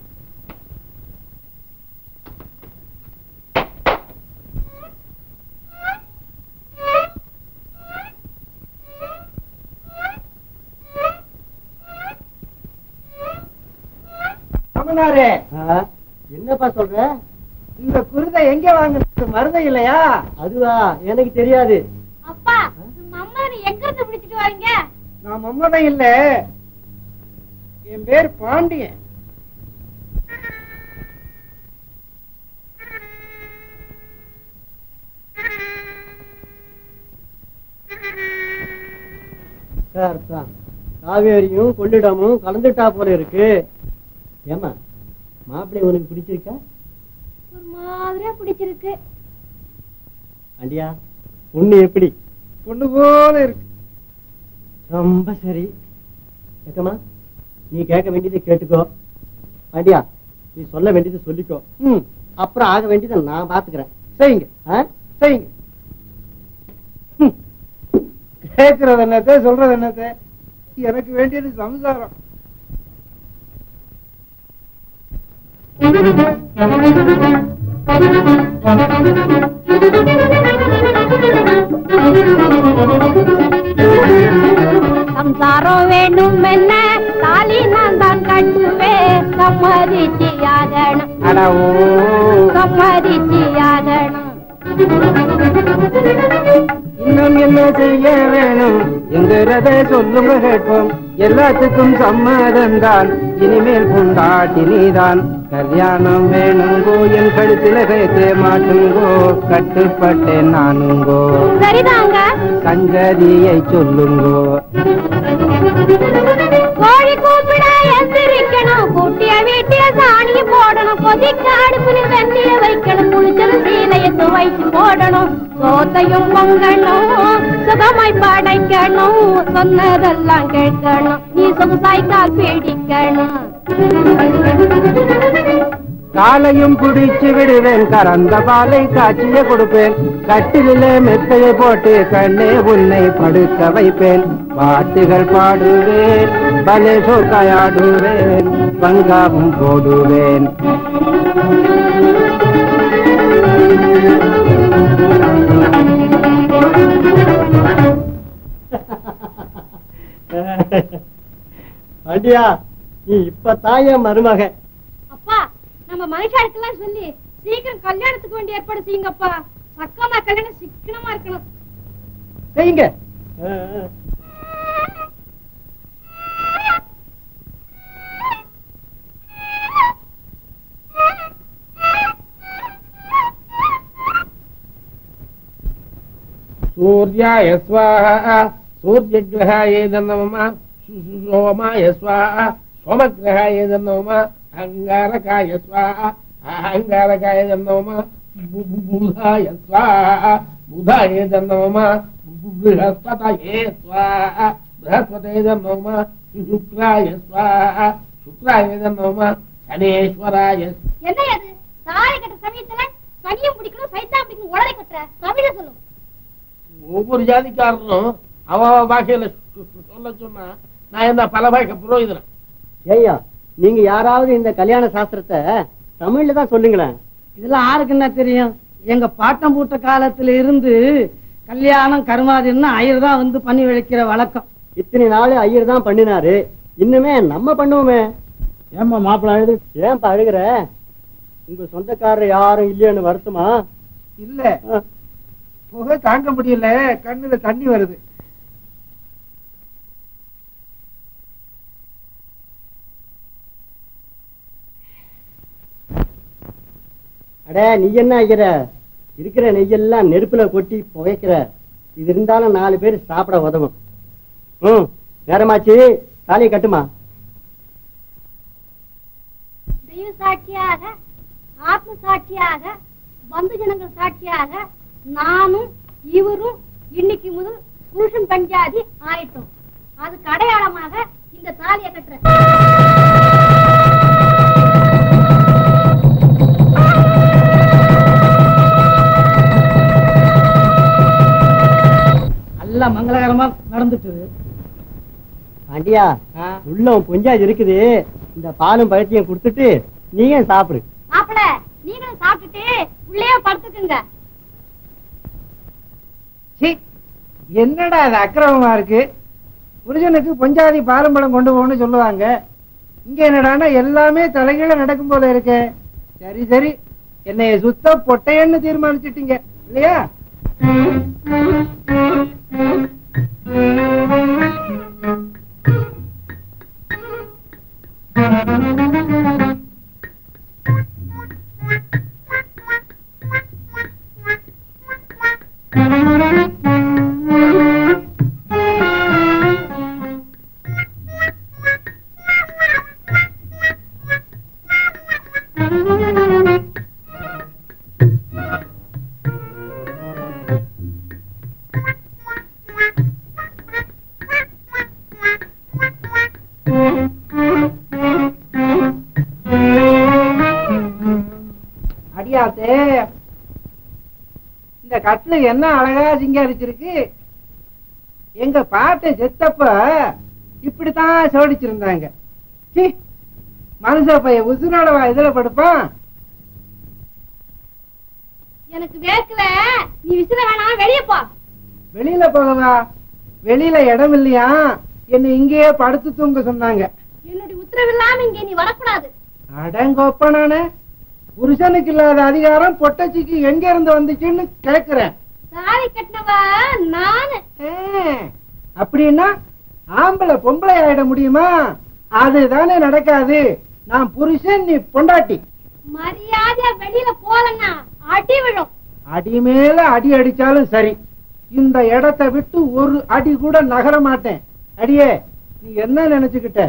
ராமனாரே ஆ? என்னப்பா சொல்ற இந்த குருதை எங்க வாங்குறது மருதை இல்லையா அதுவா எனக்கு தெரியாது அப்பா அம்மா நீ எங்க இருந்து பிடிச்சிட்டு வரீங்க நான் மம்மதம் இல்ல என் பேர் பாண்டியன் சார் தான் காவேரியும் கொள்ளிடமும் கலந்துட்டா போல இருக்கு ஏமா மாப்பிள்ளை உனக்கு பிடிச்சிருக்கா ஒரு மாதிரியா பிடிச்சிருக்கு பாண்டியா பொண்ணு எப்படி பொண்ணு போல இருக்கு ரொம்ப சரி கேக்கமா நீ கேட்க வேண்டியதை கேட்டுக்கோ பாண்டியா நீ சொல்ல வேண்டியதை சொல்லிக்கோ ம் அப்புறம் ஆக வேண்டியதை நான் பாத்துக்கிறேன் செய்யுங்க ஆ? செய்யுங்க கேக்குறது என்னத்த சொல்றது என்னத்த எனக்கு வேண்டியது சம்சாரம் Thank you. ஆகணும் அட ஓ சம்மதிச்சு ஆகணும் இன்னும் என்ன செய்ய வேணும் என்கிறத சொல்லுங்க கேட்போம் எல்லாத்துக்கும் சம்மதம் தான் இனிமேல் கொண்டாட்டி நீதான் கல்யாணம் வேணுங்கோ என் கழுத்துல கைத்தே மாட்டுங்கோ கட்டுப்பட்டேன் நானுங்கோ சரிதாங்க சங்கதியை சொல்லுங்கோ கோழி கூப்பிட எந்திரிக்கணும் கூட்டிய வீட்டிய சாணிய போடணும் கொதிக்க அடுப்புல வெந்நில வைக்கணும் குளிச்சது சீலைய துவைச்சு போடணும் சோத்தையும் பொங்கணும் சுகமாய் படைக்கணும் சொன்னதெல்லாம் கேட்கணும் நீ சொகுசாய் கால் பிடிக்கணும் காலையும் குடிச்சு விடுவேன் கறந்த பாலை காய்ச்சிய கொடுப்பேன் கட்டிலே மெத்தையை போட்டு கண்ணே உன்னை படுக்க வைப்பேன் பாட்டுகள் பாடுவேன் பலே சோக்காயாடுவேன் பங்காவும் போடுவேன் பாண்டியா நீ இப்ப தாய மருமக அப்பா நம்ம மனுஷாளுக்கெல்லாம் சொல்லி சீக்கிரம் கல்யாணத்துக்கு வேண்டிய ஏற்பாடு செய்யுங்கப்பா சக்கமா கல்யாணம் சிக்கனமா இருக்கணும் செய்யுங்க சூர்யாய ஸ்வாஹா சூரியகிரகாய நம சோமாய ஸ்வாஹா சோமகிரகாய நம அங்காரகாய ஸ்வாஹா அங்காரகாய நம புதாய ஸ்வாஹா புதாய நம बृहस्पतये स्वाहा बृहस्पतये नमः शुक्राय स्वाहा शुक्राय नमः शनेश्वराय என்ன அது தாலி கட்ட சமயத்துல சனியும் பிடிக்கணும் சைத்தா பிடிக்கணும் உடலை கட்டுற தமிழ சொல்லும் ஒவ்வொரு ஜாதிக்காரனும் அவ அவ பாஷையில சொ- சொ- சொல்ல சொன்னா நான் என்ன பல பாஷை புரோகிதரன் ஏய்யா நீங்க யாராவது இந்த கல்யாண சாஸ்திரத்தை தமிழ்ல தான் சொல்லுங்களேன் இதெல்லாம் யாருக்கு என்ன தெரியும் எங்க பாட்டம் பூட்ட காலத்துல இருந்து கல்யாணம் கருமாதின்னு ஐயர் தான் வந்து பண்ணி வைக்கிற வழக்கம் இத்தனை நாள் ஐயர் தான் பண்ணினாரு இன்னுமே நம்ம பண்ணுவோமே ஏமா மாப்பிள்ள அழுது ஏன்பா அழுகுற உங்க சொந்தக்காரர் யாரும் இல்லையான்னு வருத்தமா இல்ல புகை தாங்க முடியல கண்ணுல தண்ணி வருது அட நீ என்ன ஐயர இருக்கிற நெய்யெல்லாம் நெருப்புல கொட்டி புகைக்கிற இது இருந்தாலும் நாலு பேர் சாப்பிட உதவும் ம் நேரமாச்சு தாலியை கட்டுமா தெய்வ சாட்சியாக ஆத்ம சாட்சியாக பந்து ஜனங்கள் சாட்சியாக நானும் இவரும் இன்னைக்கு முதல் புருஷன் பஞ்சாதி ஆயிட்டோம் அதுக்கு அடையாளமாக இந்த தாலியை கட்டுறேன் எல்லாம் மங்களகரமா நடந்துட்டு பாண்டியா உள்ள உன் பொஞ்சாதி இருக்குது இந்த பாலும் பழத்தையும் கொடுத்துட்டு நீங்க சாப்பிடு மாப்பிள நீங்களும் சாப்பிட்டுட்டு உள்ளே படுத்துக்குங்க சீ, என்னடா அது அக்கிரமமா இருக்கு புருஷனுக்கு பொஞ்சாதி பாரம்பலம் கொண்டு போகணும்னு சொல்லுவாங்க இங்க என்னடான்னா எல்லாமே தலைகீழ நடக்கும் போல இருக்கு சரி சரி என்னைய சுத்த பொட்டையன்னு தீர்மானிச்சிட்டீங்க இல்லையா அடியாத்தே இந்த கட்டில என்ன அழகா சிங்காரிச்சிருக்கு எங்க பாட்டை செத்தப்ப இப்படித்தான் சோடிச்சிருந்தாங்க சீ, மனுஷ பைய உசுரோடவா இதுல படுப்பான் எனக்கு வேர்க்கல நீ விசிற வேணாம் வெளியே போ வெளியில போகவா வெளியில இடம் இல்லையா என்ன இங்கேயே படுத்து தூங்க சொன்னாங்க என்னுடைய உத்தரவு இல்லாம இங்க நீ வரக்கூடாது அடங்கொப்பனானே புருஷனுக்கு இல்லாத அதிகாரம் பொட்டச்சிக்கு எங்க இருந்து வந்துச்சுன்னு கேக்குறேன் தாலி கட்டினவா நானு அப்படின்னா ஆம்பளை பொம்பளை ஆயிட முடியுமா அதுதானே நடக்காது நான் புருஷன் நீ பொண்டாட்டி மரியாதையா வெளியில போலன்னா அடி விழும் அடி மேல அடி அடிச்சாலும் சரி இந்த இடத்தை விட்டு ஒரு அடி கூட நகர மாட்டேன் அடியே நீ என்ன நினைச்சுக்கிட்ட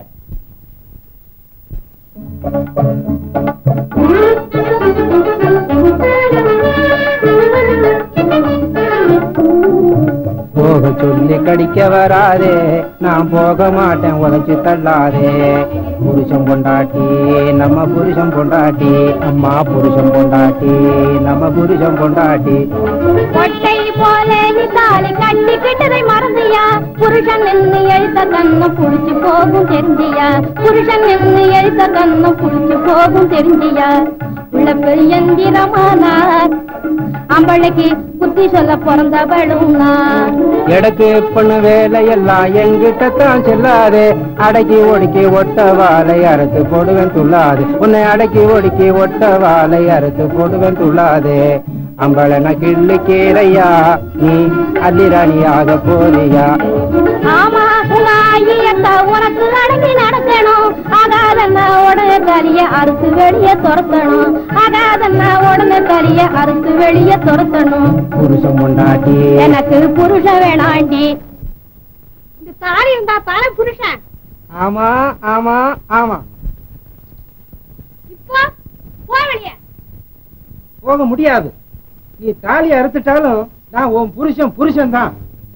போக சொல்லி கடிக்க வராதே நான் போக மாட்டேன் உதச்சு தள்ளாதே புருஷன் பொண்டாட்டி நம்ம புருஷன் பொண்டாட்டி அம்மா புருஷன் பொண்டாட்டி நம்ம புருஷன் பொண்டாட்டி கொட்டை போல நீ தாலி கட்டிக்கிட்டதை மறந்தியா புருஷன் நின்னு எழுத்த கண்ணம் புடிச்சு போகும் தெரிஞ்சியா புருஷன் நின்னு எழுத்த கண்ணம் புடிச்சு போகும் தெரிஞ்சியா உள்ள பெரியந்திரமானார் அம்பளைக்கு புத்தி சொல்ல பிறந்தவளும் நான் எடக்கு பண்ண வேலையெல்லாம் எங்கிட்ட தான் செல்லாதே அடக்கி ஒடுக்கி ஒட்ட வாழை அறுத்து போடுவேன் துள்ளாது உன்னை அடக்கி ஒடுக்கி ஒட்ட வாழை அறுத்து போடுவேன் துள்ளாதே அம்பளன கிள்ளு கீரையா நீ அல்லிராணியாக போறியா ஆமா உங்க ஐயத்த உனக்கு அடங்கி நடக்கணும் ஆகாதன்னா உடனே தலிய அறுத்து வெளிய துரத்தணும் ஆகாதன்னா உடனே தலிய அறுத்து வெளிய துரத்தணும் புருஷன் பொண்டாட்டி எனக்கு புருஷன் வேணாண்டி இந்த தாலி இருந்தா தானே புருஷன் ஆமா ஆமா ஆமா இப்போ போ வெளிய போக முடியாது நீ தாலி அறுத்துட்டாலும் நான் உன் புருஷன் புருஷன் தான்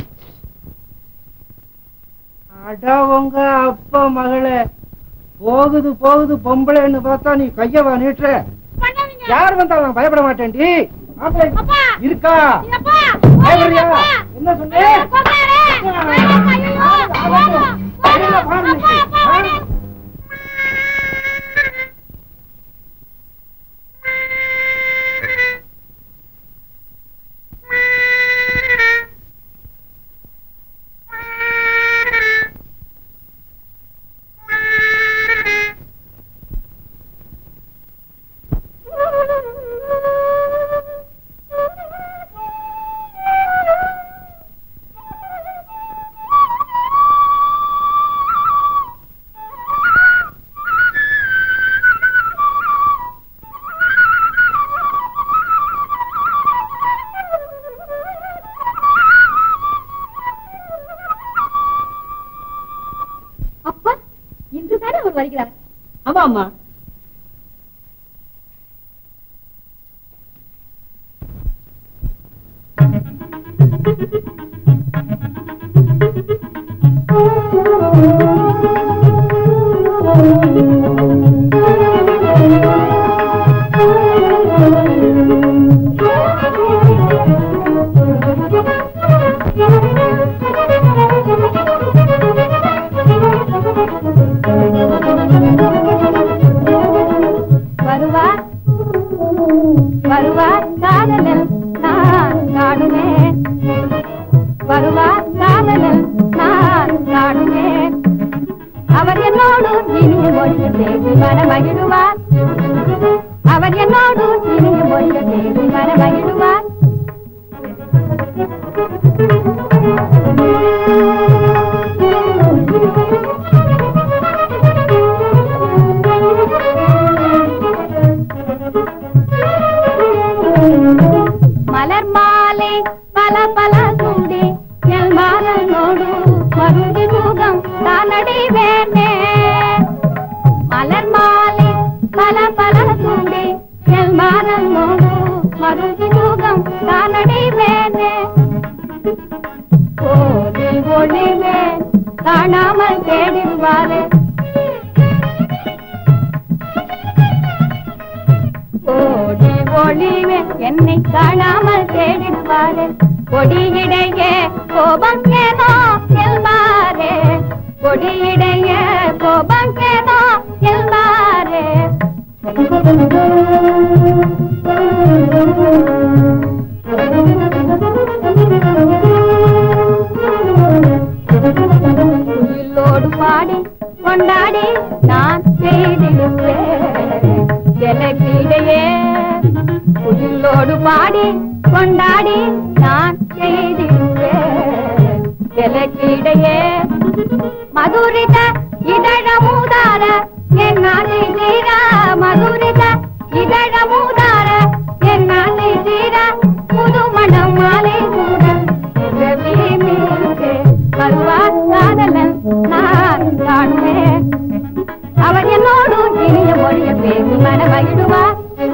அடா உங்க அப்பா மகளே போகுது போகுது பொம்பளைன்னு பார்த்தா நீ கையவா நீட்டுற யார் வந்தாலும் நான் பயப்பட மாட்டேன்டி மாப்பிள்ளை இருக்கா பயப்படுறியா? என்ன சொன்னேன் அப்பா இன்று தானே அவர் வருகிறார் ஆமா அம்மா வருவார் வருவார் காதலில் நான் காணுவேன் வருவார் காதலில் நான் காணுவேன் அவர் என்னோடு இனிய மொழிய பேசி மனமகிழுவார் அவர் என்னோடு இனிய மொழிய பேசி மனமகிழுவார் மலர் மாலை பல பல சுண்டி எல் மாறனோடு மருந்தி முகம் தானடி வேணே மலர் மாலை பல பல சுண்டி எல் மாறனோடு மருந்தி முகம் தானடி வேணே ஓடி ஒளிவே காணாமல் தேடிவாரே ஓடி ஒளிவே என்னை காணாமல் தேடிடுவாரே கொடியிடையே கோபம் ஏதோ செல்வாரே கொடியிடையே கோபம் ஏதோ செல்வாரே குயிலோடு பாடி கொண்டாடி நான் செய்திடுவேன் பாடி கொண்டாடி நான் செய்திடுவேன் எனக்கிடையே மதுரித இதழ மூதார என் நாளை தீரா மதுரித இதழ மூதார என் நாளை தீரா புது மணம் மாலை கூட வருவா காதலன் நான் காணுவேன் அவன் என்னோடு இனிய மொழிய பேசி மனமகிடுவா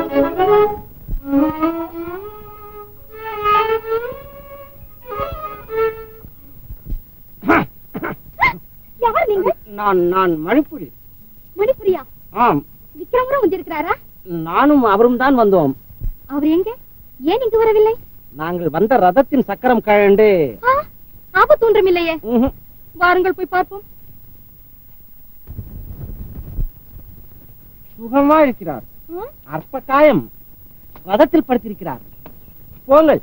யார் நீங்க நான் நான் மணிப்புரி மணிப்புரியா ஆம் விக்ரமரும் வந்திருக்கிறாரா நானும் அவரும் தான் வந்தோம் அவர் எங்க ஏன் இங்கு வரவில்லை நாங்கள் வந்த ரதத்தின் சக்கரம் கழண்டு ஆ, ஆபத்து ஒன்றும் இல்லையே ம்ஹும். வாருங்கள் போய் பார்ப்போம் சுகமா இருக்கிறார் ஆ? அற்ப காயம் ரதத்தில் படுத்திருக்கிறார் போங்கள்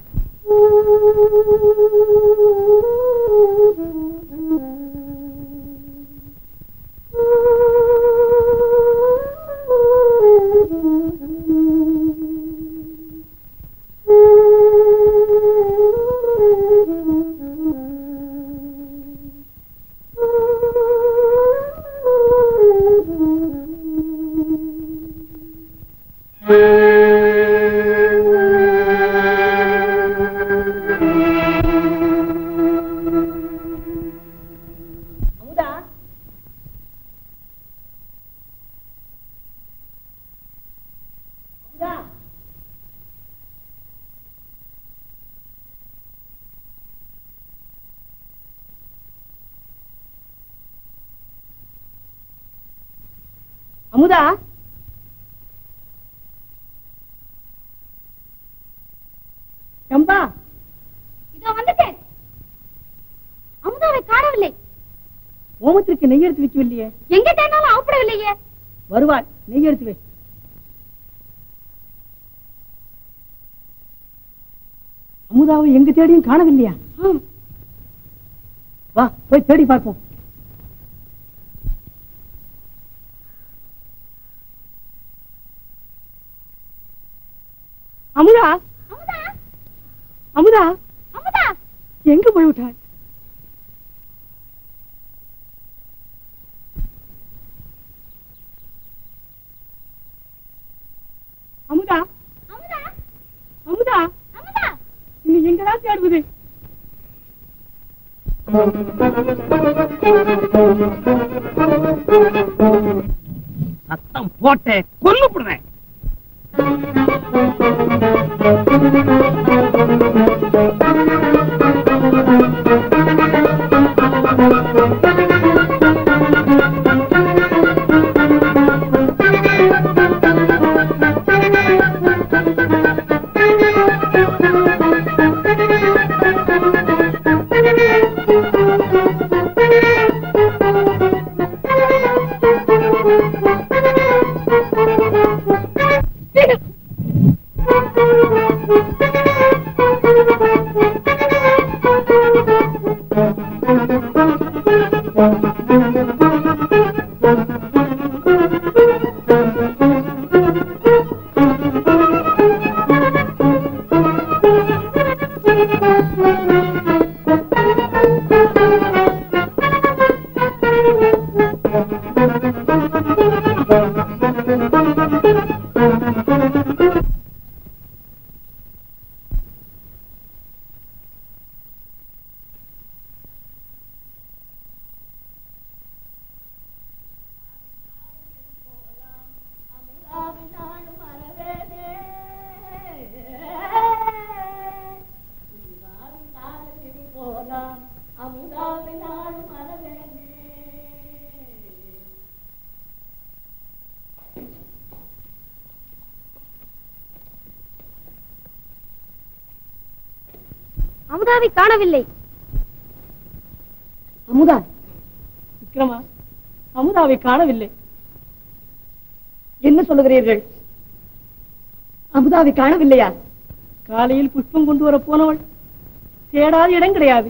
அமுதா அமுதா அமுதா சம்பா இதோ வந்துட்டேன் அமுதாவை காணவில்லை ஓமத்திற்கு நெய் எடுத்து வைக்கவில்லையே எங்க தேடினாலும் அவப்படவில்லையே வருவாள் நெய் எடுத்து வை அமுதாவை எங்க தேடியும் காணவில்லையா வா போய் தேடி பார்ப்போம் அமுதா அமுதா அமுதா அமுதா எங்க போய் விட்டாய் அமுதா அமுதா அமுதா அமுதா நீ எங்கதான் தேடுவது சத்தம் போட்டே கொல்லு போடுவேன் அமுதாவை காணவில்லை அமுதா விக்ரமா அமுதாவை காணவில்லை என்ன சொல்லுகிறீர்கள் அமுதாவை காணவில்லையா காலையில் புஷ்பம் கொண்டு வர போனவள் தேடாத இடம் கிடையாது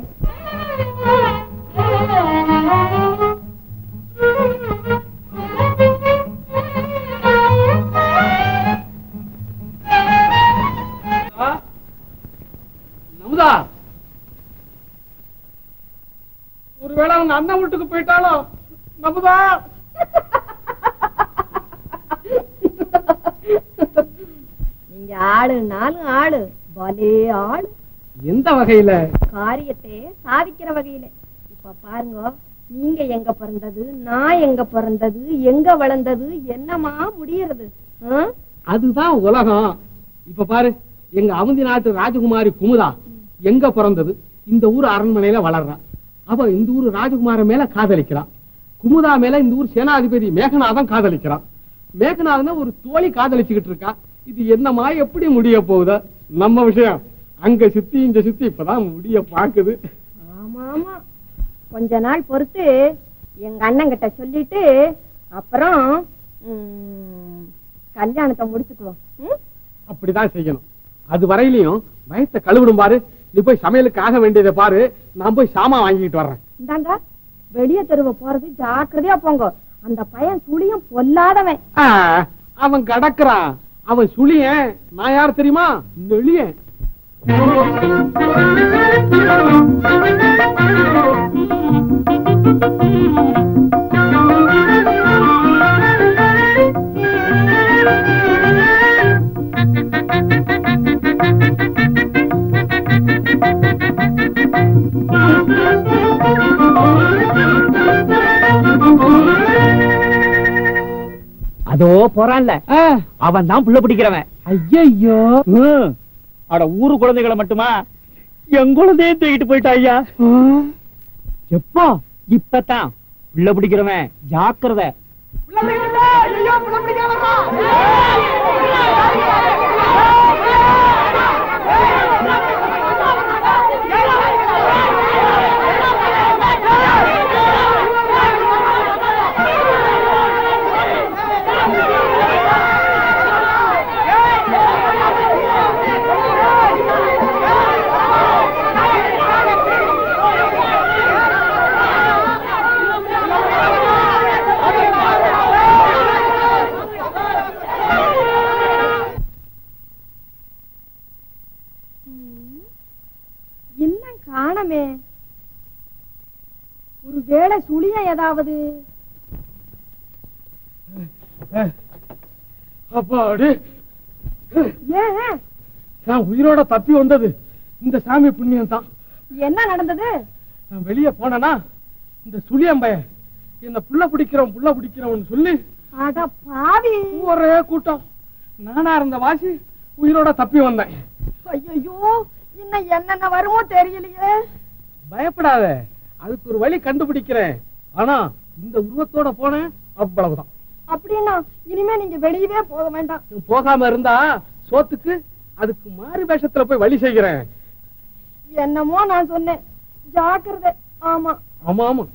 அண்ணன் வீட்டுக்கு போயிட்டாளோ நம்புதா நீங்க ஆளுனாலும் ஆளு பலே ஆளு எந்த வகையில காரியத்தை சாதிக்கிற வகையில இப்ப பாருங்க நீங்க எங்க பிறந்தது நான் எங்க பிறந்தது எங்க வளர்ந்தது என்னமா முடியறது ஆ? அதுதான் உலகம் இப்ப பாரு எங்க அவந்தி நாட்டு ராஜகுமாரி குமுதா எங்க பிறந்தது இந்த ஊர் அரண்மனையில வளர்றா அவ இந்த ஊர் ராஜகுமார மேல காதலிக்கிறான் குமுதா மேல இந்த ஊர் சேனாதிபதி மேகநாதன் காதலிக்கிறான் மேகநாதன ஒரு தோழி காதலிச்சுக்கிட்டு இருக்கா இது என்னமா எப்படி முடிய போகுதா நம்ம விஷயம் அங்க சுத்தி இந்த சுத்தி இப்பதான் முடிய பாக்குது ஆமா ஆமா கொஞ்ச நாள் பொறுத்து எங்க அண்ணன் கிட்ட சொல்லிட்டு அப்புறம் ம், கல்யாணத்தை முடிச்சுக்குவோம் ம்? அப்படிதான் செய்யணும் அது வரையிலையும் வயத்தை கழுவிடும் பாரு நீ போய் சமையலுக்கு ஆக வேண்டியதை பாரு நான் போய் சாமா வாங்கிட்டு வர்றேன் இந்தாங்க வெளிய தெருவ போறது ஜாக்கிரதையா போங்க அந்த பையன் சுழியும் பொல்லாதவன் ஆ, அவன் கடக்குறான் அவன் சுழியன் நான் யார் தெரியுமா நெளியன் அதோ போறான்ல அவன் தான் புள்ள பிடிக்கிறவன் ஐயோ அட ஊரு குழந்தைகளை மட்டுமா என் குழந்தைய தூக்கிட்டு போயிட்டா ஐயா எப்போ இப்பதான் புள்ள பிடிக்கிறவன் ஜாக்கிரதை இன்னும் காணமே ஒரு வேளை சுழிய ஏதாவது அப்பாடி ஏன் நான் உயிரோட தப்பி வந்தது இந்த சாமி புண்ணியம் தான் என்ன நடந்தது நான் வெளியே போனேனா இந்த சுழியம்பைய என்ன புள்ள பிடிக்கிறவன் புள்ள பிடிக்கிறவன் சொல்லி அட பாவி ஒரே கூட்டம் நானா இருந்த வாசி உயிரோட தப்பி வந்தேன் ஐயோ இன்னும் என்னென்ன வருமோ தெரியலையே பயப்படாத அதுக்கு ஒரு வழி கண்டுபிடிக்கிறேன் ஆனா இந்த உருவத்தோட போனேன் அவ்வளவுதான் அப்படின்னா இனிமே நீங்க வெளியவே போக வேண்டாம் போகாம இருந்தா சோத்துக்கு அதுக்கு மாறு வேஷத்துல போய் வழி செய்கிறேன் என்னமோ நான் சொன்னேன் ஜாக்கிரதை ஆமா ஆமா ஆமா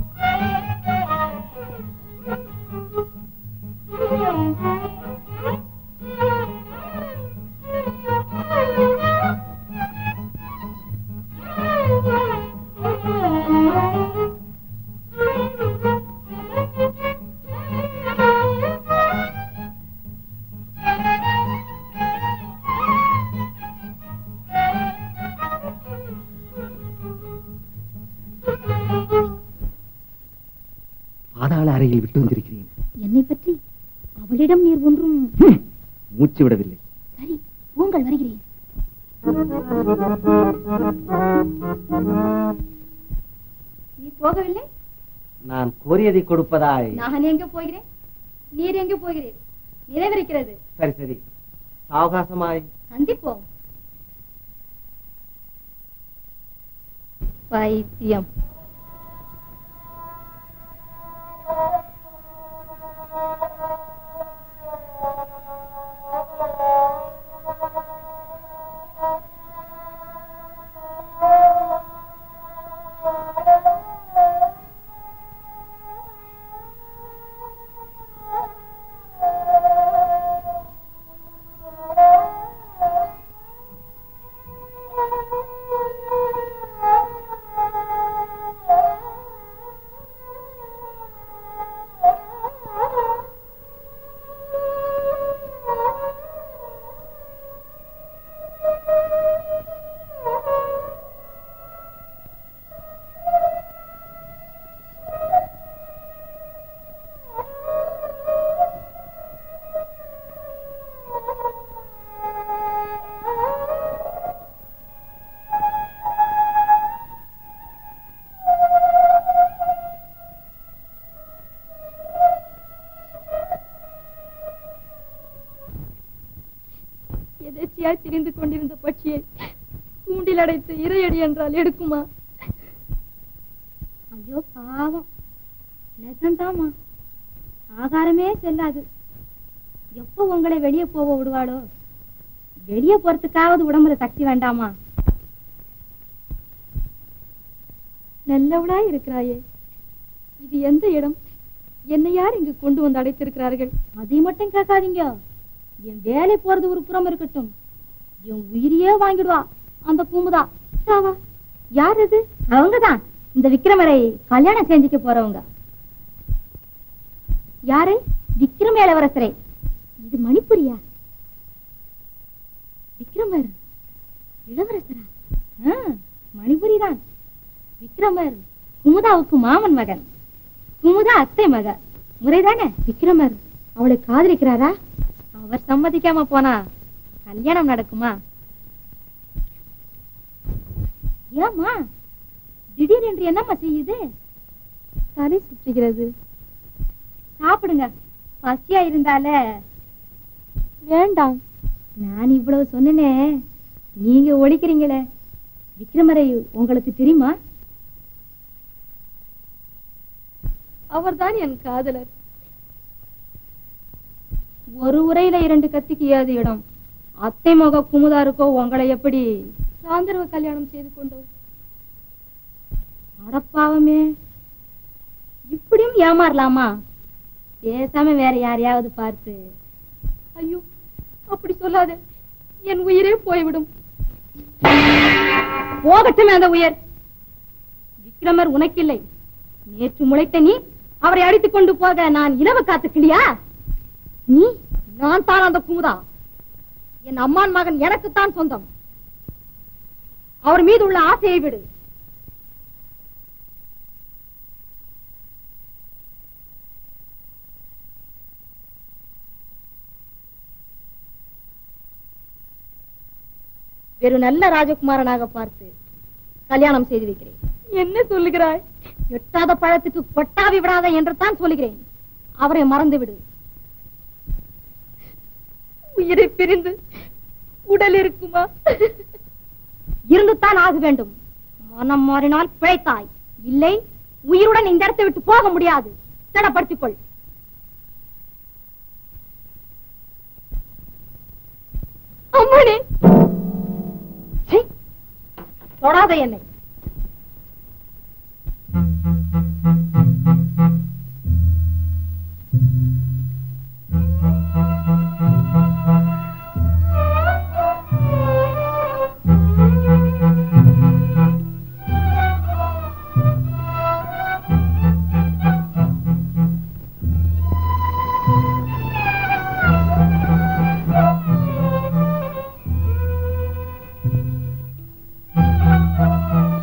பாதாள அறையில் விட்டு வந்திருக்கிறேன் என்னை பற்றி அவளிடம் நீர் ஒன்றும் மூச்சு விடவில்லை சரி உங்கள் வருகிறேன் நீ போகவில்லை நான் கோரியதை கொடுப்பதாய் நான் எங்க போகிறேன் நீர் எங்க போகிறீர் நிறைவேறிக்கிறது சரி சரி சாவகாசமாய் சந்திப்போம் பைத்தியம் ஆ எதேச்சியாய் திரிந்து கொண்டிருந்த பட்சியை கூண்டில் அடைத்து இரையடி என்றால் எடுக்குமா ஐயோ பாவம் நெசந்தாமா ஆகாரமே செல்லாது எப்போ உங்களை வெளியே போக விடுவாளோ வெளியே போறதுக்காவது உடம்புல சக்தி வேண்டாமா நல்லவளா இருக்கிறாயே இது எந்த இடம் என்னை யார் இங்கு கொண்டு வந்து அடைத்திருக்கிறார்கள் அதை மட்டும் கேட்காதீங்க என் வேலை போறது ஒரு புறம் இருக்கட்டும் என் உயிரையே வாங்கிடுவா அந்த பூமுதா ஆவா, யார் அது அவங்கதான் இந்த விக்ரமரை கல்யாணம் செஞ்சுக்க போறவங்க யாரு விக்ரம இளவரசரே இது மணிப்புரியா விக்ரமர் இளவரசரா ஆ, மணிபுரிதான் விக்ரமர் குமுதாவுக்கு மாமன் மகன் குமுதா அத்தை மக முறைதானே விக்ரமர் அவளை காதலிக்கிறாரா அவர் சம்மதிக்காம போனா கல்யாணம் நடக்குமா ஏம்மா திடீரென்று என்னம்மா செய்யுது தலை சுற்றுகிறது சாப்பிடுங்க பசியா இருந்தாலே வேண்டாம் நான் இவ்வளவு சொன்னனே நீங்க ஒழிக்கிறீங்களே விக்ரமரை உங்களுக்கு தெரியுமா அவர்தான் என் காதலர் ஒரு உரையில இரண்டு கத்திக்கு ஏது இடம் அத்தை மக குமுதாருக்கோ உங்களை எப்படி சாந்தர்வ கல்யாணம் செய்து கொண்டோம் அடப்பாவமே இப்படியும் ஏமாறலாமா பேசாம வேற யாரையாவது பார்த்து ஐயோ அப்படி சொல்லாதே என் உயிரே போய்விடும் போகட்டுமே அந்த உயர் விக்ரமர் உனக்கில்லை நேற்று முளைத்த நீ அவரை அடித்துக் கொண்டு போக நான் இரவு காத்துக்கலையா நீ நான் தான் அந்த குமுதா என் அம்மான் மகன் எனக்குத்தான் சொந்தம் அவர் மீது உள்ள ஆசையை விடு வெறும் நல்ல ராஜகுமாரனாக பார்த்து கல்யாணம் செய்து வைக்கிறேன் என்ன சொல்லுகிறாய் எட்டாத பழத்துக்கு கொட்டாவி விடாத என்று தான் சொல்லுகிறேன் அவரை மறந்து விடு உயிரை பிரிந்து உடல் இருக்குமா இருந்துத்தான் ஆக வேண்டும் மனம் மாறினால் பிழைத்தாய் இல்லை உயிருடன் இந்த இடத்தை விட்டு போக முடியாது தடப்படுத்திக் கொள் அம்மனே சீ, தொடாத என்னை Thank you.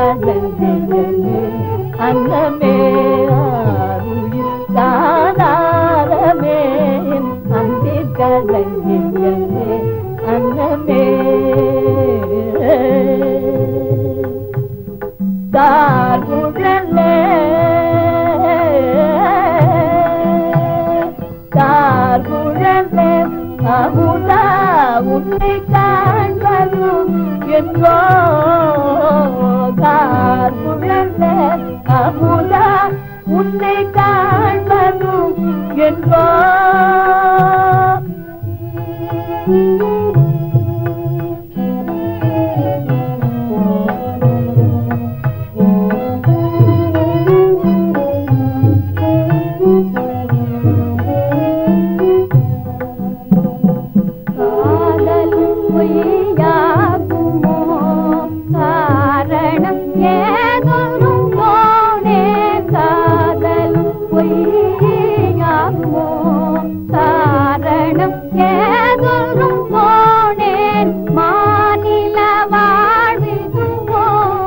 களஞ்சியமே அன்னமே ஆருயிர் தானாரமே அந்தி களஞ்சியமே அன்னமே தாருடலே தாருடலே அமுதா உன்னை காண்பதும் என்றோ தாருடலே அமுதா உன்னை காண்பதும் என்றோ காதலும் பொய்யாகுமோ காரணம் ஏதொரும் போனே காதலும் பொய்யாகுமோ காரணம் ஏதொரும் போனேன் மாநில வாழ்விக்குமோ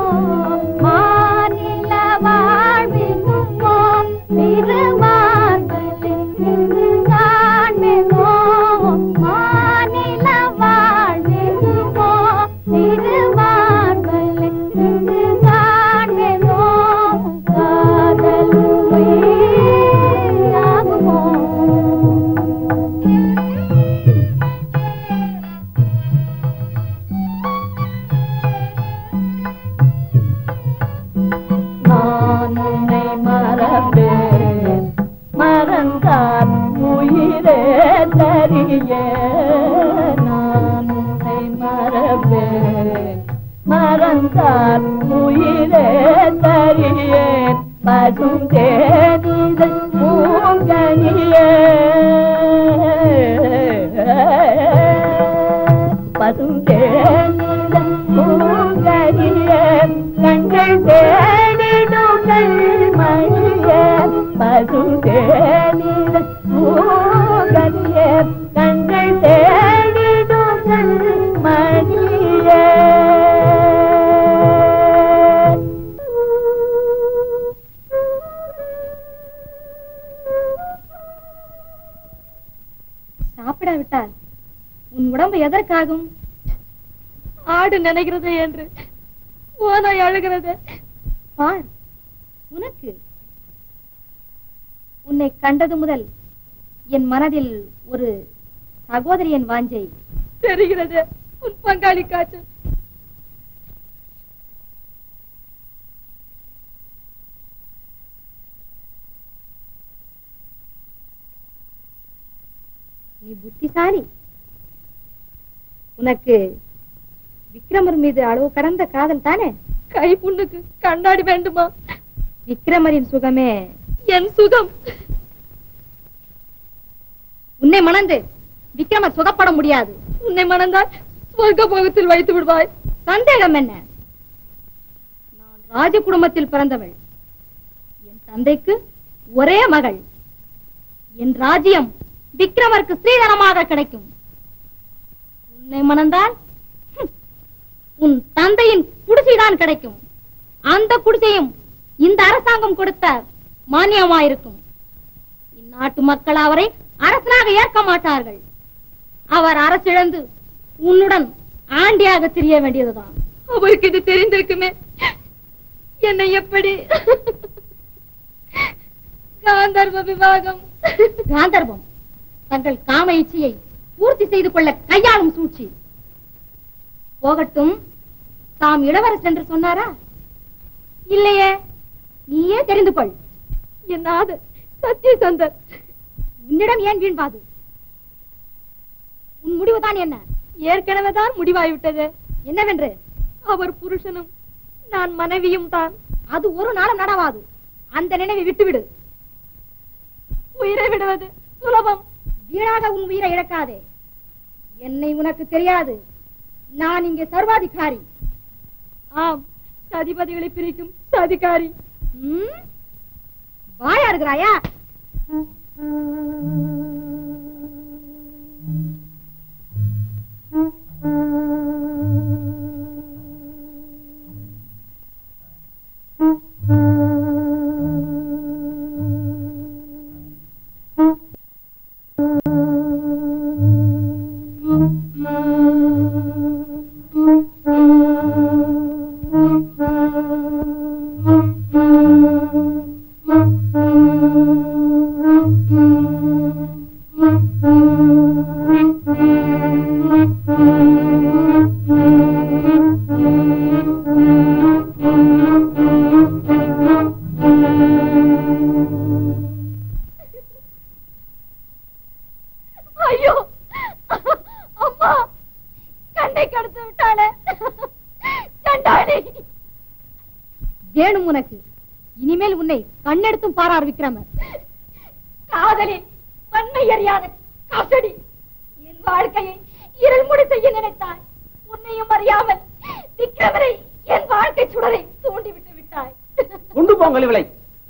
மாநில வாழ்விக்குமோ திருமார்களில் இன்று காண்பேனோ மாநில வாழ்விக்குமோ திருமார்களில் இன்று காண்பேனோ காதலும் பொய்யாகுமோ நான் உன்னை மறப்பேன் மறந்தால் உயிரே தரிய நான் உன்னை மறப்பேன் மறந்தால் உயிரே தரியேன் பசும் தேனிதழ் பூங்கனியே பசும் தேனிதழ் பூங்கனியே கண்கள் தேடிடும் மணியே பசும் தேனிதழ் பூங்கனியே கண்கள் தேடிடும் மணியே சாப்பிடாவிட்டால் உன் உடம்பு எதற்காகும் ஆடு நினைக்கிறது என்று ஓனாய் அழுகிறது பார் உனக்கு உன்னை கண்டது முதல் என் மனதில் ஒரு சகோதரியின் வாஞ்சை தெரிகிறது உன் பங்காளி காய்ச்சல் நீ புத்திசாலி உனக்கு விக்ரமர் மீது அளவு கடந்த காதல் தானே கை புண்ணுக்கு கண்ணாடி வேண்டுமா விக்ரமரின் சுகமே என் சுகம் உன்னை மணந்து விக்ரமர் சுகப்பட முடியாது உன்னை மணந்தால் சொர்க்க போகத்தில் வைத்து விடுவாய் சந்தேகம் என்ன நான் ராஜ குடும்பத்தில் பிறந்தவள் என் தந்தைக்கு ஒரே மகள் என் ராஜ்யம் விக்ரமருக்கு ஸ்ரீதனமாக கிடைக்கும் உன்னை மணந்தால் ஹம், உன் தந்தையின் குடிசைதான் கிடைக்கும் அந்த குடிசையும் இந்த அரசாங்கம் கொடுத்த மானியமாயிருக்கும் இந்நாட்டு மக்கள் அவரை அரசனாக ஏற்க மாட்டார்கள் அவர் அரசிழந்து உன்னுடன் ஆண்டியாக திரிய வேண்டியதுதான் அவருக்கு இது தெரிந்திருக்குமே என்னை எப்படி காந்தர்வ விவாகம் காந்தர்வம் தங்கள் காம இச்சையை பூர்த்தி செய்து கொள்ள கையாளும் சூழ்ச்சி போகட்டும் தாம் இளவரசர் என்று சொன்னாரா இல்லையே நீயே தெரிந்து கொள் என்னாது சத்திய சந்தர் உன்னிடம் ஏன் வீண்பாது உன் முடிவுதான் என்ன ஏற்கனவே தான் முடிவாய்விட்டது என்னவென்று அவர் புருஷனும் நான் மனைவியும் தான் அது ஒரு நாளும் நடவாது அந்த நினைவை விட்டுவிடு உயிரை விடுவது சுலபம் வீணாக உன் உயிரை இழக்காதே என்னை உனக்கு தெரியாது நான் இங்கே சர்வாதிகாரி ஆம் சதிபதிகளை பிரிக்கும் சதிகாரி வாயா இருக்கிறாயா வேணும் உனக்கு இனிமேல் உன்னை கண்ணெடுத்தும் பாரார் விக்ரமர் காதலி வன்மை அறியாத கசடி என் வாழ்க்கையை இருள்முடி செய்ய நினைத்தாய் உன்னையும் அறியாமல் விக்ரமரை என் வாழ்க்கை சுடரை தூண்டி விட்டு விட்டாய் கொண்டு போங்கள் இவளை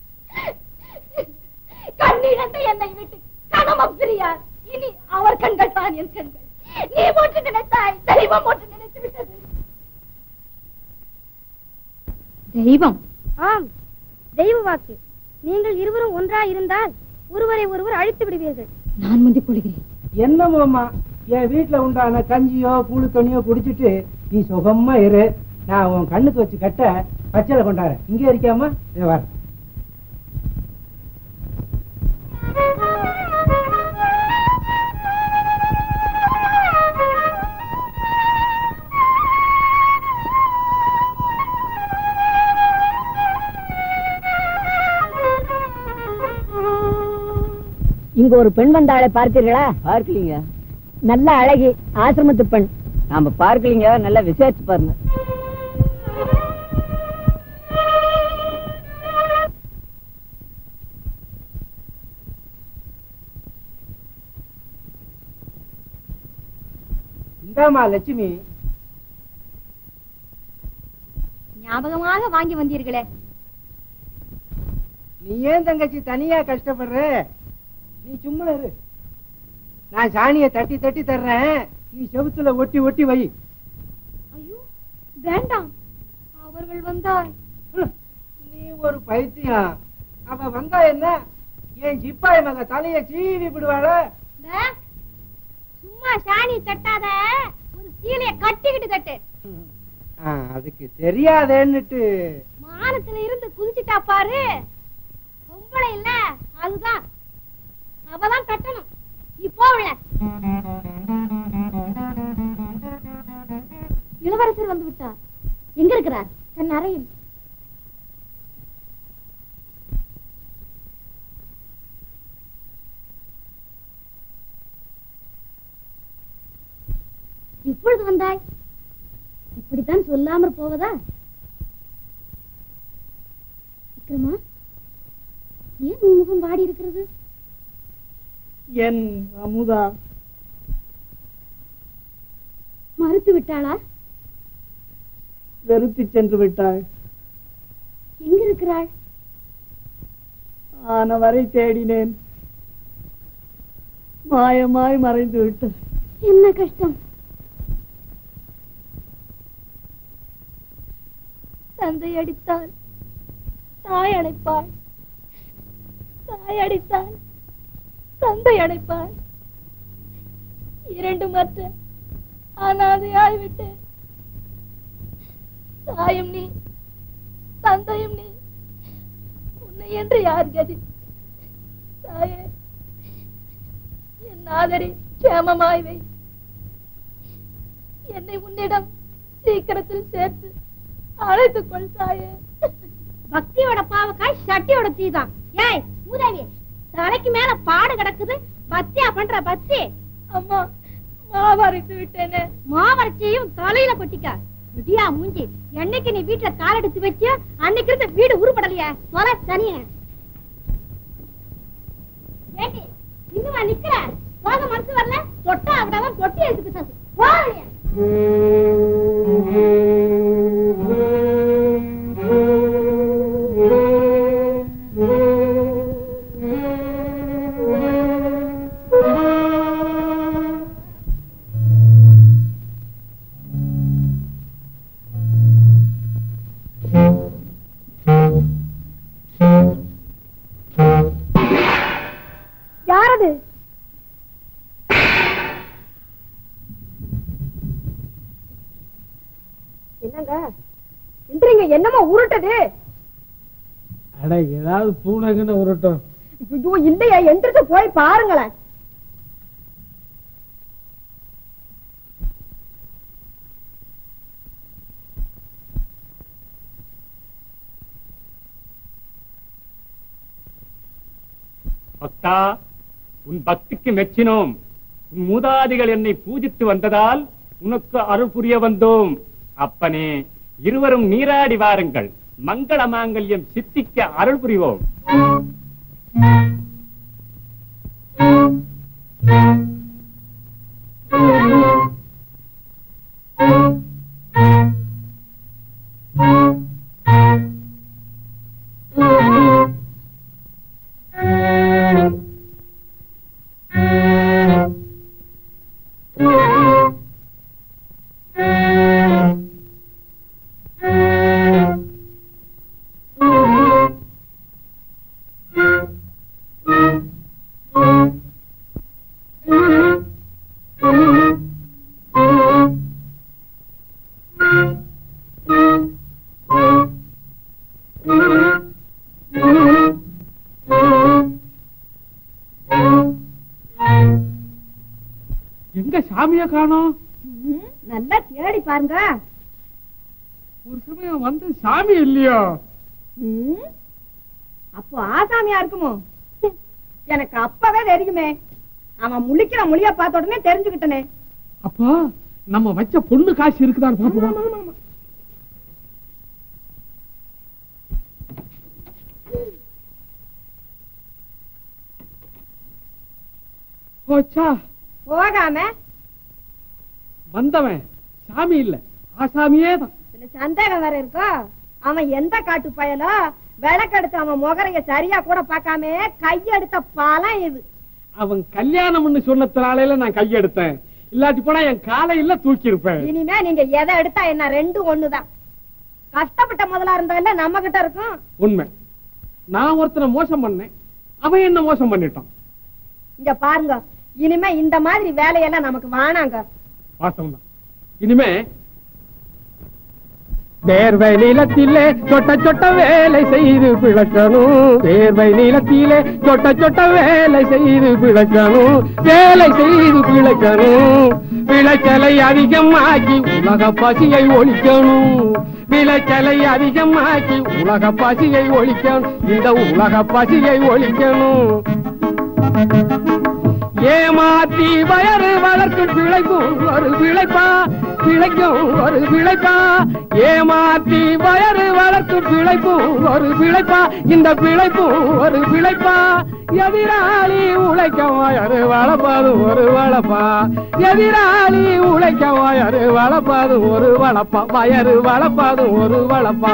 கண்ணிழந்த என்னை விட்டு கணமம் பிரியார் இனி அவர் கண்கள் தான் என் கண்கள் நீ ஒன்று நினைத்தாய் தெய்வம் ஒன்று நினைத்து விட்டது தெய்வம் ஆம் தெய்வ வாக்கு நீங்கள் இருவரும் ஒன்றாய் இருந்தால் ஒருவரை ஒருவர் அழித்து விடுவீர்கள் நான் முந்திக் கொள்கிறேன் என்னமோம்மா என் வீட்டுல உண்டான கஞ்சியோ புழு தண்ணியோ குடிச்சிட்டு நீ சுகமா இரு நான் உன் கண்ணுக்கு வச்சு கட்ட பச்சளை கொண்டாடுறேன் இங்கே இருக்காம இதை வர இங்க ஒரு பெண் வந்தாளை பார்த்தீர்களா பார்க்கலீங்க நல்ல அழகி ஆசிரமத்து பெண் நாம பார்க்கலீங்க நல்லா விசாரிச்சு பாருங்க இந்தாம்மா லட்சுமி ஞாபகமாக வாங்கி வந்தீர்களே நீ ஏன் தங்கச்சி தனியா கஷ்டப்படுற நீ சும்மா இரு நான் சாணியை தட்டி தட்டி தர்றேன் நீ செவுத்துல ஒட்டி ஒட்டி வை ஐயோ வேண்டாம் அவர்கள் வந்தால் நீ ஒரு பைத்தியம் அவ வந்தா என்ன என் சிப்பாய் மக தலைய சீவி விடுவாள சும்மா சாணி தட்டாத ஒரு சீலைய கட்டிக்கிட்டு தட்டு அதுக்கு தெரியாதேன்னுட்டு மானத்துல இருந்து குதிச்சுட்டா பாரு பொம்பளை இல்ல அதுதான் அவதான் கட்டணும் நீ போவல இளவரசர் வந்து விட்டார் எங்க இருக்கிறார் தன் அறையில் இப்பொழுது வந்தாய் இப்படித்தான் சொல்லாமற் போவதா விக்ரமா ஏன் உன் முகம் வாடி இருக்கிறது என் அமுதா மறுத்து விட்டாளா வெறுத்து சென்று விட்டாள் எங்க இருக்கிறாள் ஆன வரை தேடினேன் மாயமாய் மறைந்து விட்டாள் என்ன கஷ்டம் தந்தை அடித்தால் தாய் அணைப்பாள் தாய் அடித்தால் தந்தை அணைப்பாள் இரண்டு மற்ற அனாதையாய் விட்டு தாயும் நீ தந்தையும் நீ உன்னை என்று யார் கதி தாயே என் ஆதரி கேமமாய் வை என்னை உன்னிடம் சீக்கிரத்தில் சேர்த்து அழைத்துக் கொள் தாயே பக்தியோட பாவக்காய் சட்டியோட தீதான் ஏய் மூதேவி தலைக்கு மேல பாடு கிடக்குது பத்தியா பண்ற பத்தி அம்மா மாவரைத்து விட்டேனே மாவரைச்சியும் தலையில கொட்டிக்க விடியா மூஞ்சி என்னைக்கு நீ வீட்டுல கால் எடுத்து வச்சு அன்னைக்கு இருந்த வீடு உருப்படலையா சொல தனிய ஏண்டி இன்னுமா நிக்கிற போக மனசு வரல தொட்டா விடாம தொட்டி எடுத்து பிசாசு போறியா யாரது என்னங்க எந்திரிங்க என்னமோ உருட்டுது அட ஏதாவது பூனைக்குன்னு உருட்டும் ஐயோ இல்லையா எந்திரிச்சு போய் பாருங்களேன் பக்தா உன் பக்திக்கு மெச்சினோம் உன் மூதாதிகள் என்னை பூஜித்து வந்ததால் உனக்கு அருள் புரிய வந்தோம் அப்பனே இருவரும் நீராடி வாருங்கள் மங்கள மாங்கல்யம் சித்திக்க அருள் புரிவோம் எங்க சாமிய காணோம் ம், நல்லா தேடி பாருங்க ஒரு சமயம் வந்து சாமி இல்லையோ ம், அப்போ ஆசாமியா இருக்குமோ ஹம், எனக்கு அப்பவே தெரியுமே அவன் முழிக்கிற மொழிய பார்த்த உடனே தெரிஞ்சுக்கிட்டனே அப்போ நம்ம வச்ச பொண்ணு காசு இருக்குதான்னு பாப்போம் போச்சா போகாம வந்தவன் சாமி இல்ல ஆசாமியே தான் இதுல சந்தேகம் வேற இருக்கோ அவன் எந்த காட்டு பயலோ விளக்கெடுத்து அவன் முகரைய சரியா கூட பார்க்காம கையெடுத்த பலம் இது அவன் கல்யாணம்னு சொன்னதுனால நான் கையெடுத்தேன் இல்லாட்டி போனா என் காலையில தூக்கி இருப்பேன் இனிமே நீங்க எதை எடுத்தா என்ன ரெண்டும் ஒண்ணுதான் கஷ்டப்பட்ட முதலா இருந்தா நம்ம கிட்ட இருக்கும் உண்மை நான் ஒருத்தனை மோசம் பண்ணேன் அவன் என்ன மோசம் பண்ணிட்டான் இங்க பாருங்க இனிமே இந்த மாதிரி வேலையெல்லாம் நமக்கு வேணாங்க வாஸ்தவம் தான் இனிமே வேர்வை நிலத்திலே சொட்ட சொட்ட வேலை செய்து பிழக்கணும் வேர்வை நிலத்திலே சொட்ட சொட்ட வேலை செய்து பிழக்கணும் வேலை செய்து பிழைக்கணும் விளைச்சலை அதிகமாக்கி உலக பசியை ஒழிக்கணும் விளைச்சலை அதிகமாக்கி உலக பசியை ஒழிக்கணும் இந்த உலக பசியை ஒழிக்கணும் ஏமாத்தி வயறு வளர்க்கும் பிழைக்கும் ஒரு பிழைப்பா பிழைக்கும் ஒரு பிழைப்பா ஏமாத்தி வயறு வளர்க்கும் பிழைப்பும் ஒரு பிழைப்பா இந்த பிழைப்பும் ஒரு பிழைப்பா எதிராளி உழைக்க வயறு வளர்ப்பது ஒரு வளப்பா எதிராளி உழைக்க வயறு வளர்ப்பது ஒரு வளப்பா வயறு வளர்ப்பது ஒரு வளப்பா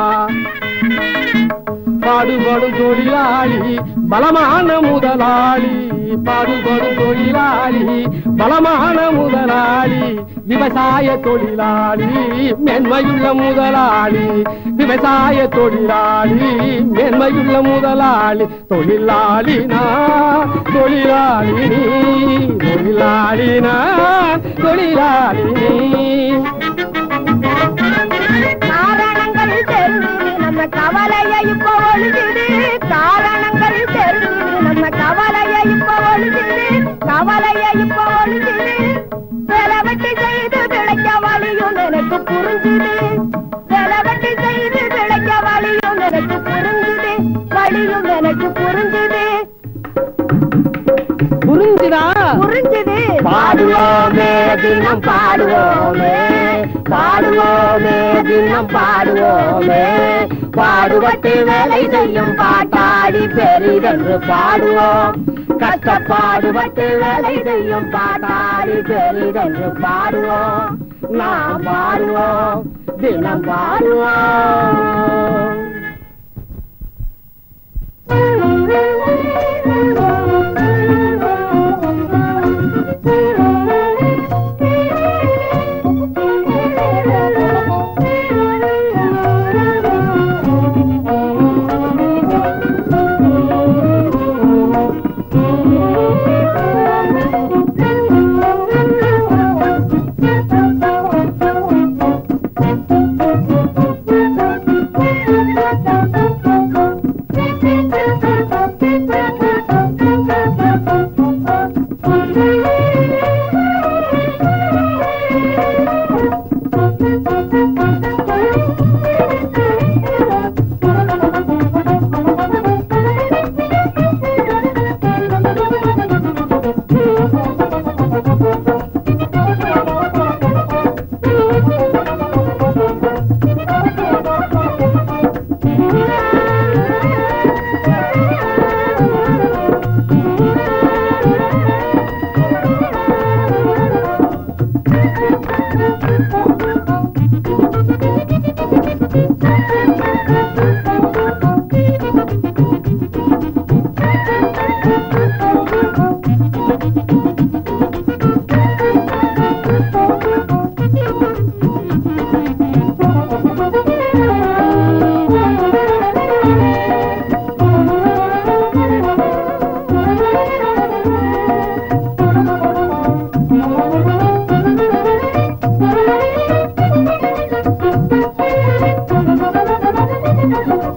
பாடுபடும் தொழிலாளி பலமான முதலாளி பாடுபடும் தொழிலாளி பலமான முதலாளி விவசாய தொழிலாளி மென்மையுள்ள முதலாளி விவசாய தொழிலாளி மென்மையுள்ள முதலாளி தொழிலாளி நான் தொழிலாளி நீ தொழிலாளி நான் தொழிலாளி நீ காரணங்கள் தெரிஞ்சு நம்ம கவலையை இப்ப ஒழிஞ்சுது காரணங்கள் தெரிஞ்சு நம்ம கவலையை இப்ப ஒழிஞ்சுது கவலையை இப்ப ஒழிஞ்சுது செலவட்டி செய்து பிழைக்க வழியும் எனக்கு புரிஞ்சுது செலவட்டி செய்து பிழைக்க வழியும் எனக்கு புரிஞ்சுது வழியும் எனக்கு புரிஞ்சுது புரிஞ்சுதா புரிஞ்சுது பாடுவோமே தினம் பாடுவோமே பாடுவோமே தினம் பாடுவோமே பாடுபட்டு வேலை செய்யும் பாட்டாடி பெரிதென்று பாடுவோம் கஷ்டப்பாடுபட்டு வேலை செய்யும் பாட்டாடி பெரிதென்று பாடுவோம் நாம் பாடுவோம் தினம் பாடுவோம்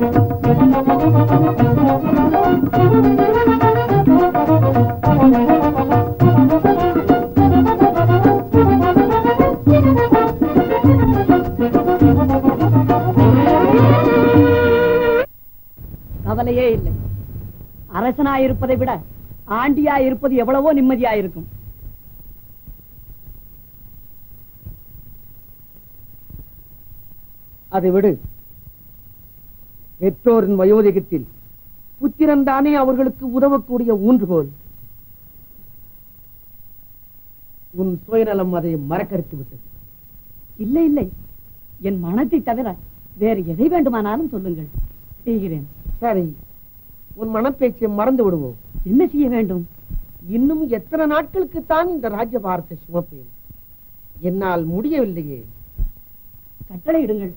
கவலையே இல்லை அரசனாய் இருப்பதை விட ஆண்டியா இருப்பது எவ்வளவோ நிம்மதியா இருக்கும் அதை விடு பெற்றோரின் வயோதிகத்தில் புத்திரன் தானே அவர்களுக்கு உதவக்கூடிய ஊன்றுகோல் உன் சுயநலம் அதை மறக்கடித்து விட்டது இல்லை இல்லை என் மனத்தை தவிர வேறு எதை வேண்டுமானாலும் சொல்லுங்கள் செய்கிறேன் சரி உன் மனப்பேச்சை மறந்து விடுவோம் என்ன செய்ய வேண்டும் இன்னும் எத்தனை நாட்களுக்கு தான் இந்த ராஜ்யபாரத்தை சுமப்பேன் என்னால் முடியவில்லையே கட்டளை இடுங்கள்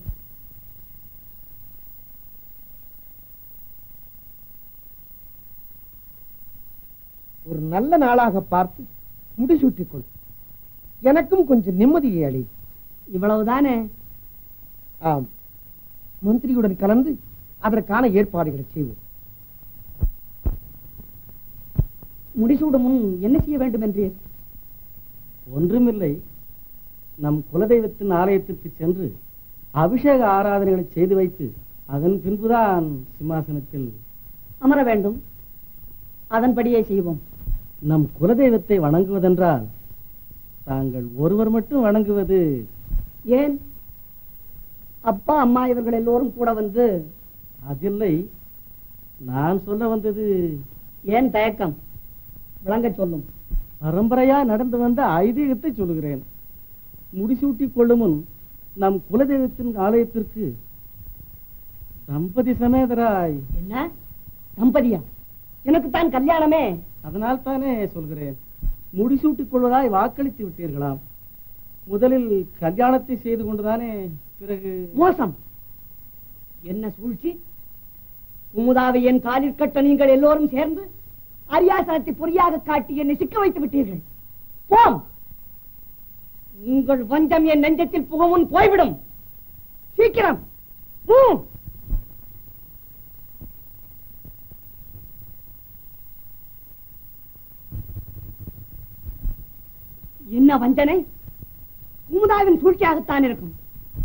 ஒரு நல்ல நாளாக பார்த்து முடிசூட்டிக் கொள் எனக்கும் கொஞ்சம் நிம்மதியை அளி இவ்வளவுதானே ஆம் மந்திரியுடன் கலந்து அதற்கான ஏற்பாடுகளை செய்வோம் முடிசூடும் முன் என்ன செய்ய வேண்டும் என்றீர் ஒன்றுமில்லை நம் குலதெய்வத்தின் ஆலயத்திற்கு சென்று அபிஷேக ஆராதனைகளை செய்து வைத்து அதன் பின்புதான் சிம்மாசனத்தில் அமர வேண்டும் அதன்படியே செய்வோம் நம் குலதெய்வத்தை வணங்குவதென்றால் தாங்கள் ஒருவர் மட்டும் வணங்குவது ஏன் அப்பா அம்மா இவர்கள் எல்லோரும் கூட வந்து அதில்லை நான் சொல்ல வந்தது ஏன் தயக்கம் விளங்க சொல்லும் பரம்பரையா நடந்து வந்த ஐதீகத்தை சொல்லுகிறேன் முடிசூட்டிக் கொள்ளும் முன் நம் குலதெய்வத்தின் ஆலயத்திற்கு தம்பதி சமேதராய் என்ன தம்பதியா எனக்கு தான் கல்யாணமே அதனால் தானே சொல்கிறேன் முடிசூட்டிக் கொள்வதாய் வாக்களித்து விட்டீர்களாம் முதலில் கல்யாணத்தை செய்து கொண்டுதானே பிறகு மோசம் என்ன சூழ்ச்சி குமுதாவை என் காலில் கட்ட நீங்கள் எல்லோரும் சேர்ந்து அரியாசனத்தை பொறியாக காட்டி என்னை சிக்க வைத்து விட்டீர்கள் போம் உங்கள் வஞ்சம் என் நெஞ்சத்தில் புகமுன் போய்விடும் சீக்கிரம் ம். என்ன வஞ்சனை குமுதாவின் சூழ்ச்சியாகத்தான் இருக்கும்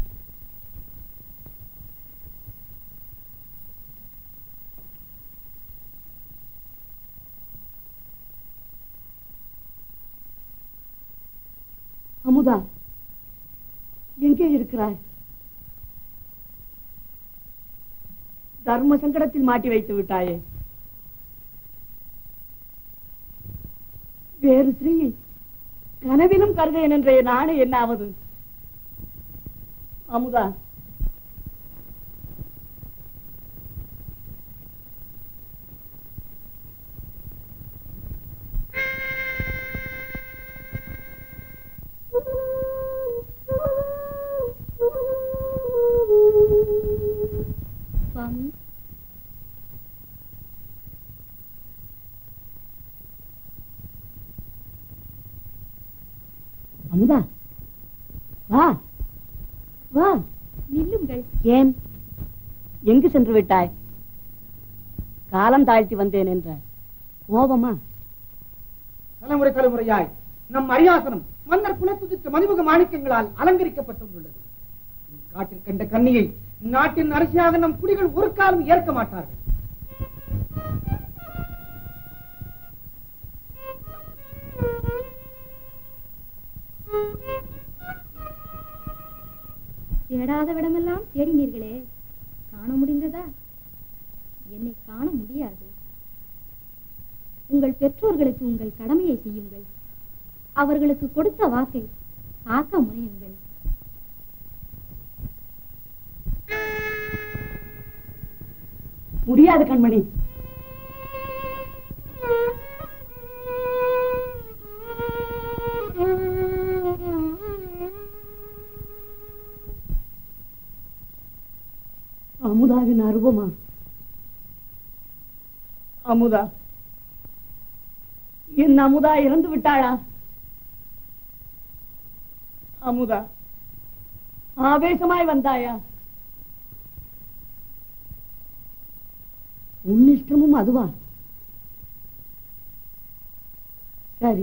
அமுதா எங்கே இருக்கிறாய் தர்ம சங்கடத்தில் மாட்டி வைத்து விட்டாயே வேறு ஸ்ரீயை கனவிலும் கருதேன் என்ற நானே என்னாவது அமுதா சுவாமி அமுதா வா வா நில்லுங்கள் ஏன் எங்கு சென்று விட்டாய் காலம் தாழ்த்தி வந்தேன் என்ற கோபமா தலைமுறை தலைமுறையாய் நம் அரியாசனம் மன்னர் குலத்துதித்த மணிமுக மாணிக்கங்களால் அலங்கரிக்கப்பட்டுள்ளது காட்டில் கண்ட கன்னியை நாட்டின் அரசியாக நம் குடிகள் ஒரு காலம் ஏற்க மாட்டார்கள் தேடாத விடமெல்லாம் தேடினீர்களே காண முடிந்ததா என்னை காண முடியாது உங்கள் பெற்றோர்களுக்கு உங்கள் கடமையை செய்யுங்கள் அவர்களுக்கு கொடுத்த வாக்கை காக்க முனையுங்கள் முடியாது கண்மணி அமுதாவின் அருவமா அமுதா என் அமுதா இறந்து விட்டாளா அமுதா ஆவேசமாய் வந்தாயா உன் இஷ்டமும் அதுவா சரி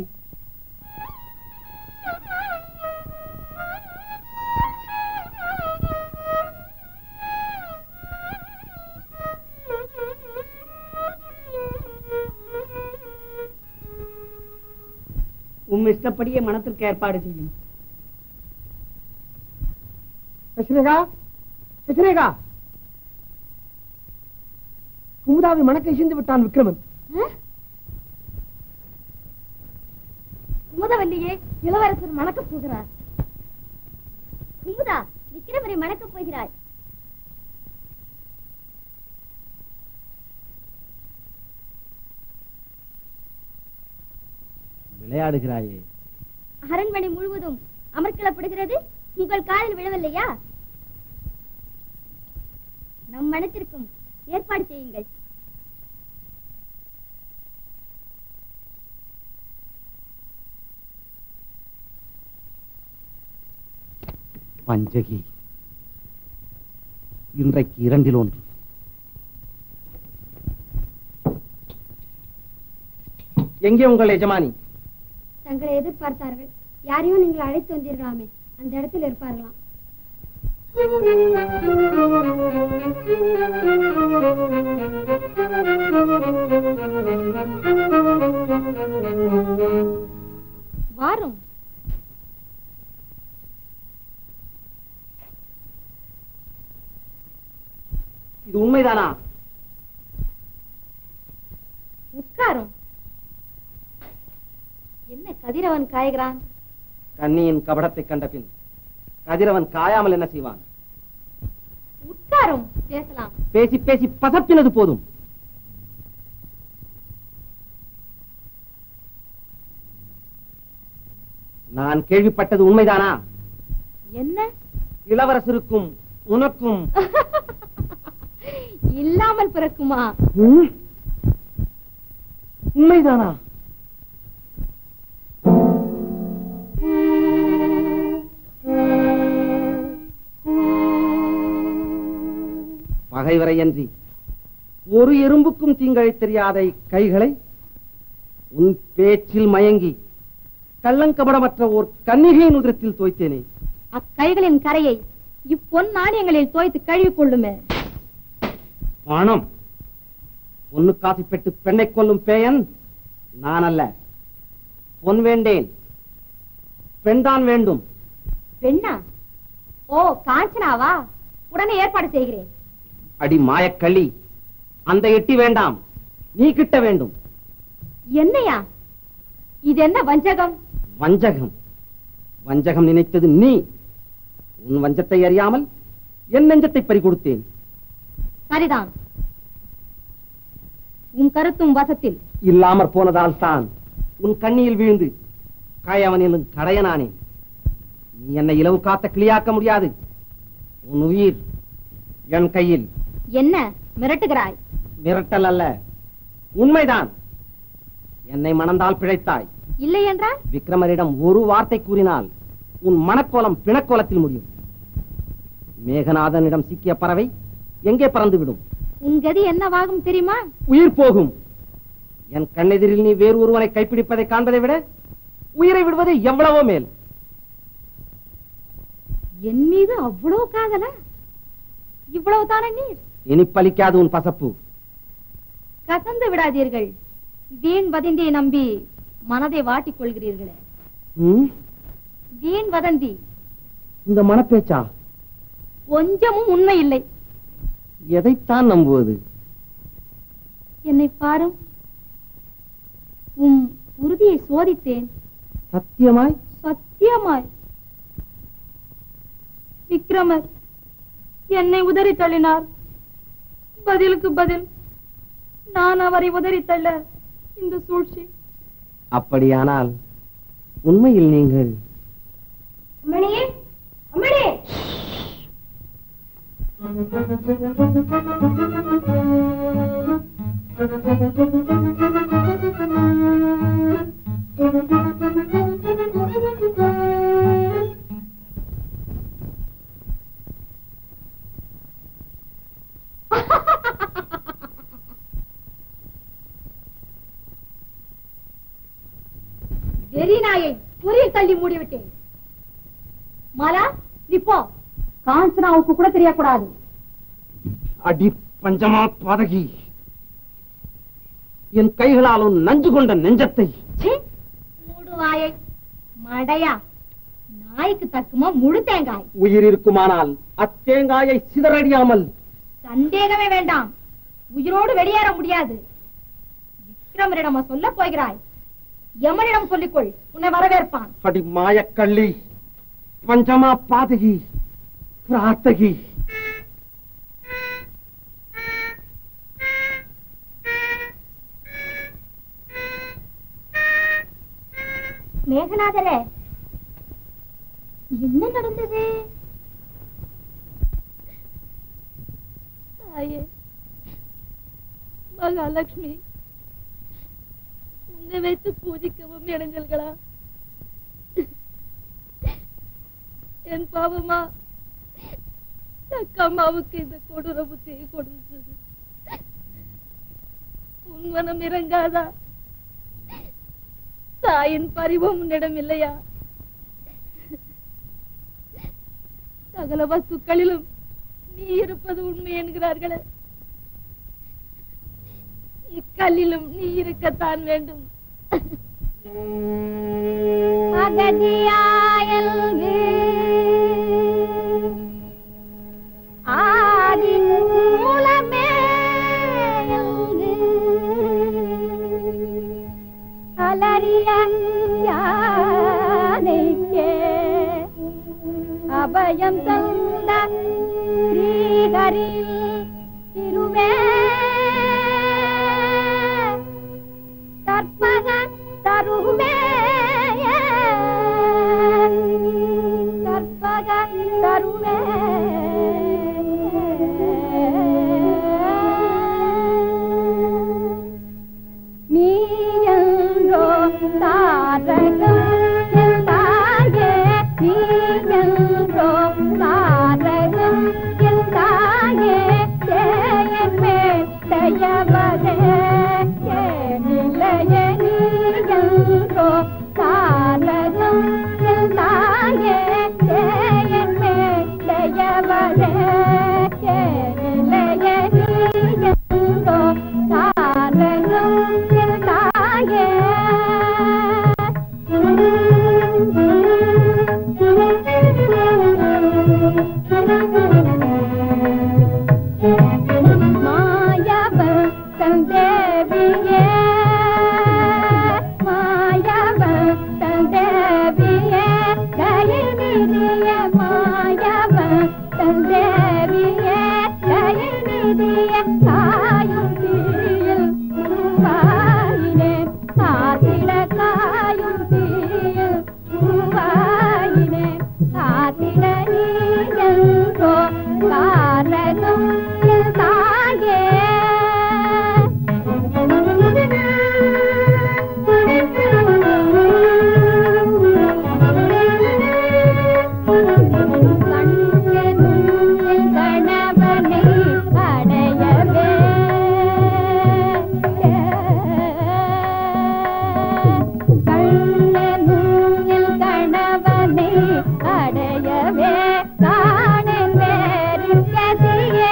உம் இஷ்டப்படியே மனத்திற்கு ஏற்பாடு செய்யும் சசிரேகா சசிரேகா குமுதாவை மணக்க இசைந்து விட்டான் விக்ரமன் குமுதவல்லியே இளவரசர் மணக்கப் போகிறார் குமுதா விக்ரமரை மணக்கப் போகிறாய் விளையாடுகிறாயே அரண்மனை முழுவதும் அமர்க்கலப்படுகிறது உங்கள் காலில் விழவில்லையா நம் மனத்திற்கும் ஏற்பாடு செய்யுங்கள் வஞ்சகி இன்றைக்கு இரண்டில் ஒன்று எங்கே உங்கள் எஜமானி தங்களை எதிர்பார்த்தார்கள் யாரையும் நீங்கள் அழைத்து வந்தீர்களாமே அந்த இடத்தில் இருப்பார்களாம் வாரும் இது உண்மைதானா உட்காரும் என்ன கதிரவன் காய்கிறான் கண்ணியின் கபடத்தை கண்ட பின் கதிரவன் காயாமல் என்ன செய்வான் உட்காரும் பேசலாம் பேசி பேசி பசப்பினது போதும் நான் கேள்விப்பட்டது உண்மைதானா என்ன இளவரசருக்கும் உனக்கும் இல்லாமல் பிறக்குமா ம்? உண்மைதானா பகைவரையன்றி ஒரு எறும்புக்கும் தீங்கழை தெரியாத கைகளை உன் பேச்சில் மயங்கி கள்ளங்கபடமற்ற ஓர் கன்னிகையின் உதிரத்தில் தோய்த்தேனே அக்கைகளின் கரையை இப்பொன் நாணயங்களில் தோய்த்து கழுவிக் கொள்ளுமே பணம் பொண்ணு காசு பெற்று பெண்ணை கொல்லும் பேயன் நான் அல்ல பொன் வேண்டேன் பெண்தான் வேண்டும் பெண்ணா ஓ காஞ்சனாவா உடனே ஏற்பாடு செய்கிறேன் அடி மாயக்களி அந்த எட்டி வேண்டாம் நீ கிட்ட வேண்டும் என்னையா இது என்ன வஞ்சகம் வஞ்சகம் வஞ்சகம் நினைத்தது நீ உன் வஞ்சத்தை அறியாமல் என் நெஞ்சத்தை பறிகொடுத்தேன் சரிதான் உன் கருத்தும் வசத்தில் இல்லாமற் போனதால் தான் உன் கண்ணியில் விழுந்து காயவனிலும் கடையனானேன் நீ என்னை இலவு காத்த கிளியாக்க முடியாது உன் உயிர் என் கையில் என்ன மிரட்டுகிறாய் மிரட்டல் அல்ல உண்மைதான் என்னை மணந்தால் பிழைத்தாய் இல்லை என்றால் விக்ரமரிடம் ஒரு வார்த்தை கூறினால் உன் மனக்கோலம் பிணக்கோலத்தில் முடியும் மேகநாதனிடம் சிக்கிய பறவை எங்கே பறந்துவிடும் உன் கதி என்னவாகும் தெரியுமா உயிர் போகும் என் கண்ணெதிரில் நீ வேறு ஒருவனை கைப்பிடிப்பதை காண்பதை விட உயிரை விடுவது எவ்வளவோ மேல் என் மீது அவ்வளவு காதலா இவ்வளவு தானே நீர் இனிப்பலிக்காது உன் பசப்பு கசந்து விடாதீர்கள் வீண் வதந்தியை நம்பி மனதை வாட்டிக் கொள்கிறீர்களே ம்? வீண் வதந்தி இந்த மனப்பேச்சா கொஞ்சமும் உண்மை இல்லை எதைத்தான் நம்புவது என்னை பாரும் உம் உறுதியை சோதித்தேன் சத்தியமாய் சத்தியமாய் விக்ரமர் என்னை உதறி தள்ளினார் பதிலுக்கு பதில் நான் அவரை உதறி தள்ள இந்த சூழ்ச்சி அப்படியானால் உண்மையில் நீங்கள் அம்மணியே அம்மணியே தள்ளி மூடி விட்டேன் மாலா நீ போ காஞ்சனாவுக்கு கூட தெரியக்கூடாது அடி பஞ்சமா பாதகி என் கைகளாலும் நஞ்சு கொண்ட நெஞ்சத்தை சீ, மூடு வாயை மடையா நாய்க்கு தக்குமா முழு தேங்காய் உயிர் இருக்குமானால் அத்தேங்காயை சிதறடியாமல் சந்தேகமே வேண்டாம் உயிரோடு வெளியேற முடியாது விக்ரமரிடமா சொல்ல போகிறாய் யமனிடம் சொல்லிக்கொள் உன்னை வரவேற்பான் அடி மாயக்கள்ளி பஞ்சமா பாதகி பிரார்த்தகி மேகநாதரே என்ன நடந்தது தாயே மகாலட்சுமி உன்னை வைத்து பூஜிக்கவும் இடைஞ்சல்களா என் பாவமா அம்மாவுக்கு இந்த கொடூர புத்தியை கொடுத்தது உன் மனம் இறங்காதா தாயின் பரிவம் உன்னிடம் இல்லையா சகல வஸ்துக்களிலும் நீ இருப்பது உண்மை என்கிறார்களே இக்கல்லிலும் நீ இருக்கத்தான் வேண்டும் அகதியாயல்கு ஆதி மூலமே அலறிய யானைக்கே அபயம் தந்த ஸ்ரீஹரில் திருவே கற்பக தருவே கற்பக தருவே நீ என்றோ தாரகம் என் தாயே நீ என்றோ தாரகம் என் தாயே தேயன் மேல் தயவதே நிலைய நீ என்றோ தாரகம் என் தாயே தேயன் மேல் தயவதே நிலைய நீ என்றோ தாரகம் என் தாயே மாயவன் தந்தேவியே மாயவன் தந்தேவியே தயநிதிய மாயவன் தந்தேவியே தயநிதிய காயும் தீயில் வாயினே காத்திட காயும் தீயில் வாயினே காத்திட நீ என்றோ காரணம் என் தாயே கண்ணென் கணவனை அடையவே கண்ணென் கணவனை அடையவே காணேன் வேறு கதியே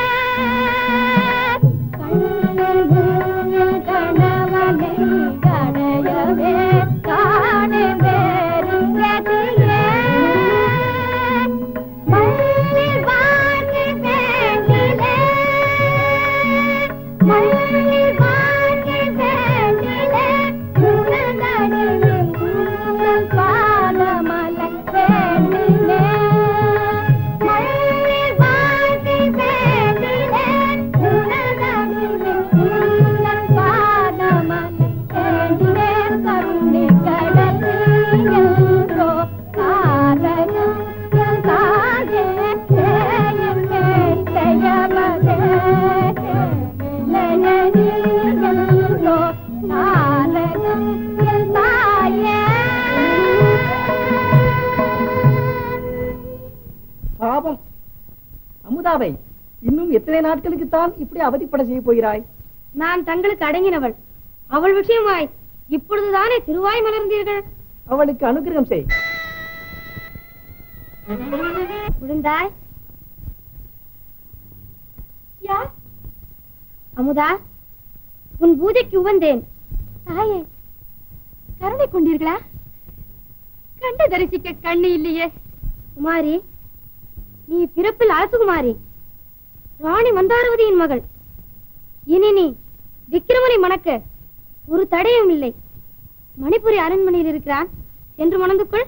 கண்ணென் கணவனை அடையவே காணேன் வேறு கதியே மண்ணில் வாங்கி வேண்டிலே மண்ணில் வாங்கி வேண்டிலே உனதடியில் உங்கள் பாதமல வேண்டிலே மண்ணில் வாங்கி வேண்டிலே உனதடியில் உங்கள் பாதமல வேண்டிலே கருணை கடல் என்றோ காரணம் என் தாயே தேயம் மேல் தெயவதே நிலையனி என்றோ காரணம் என் தாயே பாவம் அமுதாவை இன்னும் எத்தனை நாட்களுக்கு தான் இப்படி அவதிப்பட செய்ய போகிறாய் நான் தங்களுக்கு அடங்கினவள் அவள் விஷயமாய் இப்பொழுதுதானே திருவாய் மலர்ந்தீர்கள் அவளுக்கு அனுகிரகம் செய் குழந்தாய் யார் அமுதா உன் பூஜைக்கு உவந்தேன் தாயே கருணை கொண்டீர்களா கண்டு தரிசிக்க கண்ணு இல்லையே குமாரி நீ பிறப்பில் அரசுகுமாரி ராணி மந்தாரவதியின் மகள் இனி நீ விக்கிரமனை மணக்க ஒரு தடையும் இல்லை மணிப்புரி அரண்மனையில் இருக்கிறான் சென்று மணந்து கொள்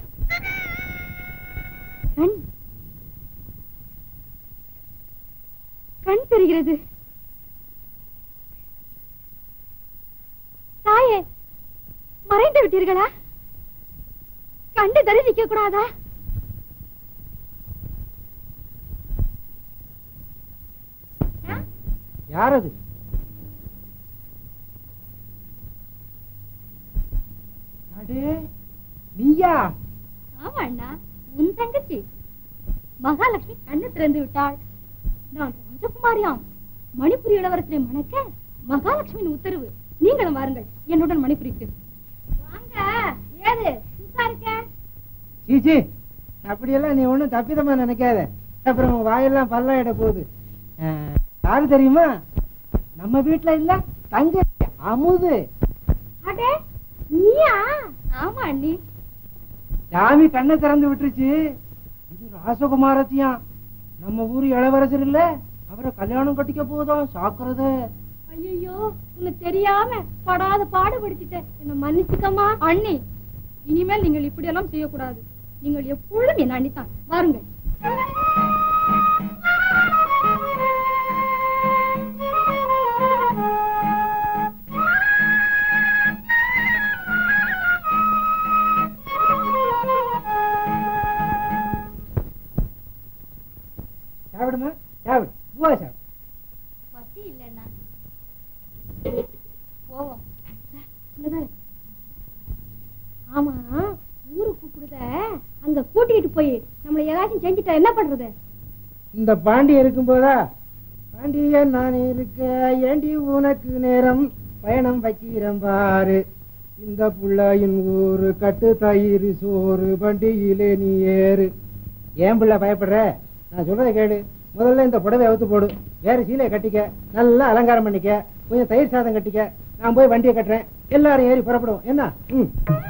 கண் கண் தெரிகிறது தாயே மறைந்து விட்டீர்களா கண்டு தரிசிக்க கூடாதா யார் அது அடே நீயா ஆமா அண்ணா உன் தங்கச்சி மகாலட்சுமி கண்ணு திறந்து விட்டாள் நான் ராஜகுமாரியாம் மணிப்புரி இளவரசரை மணக்க மகாலட்சுமியின் உத்தரவு நீங்களும் வாருங்கள் என்னுடன் மணிப்புரிக்கு வாங்க ஏது சுத்தா இருக்க சீச்சி அப்படியெல்லாம் நீ ஒண்ணும் தப்பிதமா நினைக்காத அப்புறம் உன் வாயெல்லாம் பல்லாயிட போகுது அஹ், யாரு தெரியுமா நம்ம வீட்டுல இல்ல தங்க அமுது அடே நீயா ஆமா அண்ணி சாமி கண்ணை திறந்து விட்டுருச்சு இது ராசகுமாரத்தியாம் நம்ம ஊர் இளவரசர் இல்ல அவரை கல்யாணம் கட்டிக்க போதும் சாக்குறது ஐயோ உன்னை தெரியாம படாத பாடுபடுத்திட்டேன் என்ன மன்னிச்சுக்கம்மா அண்ணி இனிமேல் நீங்கள் இப்படியெல்லாம் செய்யக்கூடாது நீங்கள் எப்பொழுதும் என் அண்ணித்தான் வாருங்கள் சாப்பிடுமா சாப்பிடு பூவா சாப்பிடு பசி இல்லைன்னா போவோம் இங்கதானே. ஆமா ஊருக்கு கூப்பிடுத அங்க கூட்டிட்டு போய் நம்மள ஏதாச்சும் செஞ்சுட்டா என்ன பண்றது இந்த பாண்டி இருக்கும் போதா பாண்டிய நான் இருக்க ஏண்டி உனக்கு நேரம் பயணம் வைக்கிறேன் பாரு இந்த புள்ளாயின் ஊரு கட்டு தயிர் சோறு வண்டியிலே நீ ஏறு ஏன் புள்ள பயப்படுற நான் சொல்றதை கேளு முதல்ல இந்த புடவை அவுத்து போடு வேற சீலையை கட்டிக்க நல்லா அலங்காரம் பண்ணிக்க கொஞ்சம் தயிர் சாதம் கட்டிக்க நான் போய் வண்டியை கட்டுறேன் எல்லாரும் ஏறி புறப்படுவோம் என்ன ம்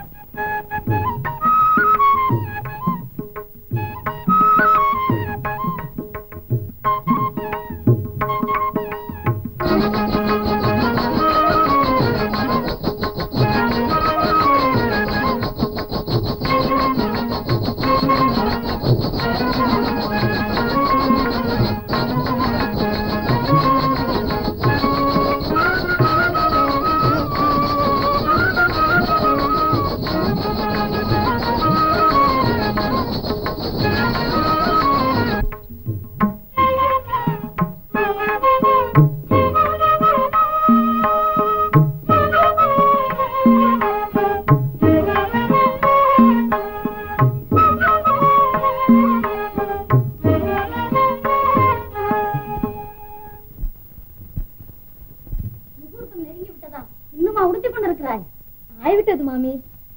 முகூர்த்தம் நெருங்கி விட்டதா இன்னுமா உடுத்திக் கொண்டிருக்கிறாய் ஆய்விட்டது மாமி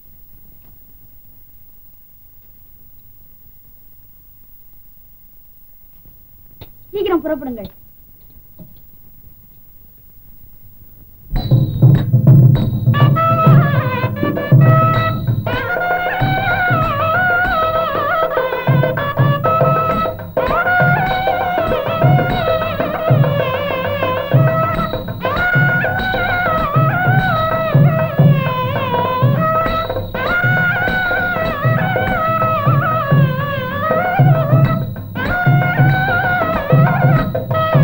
சீக்கிரம் புறப்படுங்கள் ஆ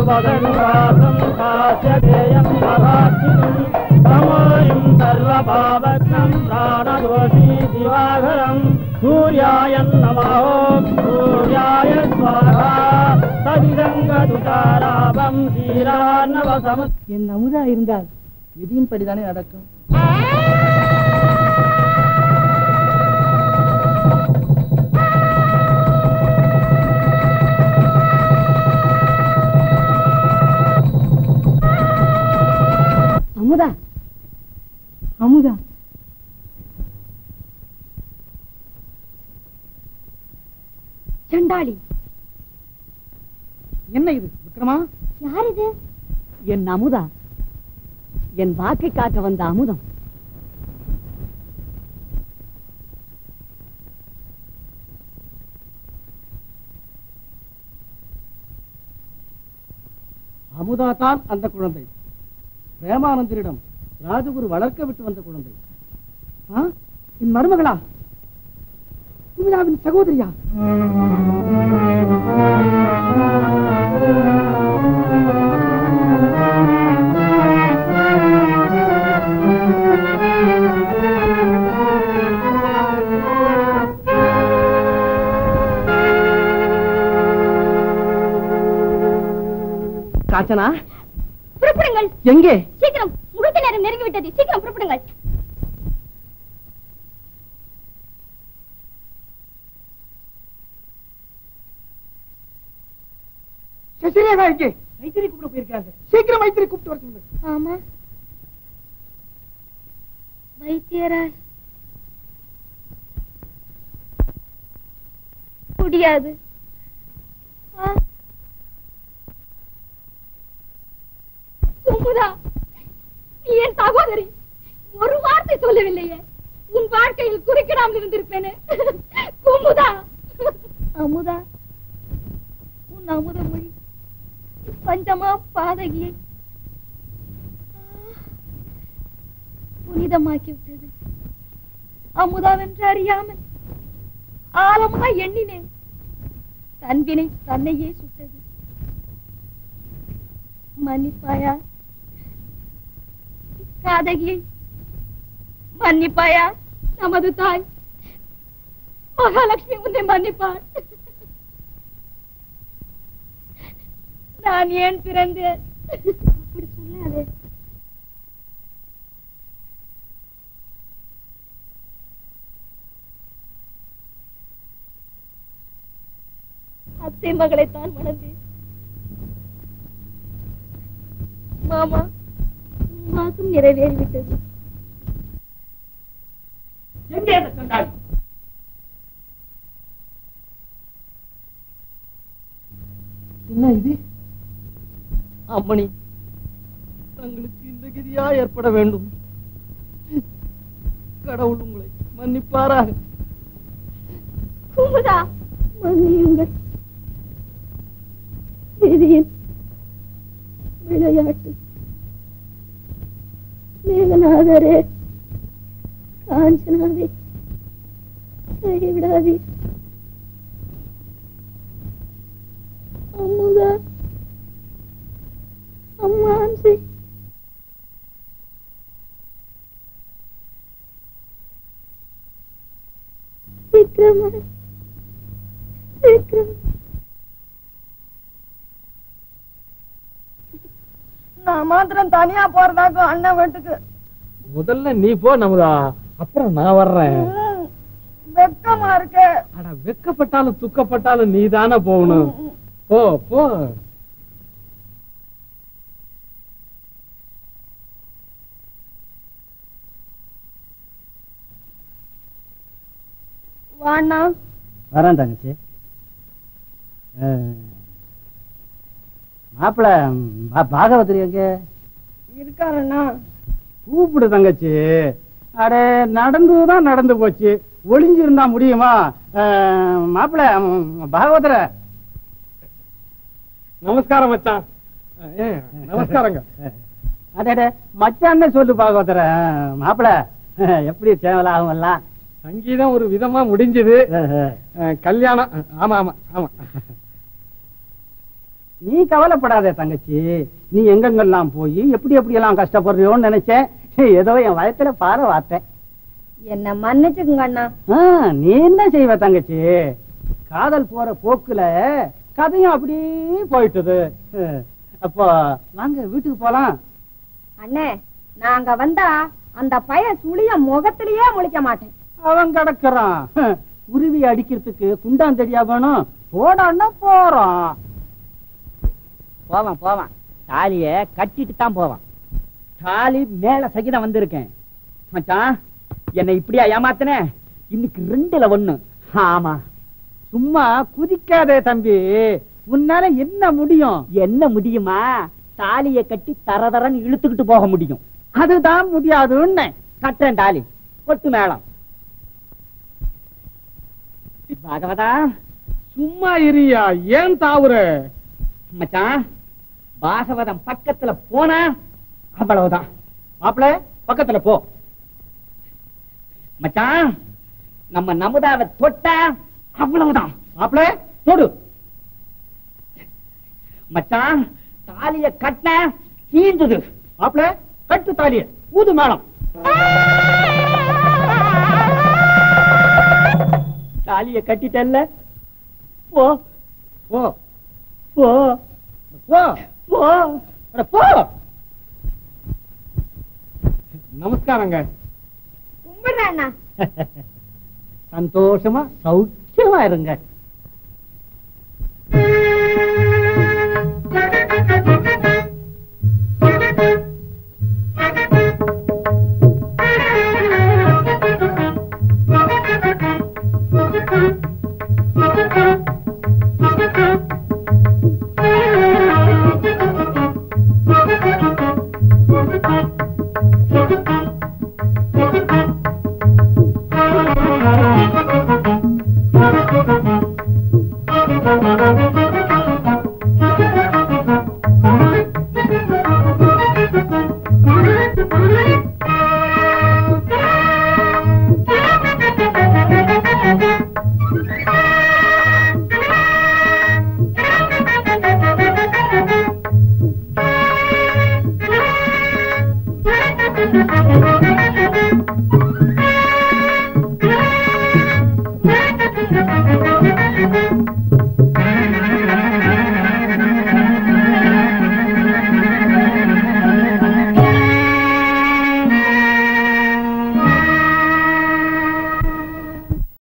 भवगन्वासं हास्यधेयं मराक्षिकं तमोयं सर्वभावग्नं प्राणदोषी दिवाकरं सूर्याय नमः सूर्याय स्वाहा சதிரங்கதுகாராபம் தீராநவசம என் அமுதா இருந்தால் விதியின் படிதானே நடக்கும் அமுதா அமுதா சண்டாளி என்ன இது விக்ரமா யார் இது என் அமுதா என் வாக்கை காக்க வந்த அமுதம் அமுதா தான் அந்த குழந்தை பிரேமானந்தரிடம் ராஜகுரு வளர்க்க விட்டு வந்த குழந்தை ஆ? என் மருமகளா அமுதாவின் சகோதரியா காஞ்சனா புறப்படுங்கள் எங்கே சீக்கிரம் முகூர்த்த நேரம் நெருங்கி விட்டது சீக்கிரம் புறப்படுங்கள் சசிரேகா எங்கே மைத்திரி கூப்பிட போயிருக்காங்க சீக்கிரம் மைத்திரி கூப்பிட்டு வர சொல்லுங்க ஆமா வைத்தியரா முடியாது ஆ. சுமுதா நீ என் சகோதரி ஒரு வார்த்தை சொல்லவில்லையே உன் வாழ்க்கையில் குறுக்கிடாமல் இருந்திருப்பேனே குமுதா அமுதா உன் அமுத மொழி பஞ்சமா பாதகியை புனிதமாக்கி விட்டது அமுதாவென்று அறியாமல் ஆழமா எண்ணினேன் தன்வினை தன்னையே சுட்டது மன்னிப்பாயா காதகியை மன்னிப்பாயா நமது தாய் மகாலட்சுமி உன்னை மன்னிப்பாள் நான் ஏன் பிறந்தேன் அப்படி சொல்லாதே அத்தை மகளைத்தான் மணந்தேன் மாமா மாசம் நிறைவேறிவிட்டது எங்கே அந்த சண்டாளி என்ன இது அம்மணி தங்களுக்கு இந்த கதியா ஏற்பட வேண்டும் கடவுள் உங்களை மன்னிப்பாராக குமுதா மன்னியுங்கள் விதியின் விளையாட்டு மேகநாதரே காஞ்சனாவே கைவிடாதே அம்முதா அம்மான்சி விக்ரம விக்ரம் நான் மாத்திரம் தனியா போறதாக்கும் அண்ணன் வீட்டுக்கு முதல்ல நீ போ நமுதா அப்புறம் நான் வர்றேன் ம், வெக்கமா இருக்கு அட வெக்கப்பட்டாலும் துக்கப்பட்டாலும் நீ தானே போகணும் போ போ வாண்ணா வரேன் தங்கச்சி மாப்பிள்ள பாகவதரி எங்க இருக்காரண்ணா கூப்பிடு தங்கச்சி அடே நடந்துதான் நடந்து போச்சு ஒளிஞ்சிருந்தா முடியுமா மாப்பிள்ள பாகவதர நமஸ்காரம் மச்சான் ஏ, நமஸ்காரங்க அடே மச்சான்னு சொல்லு பாகவதர மாப்பிள்ள எப்படி சேவலாகும் எல்லாம் சங்கீதம் ஒரு விதமா முடிஞ்சது அஹ், கல்யாணம் ஆமா ஆமா ஆமா நீ கவலைப்படாத தங்கச்சி நீ எங்கெங்கெல்லாம் போய் எப்படி எப்படி எல்லாம் கஷ்டப்படுறியோன்னு நினைச்சேன் ஏதோ என் வயத்துல பார வார்த்தேன் என்ன மன்னிச்சுக்குங்க அண்ணா ஆ, நீ என்ன செய்வ தங்கச்சி காதல் போற போக்குல கதையும் அப்படியே போயிட்டுது அஹ், அப்போ வாங்க வீட்டுக்கு போலாம் அண்ணே நாங்க வந்தா அந்த பையன் சுளிய முகத்திலேயே முழிக்க மாட்டேன் அவன் கிடக்குறான் ஹம், குருவி அடிக்கிறதுக்கு குண்டாந்தடியா வேணும் போடான்னா போறான் போவான் போவான் தாலிய கட்டிட்டு தான் போவான் தாலி மேல சகிதம் வந்திருக்கேன் மச்சான் என்னை இப்படியா ஏமாத்தின இன்னைக்கு ரெண்டுல ஒண்ணு ஆமா சும்மா குதிக்காதே தம்பி உன்னால என்ன முடியும் என்ன முடியுமா தாலிய கட்டி தர தரன்னு இழுத்துக்கிட்டு போக முடியும் அதுதான் முடியாதுன்னு கட்டுறேன் தாலி கொட்டு மேளம் பாகவதா சும்மா இரியா ஏன் தாவுற மச்சான் பாகவதம் பக்கத்துல போனா அவ்வளவுதான் மாப்பிள பக்கத்துல போ மச்சான் நம்ம நமுதாவை தொட்டா அவ்வளவுதான் மாப்பிள தொடு மச்சான் தாலிய கட்டின கீந்தது மாப்பிள கட்டு தாலிய ஊது மேளம் தாலிய கட்டிட்டல்ல போ போ போ போ போ அட போ நமஸ்காரங்க கும்பிடுறேன் அண்ணா சந்தோஷமா சௌக்கியமா இருங்க